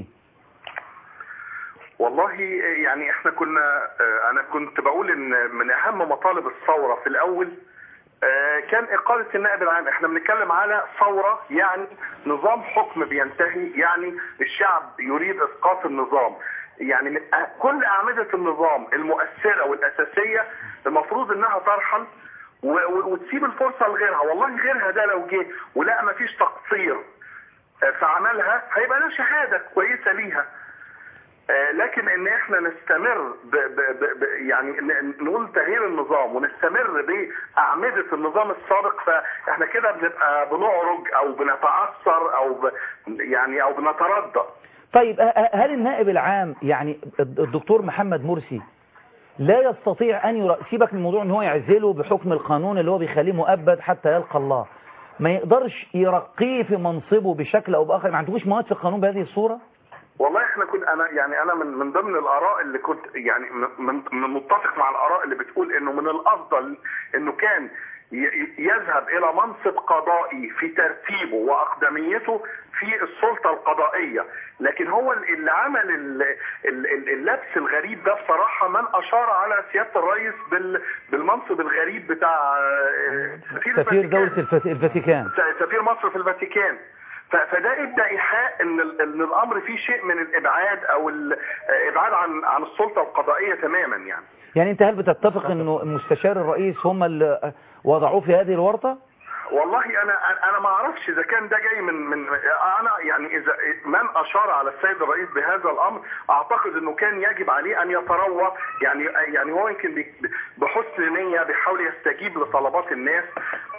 والله يعني احنا كنا اه، انا كنت بقول ان من اهم مطالب الثورة في الاول اه، كان اقالة النائب العام احنا بنتكلم على ثورة يعني نظام حكم بينتهي يعني الشعب يريد اسقاط النظام يعني من أه- كل اعمدة النظام المؤثرة والاساسية المفروض انها ترحل و- و- وتسيب الفرصة لغيرها والله غيرها ده لو جه ولقى مفيش تقصير اه، في عملها هيبقى له شهادة كويسة ليها آه، لكن ان احنا نستمر ب ب ب ب يعني ن- نقول تغيير النظام ونستمر باعمده النظام السابق فاحنا كده بنبقى بنعرج او بنتاثر او ب يعني او بنتردد طيب آه، آه، هل النائب العام يعني الد- الدكتور محمد مرسي لا يستطيع ان يرا... سيبك من الموضوع ان هو يعزله بحكم القانون اللي هو بيخليه مؤبد حتى يلقى الله ما يقدرش يرقيه في منصبه بشكل او باخر ما عندكوش مواد في القانون بهذه الصوره والله احنا كنت انا يعني انا من من ضمن الاراء اللي كنت يعني من من متفق مع الاراء اللي بتقول انه من الافضل انه كان ي- يذهب الى منصب قضائي في ترتيبه واقدميته في السلطه القضائيه لكن هو اللي عمل ال- ال- ال- اللبس الغريب ده بصراحه من اشار على سياده الرئيس بال- بالمنصب الغريب بتاع آه، سفير سفير الفاتيكان. دولة الفت... الفاتيكان سفير مصر في الفاتيكان ف- فده ادى ايحاء ان ال- ان الامر فيه شيء من الابعاد او الابعاد عن عن السلطه القضائيه تماما يعني يعني انت هل بتتفق انه مستشار الرئيس هم اللي وضعوه في هذه الورطة والله انا انا ما اعرفش اذا كان ده جاي من من انا يعني اذا من اشار على السيد الرئيس بهذا الامر اعتقد انه كان يجب عليه ان يتروى يعني يعني هو يمكن بي- بحسن نيه بيحاول يستجيب لطلبات الناس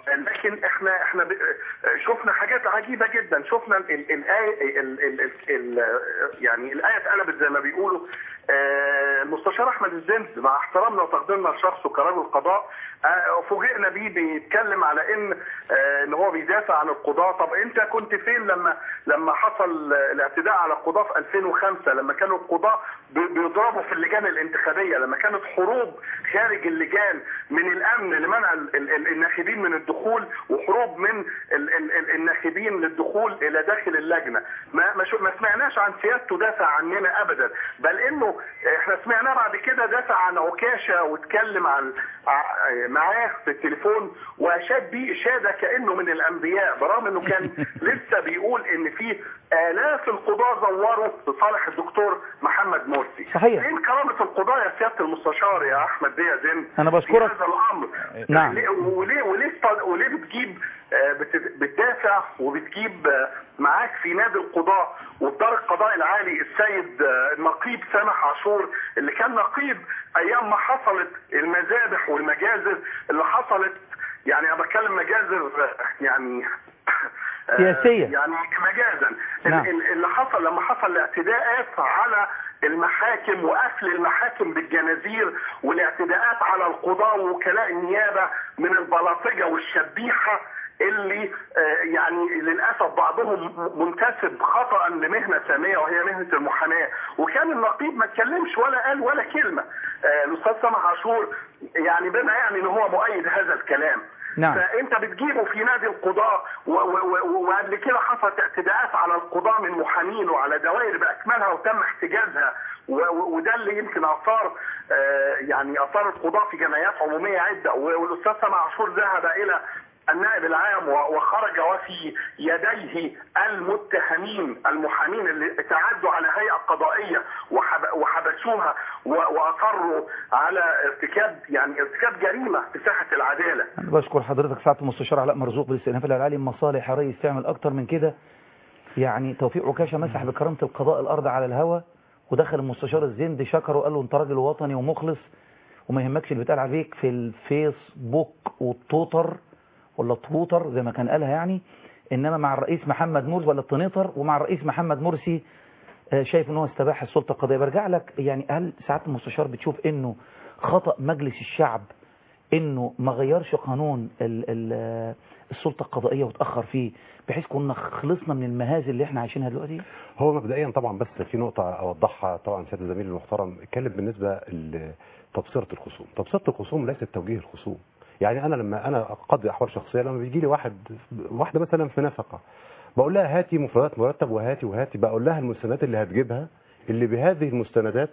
لكن احنا احنا ب- شفنا حاجات عجيبه جدا شفنا ال- ال- الايه ال- ال- ال- ال- يعني الايه اتقلبت زي ما بيقولوا آه، المستشار احمد الزند مع احترامنا وتقديرنا لشخصه كرجل قضاء آه، فوجئنا بيه بيتكلم على ان آه، ان هو بيدافع عن القضاة طب انت كنت فين لما لما حصل آه، الاعتداء على القضاة في 2005 لما كانوا القضاة بي- بيضربوا في اللجان الانتخابية لما كانت حروب خارج اللجان من الامن لمنع ال- ال- ال- الناخبين من الدخول وحروب من ال- ال- ال- الناخبين للدخول الى داخل اللجنة ما ما, شو- ما سمعناش عن سيادته دافع عننا ابدا بل انه احنا سمعناه بعد كده دافع عن عكاشة واتكلم عن ع- معاه في التليفون واشاد بيه اشاده كانه من الانبياء برغم انه كان لسه بيقول ان في الاف القضاه زوروا لصالح الدكتور محمد مرسي صحيح. فين كرامه القضاه يا سياده المستشار يا احمد بيه زين أنا بشكرك. في هذا الامر نعم. ليه- وليه وليه بت- وليه بتجيب آه، بت- بتدافع وبتجيب آه، معاك في نادي القضاء وفي دار القضاء العالي السيد آه، النقيب سامح عاشور اللي كان نقيب ايام ما حصلت المذابح والمجازر اللي حصلت يعني انا بتكلم مجازر آه، يعني آه، سياسية. يعني مجازا نعم. ال- ال- اللي حصل لما حصل الاعتداءات على المحاكم وقفل المحاكم بالجنازير والاعتداءات على القضاة ووكلاء النيابة من البلاطجة والشبيحة اللي آه، يعني للاسف بعضهم م- منتسب خطا لمهنه ساميه وهي مهنه المحاماه وكان النقيب ما اتكلمش ولا قال ولا كلمه آه، الاستاذ سامح عاشور يعني بما يعني ان هو مؤيد هذا الكلام نعم. فانت بتجيبه في نادي القضاء و- و- و- وقبل كده حصلت اعتداءات على القضاء من محامين وعلى دوائر باكملها وتم احتجازها و- و- وده اللي يمكن اثار آه، يعني اثار القضاء في جمعيات عموميه عده و- والاستاذ سامح عاشور ذهب الى النائب العام و- وخرج وفي يديه المتهمين المحامين اللي تعدوا على هيئه قضائيه وحب- وحبسوها و- واصروا على ارتكاب يعني ارتكاب جريمه في ساحه العداله أنا بشكر حضرتك سعادة المستشار علاء مرزوق بالاستئناف العالي مصالح يا ريس تعمل أكتر من كده يعني توفيق عكاشة مسح بكرامة القضاء الأرض على الهوى ودخل المستشار الزند شكره وقال له أنت راجل وطني ومخلص وما يهمكش اللي بيتقال عليك في الفيسبوك والتوتر ولا تويتر زي ما كان قالها يعني إنما مع الرئيس محمد مرسي ولا التنيطر ومع الرئيس محمد مرسي آه، شايف ان هو استباح السلطه القضائيه برجع لك يعني هل ساعات المستشار بتشوف انه خطا مجلس الشعب انه ما غيرش قانون ال ال آه، السلطه القضائيه وتاخر فيه بحيث كنا خلصنا من المهازل اللي احنا عايشينها دلوقتي هو مبدئيا طبعا بس في نقطة أوضحها طبعا سيادة الزميل المحترم اتكلم بالنسبة لتبصرة الخصوم تبصرة الخصوم ليست توجيه الخصوم يعني أنا لما أنا أقضي أحوال شخصية لما بيجي لي واحد واحدة مثلا في نفقة بقول لها هاتي مفردات مرتب وهاتي وهاتي بقول لها المستندات اللي هتجيبها اللي بهذه المستندات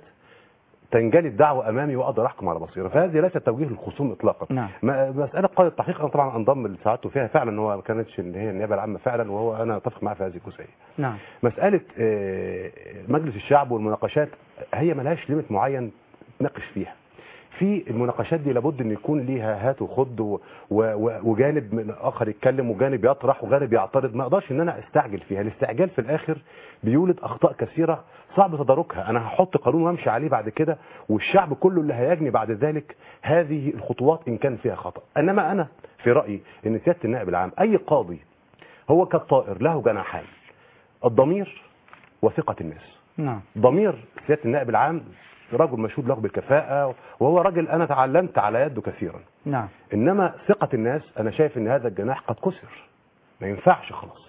تنجلي الدعوة أمامي وأقدر أحكم على بصيرة فهذه ليست توجيه للخصوم إطلاقا نعم ما- مسألة قاضي التحقيق أنا طبعا أنضم لسعادته فيها فعلا إن هو ما كانتش إن هي النيابة العامة فعلا وهو أنا أتفق معاه في هذه الجزئية نعم مسألة آه، مجلس الشعب والمناقشات هي ملهاش ليميت معين ناقش فيها في المناقشات دي لابد ان يكون ليها هات وخد و- و- وجانب من اخر يتكلم وجانب يطرح وجانب يعترض ما اقدرش ان انا استعجل فيها الاستعجال في الاخر بيولد اخطاء كثيره صعب تداركها انا هحط قانون وامشي عليه بعد كده والشعب كله اللي هيجني بعد ذلك هذه الخطوات ان كان فيها خطا انما انا في رايي ان سياده النائب العام اي قاضي هو كالطائر له جناحان الضمير وثقه الناس نعم ضمير سياده النائب العام رجل مشهود له بالكفاءه وهو راجل انا تعلمت على يده كثيرا نعم انما ثقه الناس انا شايف ان هذا الجناح قد كسر ما ينفعش خلاص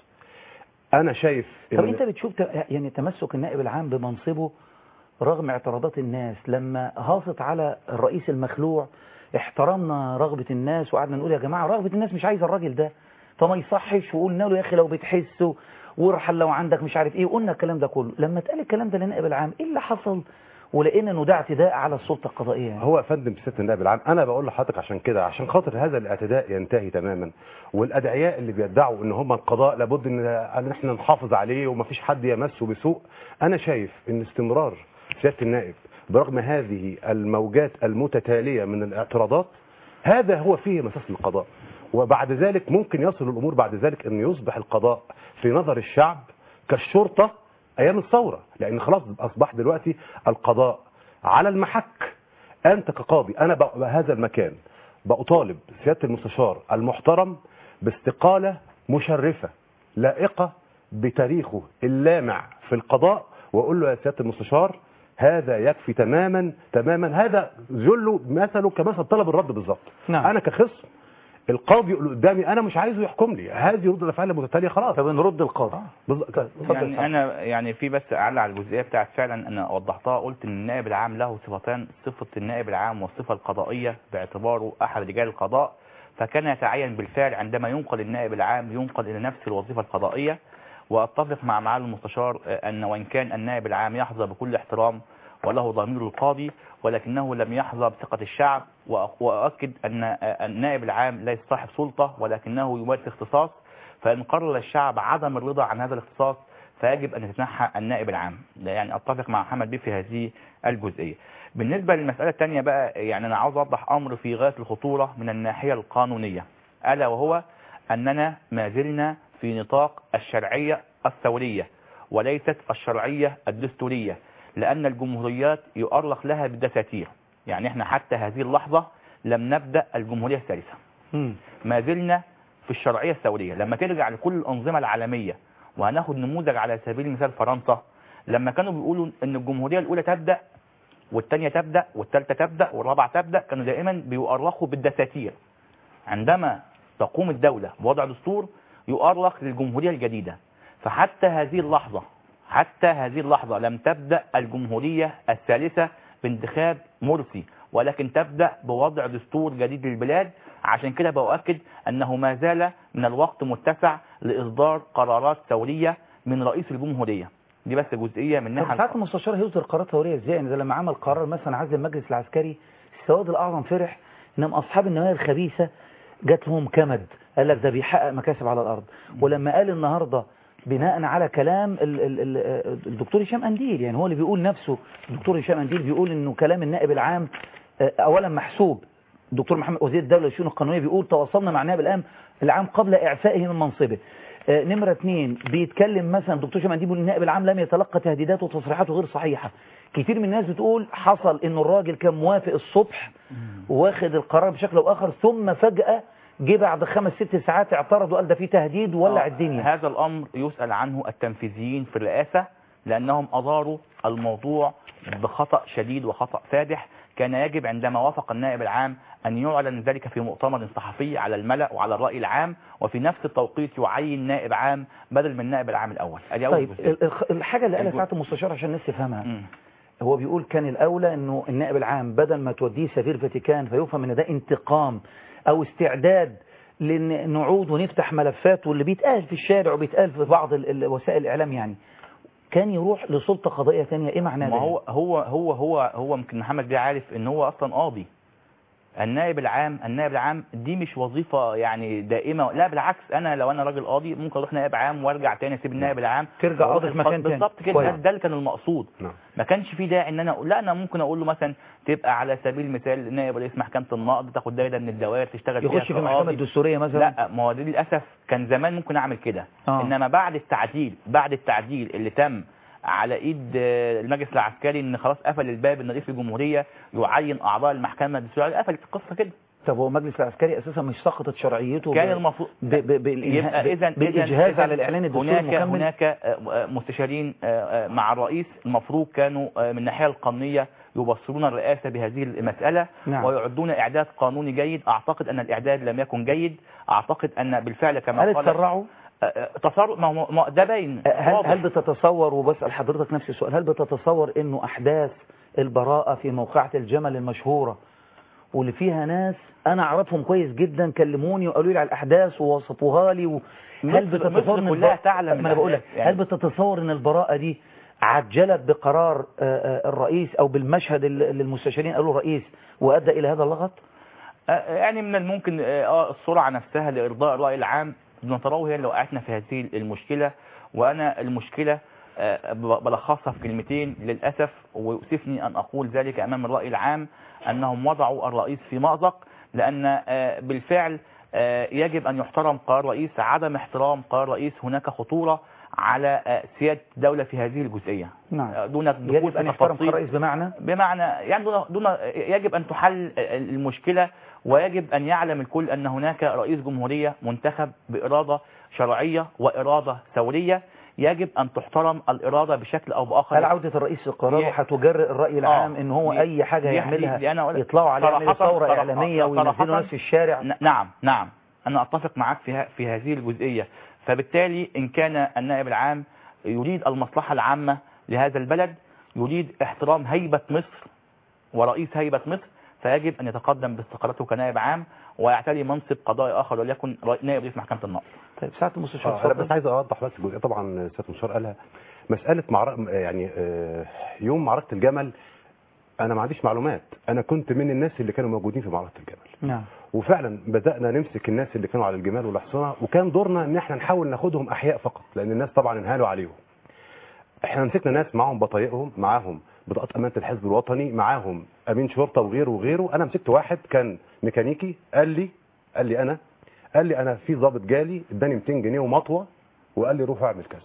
انا شايف طب انت بتشوف ت- يعني تمسك النائب العام بمنصبه رغم اعتراضات الناس لما هاصت على الرئيس المخلوع احترمنا رغبة الناس وقعدنا نقول يا جماعة رغبة الناس مش عايزة الراجل ده فما يصحش وقلنا له يا اخي لو بتحسه وارحل لو عندك مش عارف ايه وقلنا الكلام ده كله لما اتقال الكلام ده للنائب العام ايه اللي حصل ولقينا انه ده اعتداء على السلطة القضائية يعني. هو يا فندم سياده النائب العام انا بقول لحضرتك عشان كده عشان خاطر هذا الاعتداء ينتهي تماما والادعياء اللي بيدعوا ان هم القضاء لابد ان ان احنا نحافظ عليه ومفيش حد يمسه بسوء انا شايف ان استمرار سياده النائب برغم هذه الموجات المتتاليه من الاعتراضات هذا هو فيه مساس القضاء وبعد ذلك ممكن يصل الامور بعد ذلك ان يصبح القضاء في نظر الشعب كالشرطه ايام الثوره لان خلاص اصبح دلوقتي القضاء على المحك انت كقاضي انا بقى هذا المكان بأطالب سياده المستشار المحترم باستقالة مشرفة لائقة بتاريخه اللامع في القضاء وأقول له يا سيادة المستشار هذا يكفي تماما تماما هذا ذله مثله كمثل طلب الرد بالظبط نعم. انا كخصم القاضي اللي قدامي انا مش عايزه يحكم لي هذه رد الافعال المتتاليه خلاص طب نرد القاضي يعني انا يعني في بس اعلى على الجزئيه بتاعت فعلا انا وضحتها قلت ان النائب العام له صفتان صفه النائب العام والصفه القضائيه باعتباره احد رجال القضاء فكان يتعين بالفعل عندما ينقل النائب العام ينقل الى نفس الوظيفه القضائيه واتفق مع معالي المستشار آه، ان وان كان النائب العام يحظى بكل احترام وله ضمير القاضي ولكنه لم يحظى بثقة الشعب وأ- وأؤكد أن آه، النائب العام ليس صاحب سلطة ولكنه يمارس اختصاص فإن قرر الشعب عدم الرضا عن هذا الاختصاص فيجب أن يتنحى النائب العام ده يعني أتفق مع محمد بيه في هذه الجزئية بالنسبة للمسألة الثانية بقى يعني أنا عاوز أوضح أمر في غاية الخطورة من الناحية القانونية ألا وهو أننا ما زلنا في نطاق الشرعية الثورية وليست الشرعية الدستورية لأن الجمهوريات يؤرخ لها بالدساتير يعني احنا حتى هذه اللحظة لم نبدأ الجمهورية الثالثة ما زلنا في الشرعية الثورية لما ترجع لكل الأنظمة العالمية وهناخد نموذج على سبيل المثال فرنسا لما كانوا بيقولوا ان الجمهورية الأولى تبدأ والثانية تبدأ والثالثة تبدأ والرابعة تبدأ كانوا دائما بيؤرخوا بالدساتير عندما تقوم الدولة بوضع دستور يؤرخ للجمهورية الجديدة فحتى هذه اللحظة حتى هذه اللحظة لم تبدأ الجمهورية الثالثة بانتخاب مرسي ولكن تبدأ بوضع دستور جديد للبلاد عشان كده بأؤكد أنه ما زال من الوقت متسع لإصدار قرارات ثورية من رئيس الجمهورية دي بس جزئية من طب ناحية ساعات المستشار هيصدر قرارات ثوريه ازاي يعني ده لما عمل قرار مثلا عزل المجلس العسكري السواد الاعظم فرح انما اصحاب النوايا الخبيثه جات لهم كمد قال لك ده بيحقق مكاسب على الارض ولما قال النهارده بناء على كلام ال ال ال الدكتور هشام انديل يعني هو اللي بيقول نفسه الدكتور هشام انديل بيقول انه كلام النائب العام آه، اولا محسوب الدكتور محمد وزير الدوله للشؤون القانونيه بيقول تواصلنا مع النائب العام العام قبل اعفائه من منصبه آه، نمرة اثنين بيتكلم مثلا الدكتور شمال بيقول النائب العام لم يتلقى تهديدات وتصريحاته غير صحيحة كتير من الناس بتقول حصل انه الراجل كان موافق الصبح واخد القرار بشكل او اخر ثم فجأة جه بعد خمس ست ساعات اعترض وقال ده في تهديد وولع آه، الدنيا هذا الأمر يسأل عنه التنفيذيين في الرئاسة لأنهم أضاروا الموضوع بخطأ شديد وخطأ فادح كان يجب عندما وافق النائب العام أن يعلن ذلك في مؤتمر صحفي على الملأ وعلى الرأي العام وفي نفس التوقيت يعين نائب عام بدل من النائب العام الأول أدي أول طيب جزئية. ال- الخ- الحاجة اللي قالها الجزء- ساعة المستشار عشان الناس تفهمها هو بيقول كان الأولى أنه النائب العام بدل ما توديه سفير الفاتيكان فيفهم أن ده انتقام أو استعداد لنعود ونفتح ملفات واللي بيتقال في الشارع وبيتقال في بعض ال- ال- وسائل الإعلام يعني كان يروح لسلطة قضائية ثانية إيه معناه ما ده؟ هو هو هو هو هو يمكن محمد بيه عارف ان هو اصلا قاضي النائب العام النائب العام دي مش وظيفة يعني دائمة لا بالعكس انا لو انا راجل قاضي ممكن اروح نائب عام وارجع تاني اسيب النائب العام ترجع وأروح قاضي في الخ- مكان تاني. بالظبط كده كويس. ده- ده اللي كان المقصود نعم. ما كانش في داعي ان انا أقول- لا انا ممكن اقول له مثلا تبقى على سبيل المثال نائب رئيس محكمة النقد تاخد دايره من الدوائر تشتغل فيها يخش في المحكمة كقاضي. الدستورية مثلا لا ما هو دي للاسف كان زمان ممكن اعمل كده آه. انما بعد التعديل بعد التعديل اللي تم على ايد آه، المجلس العسكري ان خلاص قفل الباب ان رئيس الجمهوريه يعين اعضاء المحكمه الدستوريه قفلت القصه كده طب هو المجلس العسكري أساسا مش سقطت شرعيته كان ب- المفروض ب- ب- بالإنهاء- يبقى اذا بالإجهاز على الإعلان الدستوري هناك المكمل هناك آه، آه، مستشارين آه، آه، مع الرئيس المفروض كانوا آه، من الناحيه القانونيه يبصرون الرئاسه بهذه المساله نعم. ويعدون اعداد قانوني جيد اعتقد ان الاعداد لم يكن جيد اعتقد ان بالفعل كما هل قال اتسرعوا؟ آه، آه، تسرع ما هو- ما هو ده باين هل, واضح. هل بتتصور وبسأل حضرتك نفس السؤال هل بتتصور انه احداث البراءة في موقعة الجمل المشهورة واللي فيها ناس انا اعرفهم كويس جدا كلموني وقالوا لي على الاحداث ووصفوها لي و... هل مصر- بتتصور مصر ان كلها البراءة- تعلم ما انا بقول لك الأحداث يعني. هل بتتصور ان البراءة دي عجلت بقرار آه، آه، الرئيس او بالمشهد اللي اللي المستشارين قالوا الرئيس وادى الى هذا اللغط آه، يعني من الممكن آه، آه، السرعة نفسها لإرضاء الرأي العام نتراوه هي اللي وقعتنا في هذه المشكلة وأنا المشكلة آه، ب- بلخصها في كلمتين للأسف ويؤسفني أن أقول ذلك أمام الرأي العام أنهم وضعوا الرئيس في مأزق لأن آه، بالفعل آه، يجب أن يحترم قرار رئيس عدم احترام قرار رئيس هناك خطورة على آه، سياده الدوله في هذه الجزئيه نعم آه، دون الدخول يجب في أن يحترم تفاصيل الرئيس بمعنى بمعنى يعني دون, دون يجب أن تحل المشكلة ويجب أن يعلم الكل أن هناك رئيس جمهورية منتخب بإرادة شرعية وإرادة ثورية يجب أن تحترم الإرادة بشكل أو بآخر هل عودة الرئيس في قراره ي- هتجرئ الرأي العام آه. ان هو دي- اي حاجة دي- يعملها دي أنا أقول لك يطلعوا عليها يعملوا صراحة- ثورة صراحة- إعلامية وينزلوا صراحة ناس في الشارع ن- نعم نعم أنا أتفق معك في, ه- في هذه الجزئية فبالتالي إن كان النائب العام يريد المصلحة العامة لهذا البلد يريد احترام هيبة مصر ورئيس هيبة مصر فيجب أن يتقدم باستقالته كنائب عام ويعتلي منصب قضائي آخر وليكن رئي- نائب رئيس محكمة النقض طيب ساعة المستشار آه، انا بس عايز اوضح بس جزئيه طبعا سياده المستشار قالها مساله معركه يعني آه، يوم معركه الجمل انا ما عنديش معلومات انا كنت من الناس اللي كانوا موجودين في معركه الجمل نعم وفعلا بدانا نمسك الناس اللي كانوا على الجمال والاحصنه وكان دورنا ان احنا نحاول ناخدهم احياء فقط لان الناس طبعا انهالوا عليهم احنا مسكنا ناس معاهم بطايقهم معاهم بطاقات امانه الحزب الوطني معاهم امين شرطه وغيره وغيره انا مسكت واحد كان ميكانيكي قال لي قال لي انا قال لي انا في ضابط جالي اداني 200 جنيه ومطوه وقال لي روح اعمل كذا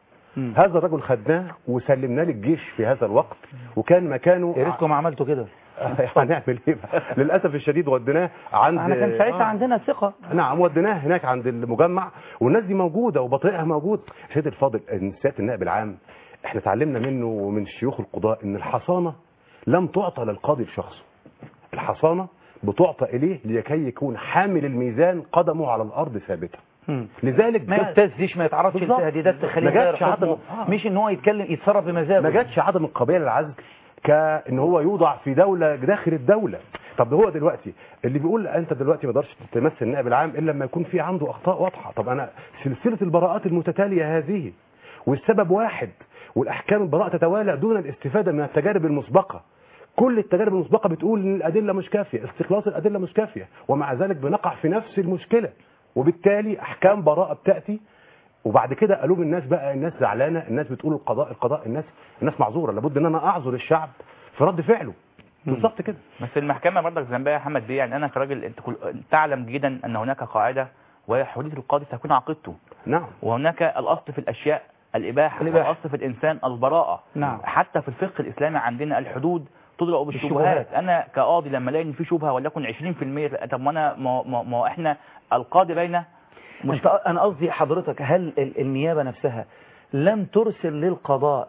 هذا الرجل خدناه وسلمناه للجيش في هذا الوقت وكان مكانه يا ريتكم عملتوا كده هنعمل ايه بقى؟ للاسف الشديد وديناه عند احنا كان ساعتها آه. عندنا ثقة نعم وديناه هناك عند المجمع والناس دي موجوده وبطريقها موجود سيد الفاضل إن سياده النائب العام احنا اتعلمنا منه ومن شيوخ القضاء ان الحصانه لم تعطى للقاضي لشخصه الحصانه بتعطى اليه لكي يكون حامل الميزان قدمه على الارض ثابته لذلك ما ده- يستهزيش ما يتعرضش بالظبط. لتهديدات تخليه ما يغير جاتش عدم حكمه مش ان هو يتكلم يتصرف بمزاجه ما جاتش عدم القابليه للعزل كان هو يوضع في دوله داخل الدوله طب ده هو دلوقتي اللي بيقول انت دلوقتي ما تقدرش تمثل النائب العام الا لما يكون في عنده اخطاء واضحه طب انا سلسله البراءات المتتاليه هذه والسبب واحد والاحكام البراءه تتوالى دون الاستفاده من التجارب المسبقه كل التجارب المسبقه بتقول ان الادله مش كافيه استخلاص الادله مش كافيه ومع ذلك بنقع في نفس المشكله وبالتالي احكام براءه بتاتي وبعد كده قالوا الناس بقى الناس زعلانه الناس بتقول القضاء القضاء الناس الناس معذوره لابد ان انا اعذر الشعب في رد فعله بالظبط كده بس المحكمة برضك ذنبها يا محمد بيه يعني أنا كراجل أنت كل... تعلم جيدا أن هناك قاعدة وهي حدود القاضي تكون عقيدته نعم وهناك الأصل في الأشياء الإباحة, الإباحة. والأصل في الإنسان البراءة نعم. حتى في الفقه الإسلامي عندنا الحدود تضرب بالشبهات بالشبهات. أنا كقاضي لما الاقي ان في شبهة وليكن 20% طب ما أنا ما, ما, ما إحنا القاضي بين مش انت انا قصدي حضرتك هل ال- النيابة نفسها لم ترسل للقضاء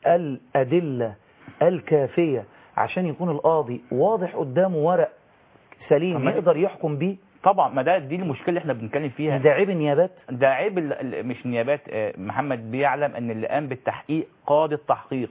الأدلة الكافية عشان يكون القاضي واضح قدامه ورق سليم أما- يقدر يحكم بيه طبعا ما ده دي المشكلة اللي احنا بنتكلم فيها ده عيب النيابات ده عيب ال- ال- مش نيابات آه، محمد بيعلم ان اللي قام بالتحقيق قاضي التحقيق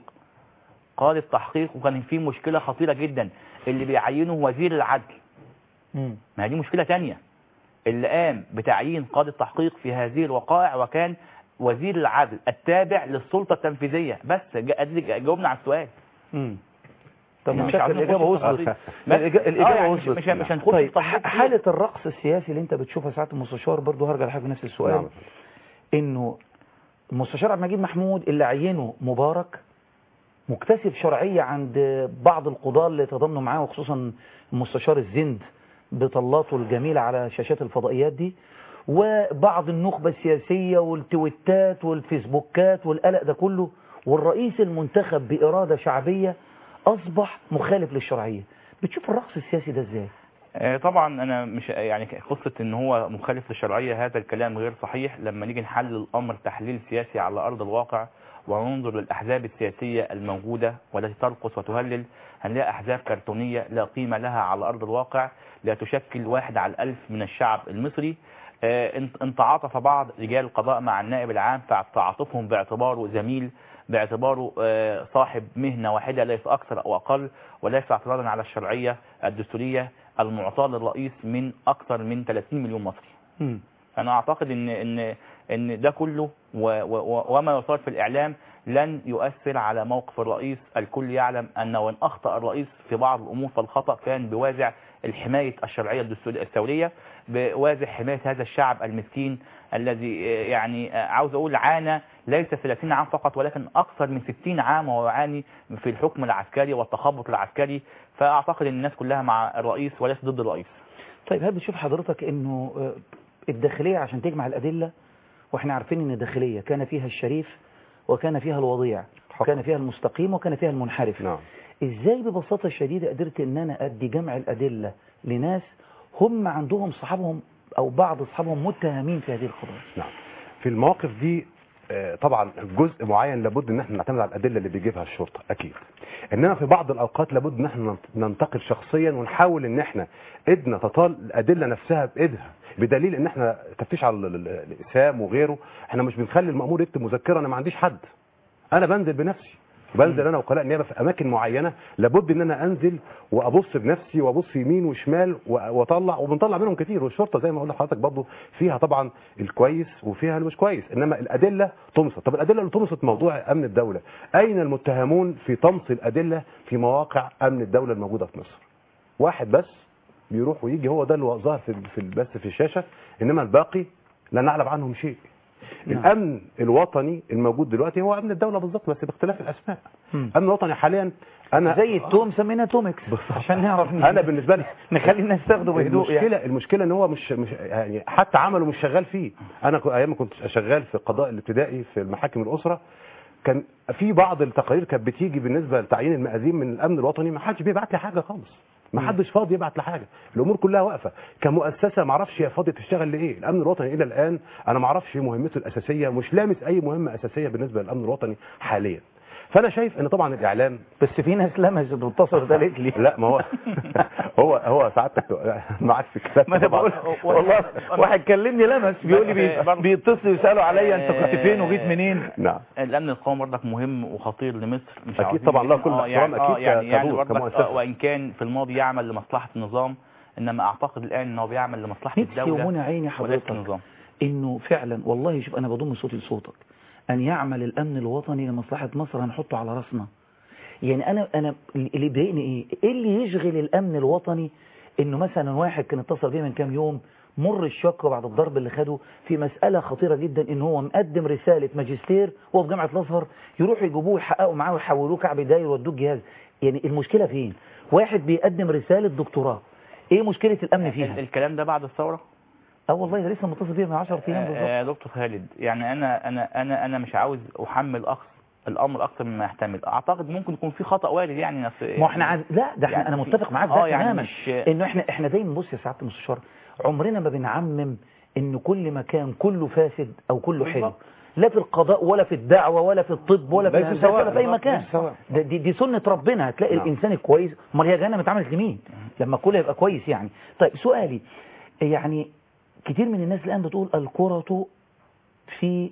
قاضي التحقيق وكان في مشكلة خطيرة جدا اللي بيعينه وزير العدل مم. ما هي دي مشكلة تانية اللي قام بتعيين قاضي التحقيق في هذه الوقائع وكان وزير العدل التابع للسلطة التنفيذية بس جا- أديك- جاوبنا على السؤال مم. طب إحنا مش مش عاوزين الإجابة نخش في وصلت تفاصيل. الإجا- بس- آه، الإجابة يعني مش- وصلت مش- مش هنخش في طيب تفاصيل ح- كتير. حالة الرقص السياسي اللي انت بتشوفها ساعة المستشار برضو هرجع لحضرتك نفس السؤال نعم. انه المستشار عبد المجيد محمود اللي عينه مبارك مكتسب شرعية عند بعض القضاة اللي تضامنوا معاه وخصوصا المستشار الزند بطلاته الجميلة على شاشات الفضائيات دي وبعض النخبة السياسية والتويتات والفيسبوكات والقلق ده كله والرئيس المنتخب بإرادة شعبية أصبح مخالف للشرعية بتشوف الرقص السياسي ده ازاي؟ آه، طبعا انا مش يعني قصه ان هو مخالف للشرعيه هذا الكلام غير صحيح لما نيجي نحلل الامر تحليل سياسي على ارض الواقع وننظر للاحزاب السياسيه الموجوده والتي ترقص وتهلل هنلاقي احزاب كرتونيه لا قيمه لها على ارض الواقع لا تشكل واحد على الالف من الشعب المصري آه، ان إن تعاطف بعض رجال القضاء مع النائب العام فتعاطفهم باعتباره زميل باعتباره آه، صاحب مهنة واحدة ليس أكثر أو أقل وليس اعتراضا على الشرعية الدستورية المعطاة للرئيس من أكثر من 30 مليون مصري أنا أعتقد إن إن إن ده كله و و وما يصار في الإعلام لن يؤثر على موقف الرئيس الكل يعلم أنه وإن أخطأ الرئيس في بعض الأمور فالخطأ كان بوازع الحماية الشرعية الدستورية الثورية بوازع حماية هذا الشعب المسكين الذي آه، يعني آه، عاوز أقول عانى ليس 30 عام فقط ولكن أكثر من 60 عام وهو يعاني في الحكم العسكري والتخبط العسكري فأعتقد أن الناس كلها مع الرئيس وليس ضد الرئيس طيب هل بتشوف حضرتك انه آه، الداخلية عشان تجمع الأدلة واحنا عارفين ان الداخلية كان فيها الشريف وكان فيها الوضيع وكان فيها المستقيم وكان فيها المنحرف نعم. ازاي ببساطة شديدة قدرت ان انا ادي جمع الادلة لناس هم عندهم صحابهم او بعض اصحابهم متهمين في هذه القضايا نعم في المواقف دي آه، طبعا جزء معين لابد ان احنا نعتمد على الادله اللي بيجيبها الشرطه اكيد انما في بعض الاوقات لابد ان احنا ننتقل شخصيا ونحاول ان احنا ايدنا تطال الادله نفسها بايدها بدليل ان احنا تفتيش على ال- ال- الاقسام وغيره احنا مش بنخلي المامور يكتب مذكره انا ما عنديش حد انا بنزل بنفسي بنزل انا وكلاء النيابه في اماكن معينه لابد ان انا انزل وابص بنفسي وابص يمين وشمال و- واطلع وبنطلع منهم كتير والشرطه زي ما قلت لحضرتك برضه فيها طبعا الكويس وفيها اللي مش كويس انما الادله طمست طب الادله اللي طمست موضوع امن الدوله اين المتهمون في طمس الادله في مواقع امن الدوله الموجوده في مصر واحد بس بيروح ويجي هو ده اللي ظاهر في في بس في الشاشه انما الباقي لا نعلم عنهم شيء الامن الوطني الموجود دلوقتي هو امن الدوله بالظبط بس باختلاف الاسماء الامن الوطني حاليا انا زي التوم سمينا تومكس عشان نعرف انا بالنسبه لي نخلي الناس تاخده بهدوء المشكله يعني. المشكله ان هو مش مش يعني حتى عمله مش شغال فيه انا ك- ايام ما كنت شغال في القضاء الابتدائي في المحاكم الاسره كان في بعض التقارير كانت بتيجي بالنسبه لتعيين المآذين من الامن الوطني ما حدش بيبعت لي حاجه خالص ما حدش فاضي يبعت لي حاجه الامور كلها واقفه كمؤسسه ما اعرفش هي فاضيه تشتغل لايه الامن الوطني الى الان انا ما اعرفش مهمته الاساسيه مش لامس اي مهمه اساسيه بالنسبه للامن الوطني حاليا فانا شايف ان طبعا الاعلام بس في ناس لمست واتصلت قالت لي لا ما هو هو هو سعادتك معاك في كتاب ما انا بقول والله واحد كلمني لمس بيقول لي بي- بيتصلوا يسالوا عليا انت كنت فين وجيت منين نعم الامن القومي برضك مهم وخطير لمصر مش أكيد عاوزين طبعاً، له نقول- كل آه، احترام، يعني آه، أكيد يعني يعني كدور، برضك كمؤسسة. آه، وان كان في الماضي يعمل لمصلحه النظام انما اعتقد الان انه بيعمل لمصلحه نفسي الدوله ومنى عيني وليس حضرتك النظام انه فعلا والله شوف انا بضم صوتي لصوتك ان يعمل الامن الوطني لمصلحه مصر هنحطه على راسنا يعني انا انا اللي بيضايقني ايه ايه اللي يشغل الامن الوطني انه مثلا واحد كان اتصل بيه من كام يوم مر الشك بعد الضرب اللي خده في مسألة خطيرة جدا ان هو مقدم رسالة ماجستير وهو في جامعة الازهر يروحوا يجيبوه يحققوا معاه ويحولوه كعب داير ويودوه الجهاز يعني المشكلة فين واحد بيقدم رسالة دكتوراه ايه مشكلة الامن فيها الكلام ده بعد الثوره اه والله ده لسه متصل بيه من 10 ايام بالظبط آه، دكتور خالد يعني انا انا انا انا مش عاوز احمل أخ الامر اكثر مما يحتمل اعتقد ممكن يكون في خطا وارد يعني نفس ما احنا عايز... لا ده احنا يعني انا في- متفق معاك آه، ده يعني تماما مش- انه احنا احنا دايما بص يا سعاده المستشار عمرنا ما بنعمم ان كل مكان كله فاسد او كله حلو بالظبط. لا في القضاء ولا في الدعوه ولا في الطب ولا في ليس الهندسه سواء. ولا في اي بالظبط، مكان ليس سواء. ده دي, دي سنه ربنا هتلاقي نعم. الانسان الكويس امال هي جهنم اتعملت لمين لما كله يبقى كويس يعني طيب سؤالي يعني كتير من الناس الان بتقول الكره في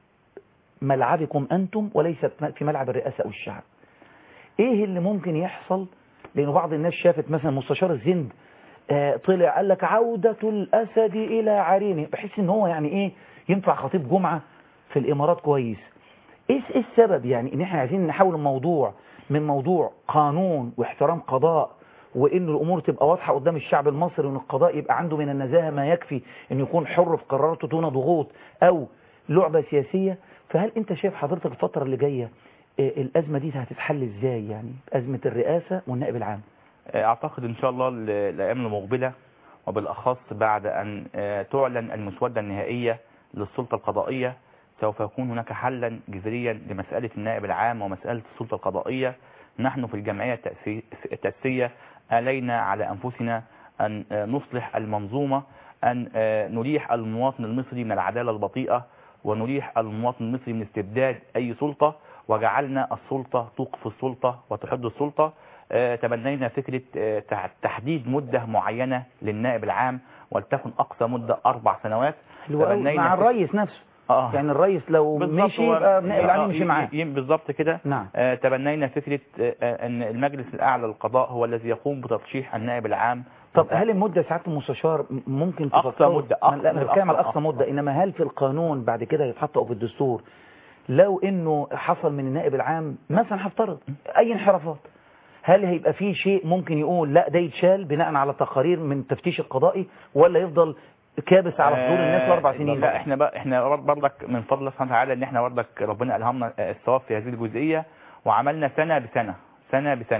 ملعبكم أنتم وليست في ملعب الرئاسة أو الشعب إيه اللي ممكن يحصل لأنه بعض الناس شافت مثلا مستشار الزند آه، طلع قال لك عودة الأسد إلى عرينه بحس إن هو يعني إيه ينفع خطيب جمعة في الإمارات كويس إيه إيه السبب يعني إن إحنا عايزين نحول الموضوع من موضوع قانون واحترام قضاء وإن الأمور تبقى واضحة قدام الشعب المصري وإن القضاء يبقى عنده من النزاهة ما يكفي إنه يكون حر في قراراته دون ضغوط أو لعبة سياسية فهل أنت شايف حضرتك الفترة اللي جاية آه، الأزمة دي هتتحل إزاي يعني أزمة الرئاسة والنائب العام اعتقد ان شاء الله ال- الايام المقبله وبالاخص بعد ان آه، تعلن المسوده النهائيه للسلطه القضائيه سوف يكون هناك حلا جذريا لمساله النائب العام ومساله السلطه القضائيه نحن في الجمعيه التأسي- التاسيسيه الينا على انفسنا ان آه، نصلح المنظومه ان آه، نريح المواطن المصري من العداله البطيئه ونريح المواطن المصري من استبداد اي سلطه وجعلنا السلطه توقف السلطه وتحد السلطه آه، تبنينا فكرة آه، تع- تحديد مدة معينة للنائب العام ولتكن أقصى مدة أربع سنوات اللي هو مع فك- الرئيس نفسه آه. يعني الرئيس لو بالظبط مشي هو- يبقى النائب العام آه، يمشي ي- معاه ي- بالظبط كده نعم آه، تبنينا فكرة آه، آه، أن المجلس الأعلى للقضاء هو الذي يقوم بترشيح النائب العام طب هل المدة ساعات المستشار م- ممكن أقصى تفكروا- مدة، ما- أقصى- لا انا بتكلم على أقصى- اقصى مدة انما هل في القانون بعد كده يتحط او في الدستور لو انه حصل من النائب العام مثلا هفترض اي انحرافات هل هيبقى في شيء ممكن يقول لا ده يتشال بناء على تقارير من التفتيش القضائي ولا يفضل كابس على صدور الناس لاربع سنين لا احنا بقى احنا برضك من فضل الله سبحانه وتعالى ان احنا برضك ربنا الهمنا الصواب في هذه الجزئيه وعملنا سنه بسنه سنه بسنه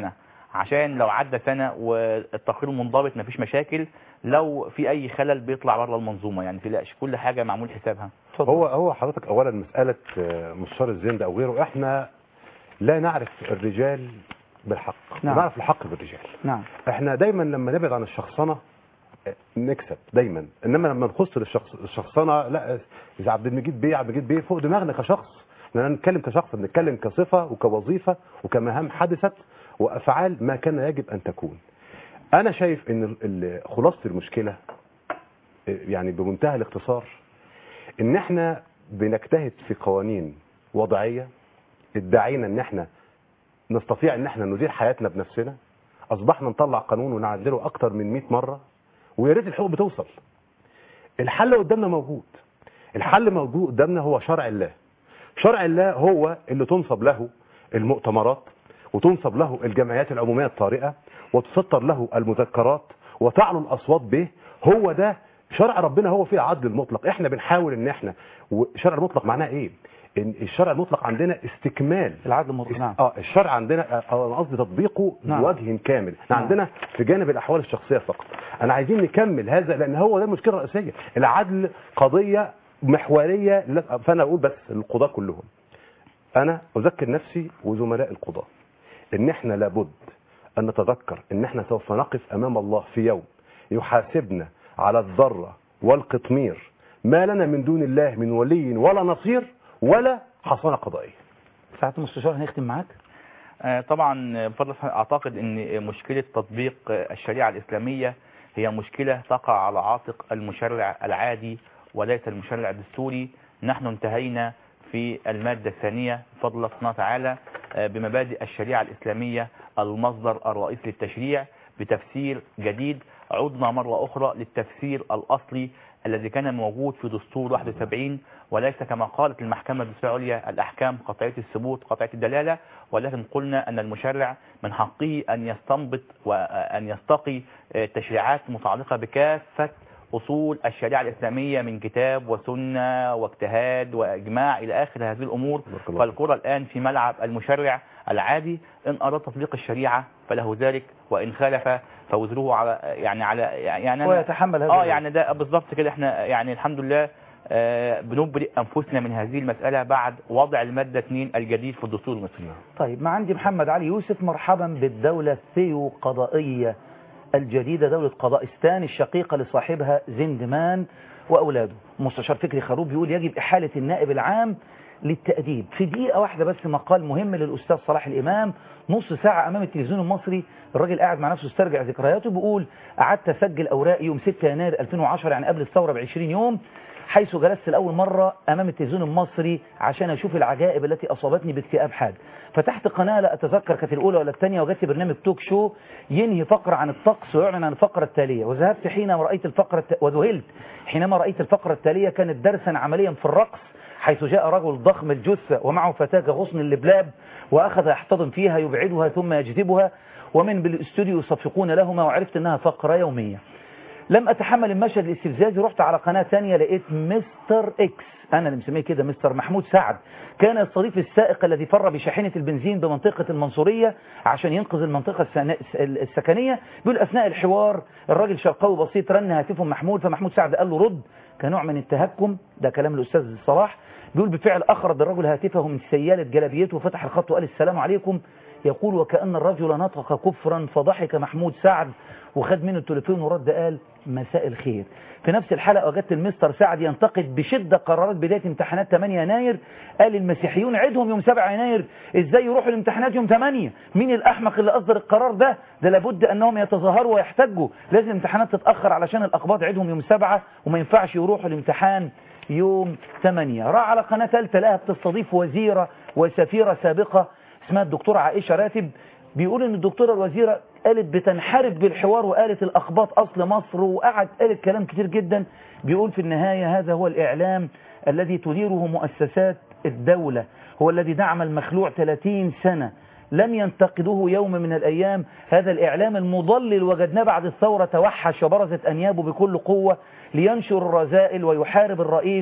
عشان لو عدى سنة والتقرير منضبط مفيش مشاكل لو في اي خلل بيطلع بره المنظومة يعني تلاقش كل حاجة معمول حسابها هو هو حضرتك اولا مساله آه، مستشار الزند او غيره احنا لا نعرف الرجال بالحق نعم. نعرف الحق بالرجال نعم احنا دايما لما نبعد عن الشخصنه آه، نكسب دايما انما لما نخص للشخص الشخصنه لا اذا عبد المجيد بيه عبد المجيد بيه فوق دماغنا كشخص احنا لا نتكلم كشخص بنتكلم كصفه وكوظيفه وكمهام حدثت وافعال ما كان يجب ان تكون انا شايف ان ال- ال- خلاصه المشكله آه، يعني بمنتهى الاختصار ان احنا بنجتهد في قوانين وضعيه ادعينا ان احنا نستطيع ان احنا ندير حياتنا بنفسنا اصبحنا نطلع قانون ونعدله اكتر من 100 مره ويا ريت الحقوق بتوصل الحل قدامنا موجود الحل موجود قدامنا هو شرع الله شرع الله هو اللي تنصب له المؤتمرات وتنصب له الجمعيات العموميه الطارئه وتسطر له المذكرات وتعلو الاصوات به هو ده شرع ربنا هو فيه العدل المطلق احنا بنحاول ان احنا وشرع المطلق معناه ايه ان الشرع المطلق عندنا استكمال العدل المطلق نعم اه الشرع عندنا آه، آه، انا قصدي تطبيقه نعم. بوجه كامل احنا نعم. عندنا في جانب الاحوال الشخصيه فقط انا عايزين نكمل هذا لان هو ده المشكله الرئيسيه العدل قضيه محوريه لا- فانا اقول بس القضاه كلهم انا اذكر نفسي وزملاء القضاه ان احنا لابد ان نتذكر ان احنا سوف نقف امام الله في يوم يحاسبنا على الذره والقطمير ما لنا من دون الله من ولي ولا نصير ولا حصانه قضائيه ساعة المستشار هنختم معاك آه، طبعا بفضل الله اعتقد ان مشكلة تطبيق آه، الشريعة الاسلامية هي مشكلة تقع على عاتق المشرع العادي وليس المشرع الدستوري نحن انتهينا في المادة الثانية بفضل الله سبحانه وتعالى آه، بمبادئ الشريعة الإسلامية المصدر الرئيسي للتشريع بتفسير جديد عدنا مرة أخرى للتفسير الأصلي الذي كان موجود في دستور 71 وليس كما قالت المحكمة الدستورية العليا الأحكام قطعية الثبوت قطعية الدلالة ولكن قلنا أن المشرع من حقه أن يستنبط وأن يستقي آه، تشريعات متعلقة بكافة أصول الشريعة الإسلامية من كتاب وسنة واجتهاد وإجماع إلى آخر هذه الأمور فالكرة الآن في ملعب المشرع العادي إن أراد تطبيق الشريعة فله ذلك وإن خالف فوزره على يعني على يعني هو يتحمل هذا اه الوزر. يعني ده بالظبط كده احنا يعني الحمد لله آه، بنبرئ أنفسنا من هذه المسألة بعد وضع المادة 2 الجديد في الدستور المصري طيب ما عندي محمد علي يوسف مرحبا بالدولة الثيوقضائية الجديدة دولة قضائستان الشقيقة لصاحبها زندمان وأولاده مستشار فكري خروب بيقول يجب إحالة النائب العام للتأديب في دقيقة واحدة بس مقال مهم للأستاذ صلاح الإمام نص ساعة أمام التلفزيون المصري الراجل قاعد مع نفسه استرجع ذكرياته بيقول قعدت أسجل أوراقي يوم 6 يناير 2010 يعني قبل الثورة ب 20 يوم حيث جلست لأول مرة أمام التلفزيون المصري عشان أشوف العجائب التي أصابتني باكتئاب حاد فتحت قناة لا أتذكر كانت الأولى ولا الثانية وجدت برنامج توك شو ينهي فقرة عن الطقس ويعلن عن الفقرة التالية وذهبت حينما رأيت الفقرة الت... وذهلت حينما رأيت الفقرة التالية كانت درسا عمليا في الرقص حيث جاء رجل ضخم الجثة ومعه فتاة كغصن اللبلاب وأخذ يحتضن فيها يبعدها ثم يجذبها ومن بالاستوديو يصفقون لهما وعرفت أنها فقرة يومية لم أتحمل المشهد الاستفزازي رحت على قناة ثانية لقيت مستر إكس أنا اللي مسميه كده مستر محمود سعد كان يستضيف السائق الذي فر بشاحنة البنزين بمنطقة المنصورية عشان ينقذ المنطقة السنا- السكنية بيقول أثناء الحوار الراجل شرقاوي بسيط رن هاتفه محمود فمحمود سعد قال له رد كنوع من التهكم ده كلام الأستاذ صلاح بيقول بالفعل أخرج الرجل هاتفه من سيالة جلبيته وفتح الخط وقال السلام عليكم يقول وكأن الرجل نطق كفرا فضحك محمود سعد وخد منه التليفون ورد قال مساء الخير في نفس الحلقة وجدت المستر سعد ينتقد بشدة قرارات بداية امتحانات 8 يناير قال المسيحيون عيدهم يوم 7 يناير ازاي يروحوا الامتحانات يوم 8 مين الأحمق اللي أصدر القرار ده ده لابد أنهم يتظاهروا ويحتجوا لازم الامتحانات تتأخر علشان الأقباط عيدهم يوم 7 وما ينفعش يروحوا الامتحان يوم 8 راح على قناة ثالثة لها بتستضيف وزيرة وسفيرة سابقة اسمها الدكتورة عائشة راتب بيقول ان الدكتورة الوزيرة قالت بتنحرف بالحوار وقالت الأخباط أصل مصر وقعد قالت كلام كتير جدا بيقول في النهاية هذا هو الإعلام الذي تديره مؤسسات الدولة هو الذي دعم المخلوع 30 سنة لم ينتقدوه يوم من الأيام هذا الإعلام المضلل وجدناه بعد الثورة توحش وبرزت أنيابه بكل قوة لينشر الرذائل ويحارب الرئيس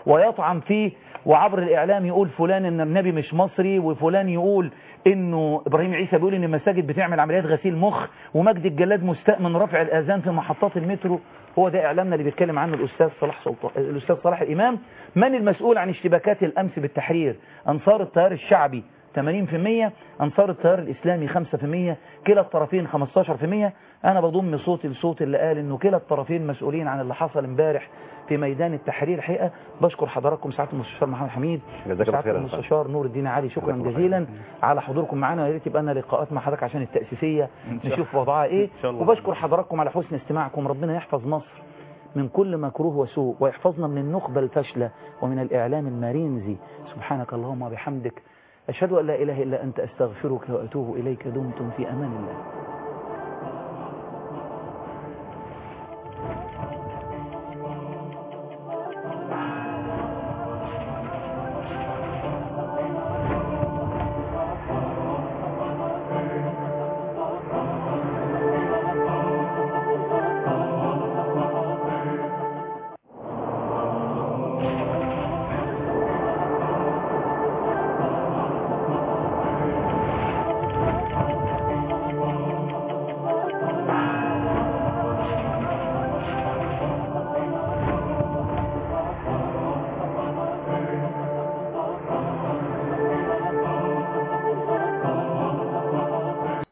ويطعن فيه وعبر الإعلام يقول فلان إن النبي مش مصري وفلان يقول إنه إبراهيم عيسى بيقول إن المساجد بتعمل عمليات غسيل مخ ومجد الجلاد مستاء من رفع الآذان في محطات المترو هو ده إعلامنا اللي بيتكلم عنه الأستاذ صلاح سلطان الأستاذ صلاح الإمام من المسؤول عن اشتباكات الأمس بالتحرير أنصار التيار الشعبي 80% أنصار التيار الإسلامي 5% كلا الطرفين 15% أنا بضم صوتي لصوت اللي قال إنه كلا الطرفين مسؤولين عن اللي حصل امبارح في ميدان التحرير حقيقة بشكر حضراتكم سعادة المستشار محمد حميد جزاك الله وسعادة خيرا. المستشار نور الدين علي شكرا جزاك الله جزيلا على حضوركم معنا ويا ريت يبقى لنا لقاءات مع حضرتك عشان التأسيسية إن شاء نشوف الله. وضعها ايه إن شاء الله. وبشكر حضراتكم على حسن استماعكم ربنا يحفظ مصر من كل مكروه وسوء ويحفظنا من النخبة الفاشلة ومن الإعلام المارينزي سبحانك اللهم وبحمدك أشهد أن لا إله إلا أنت أستغفرك وأتوب إليك دمتم في أمان الله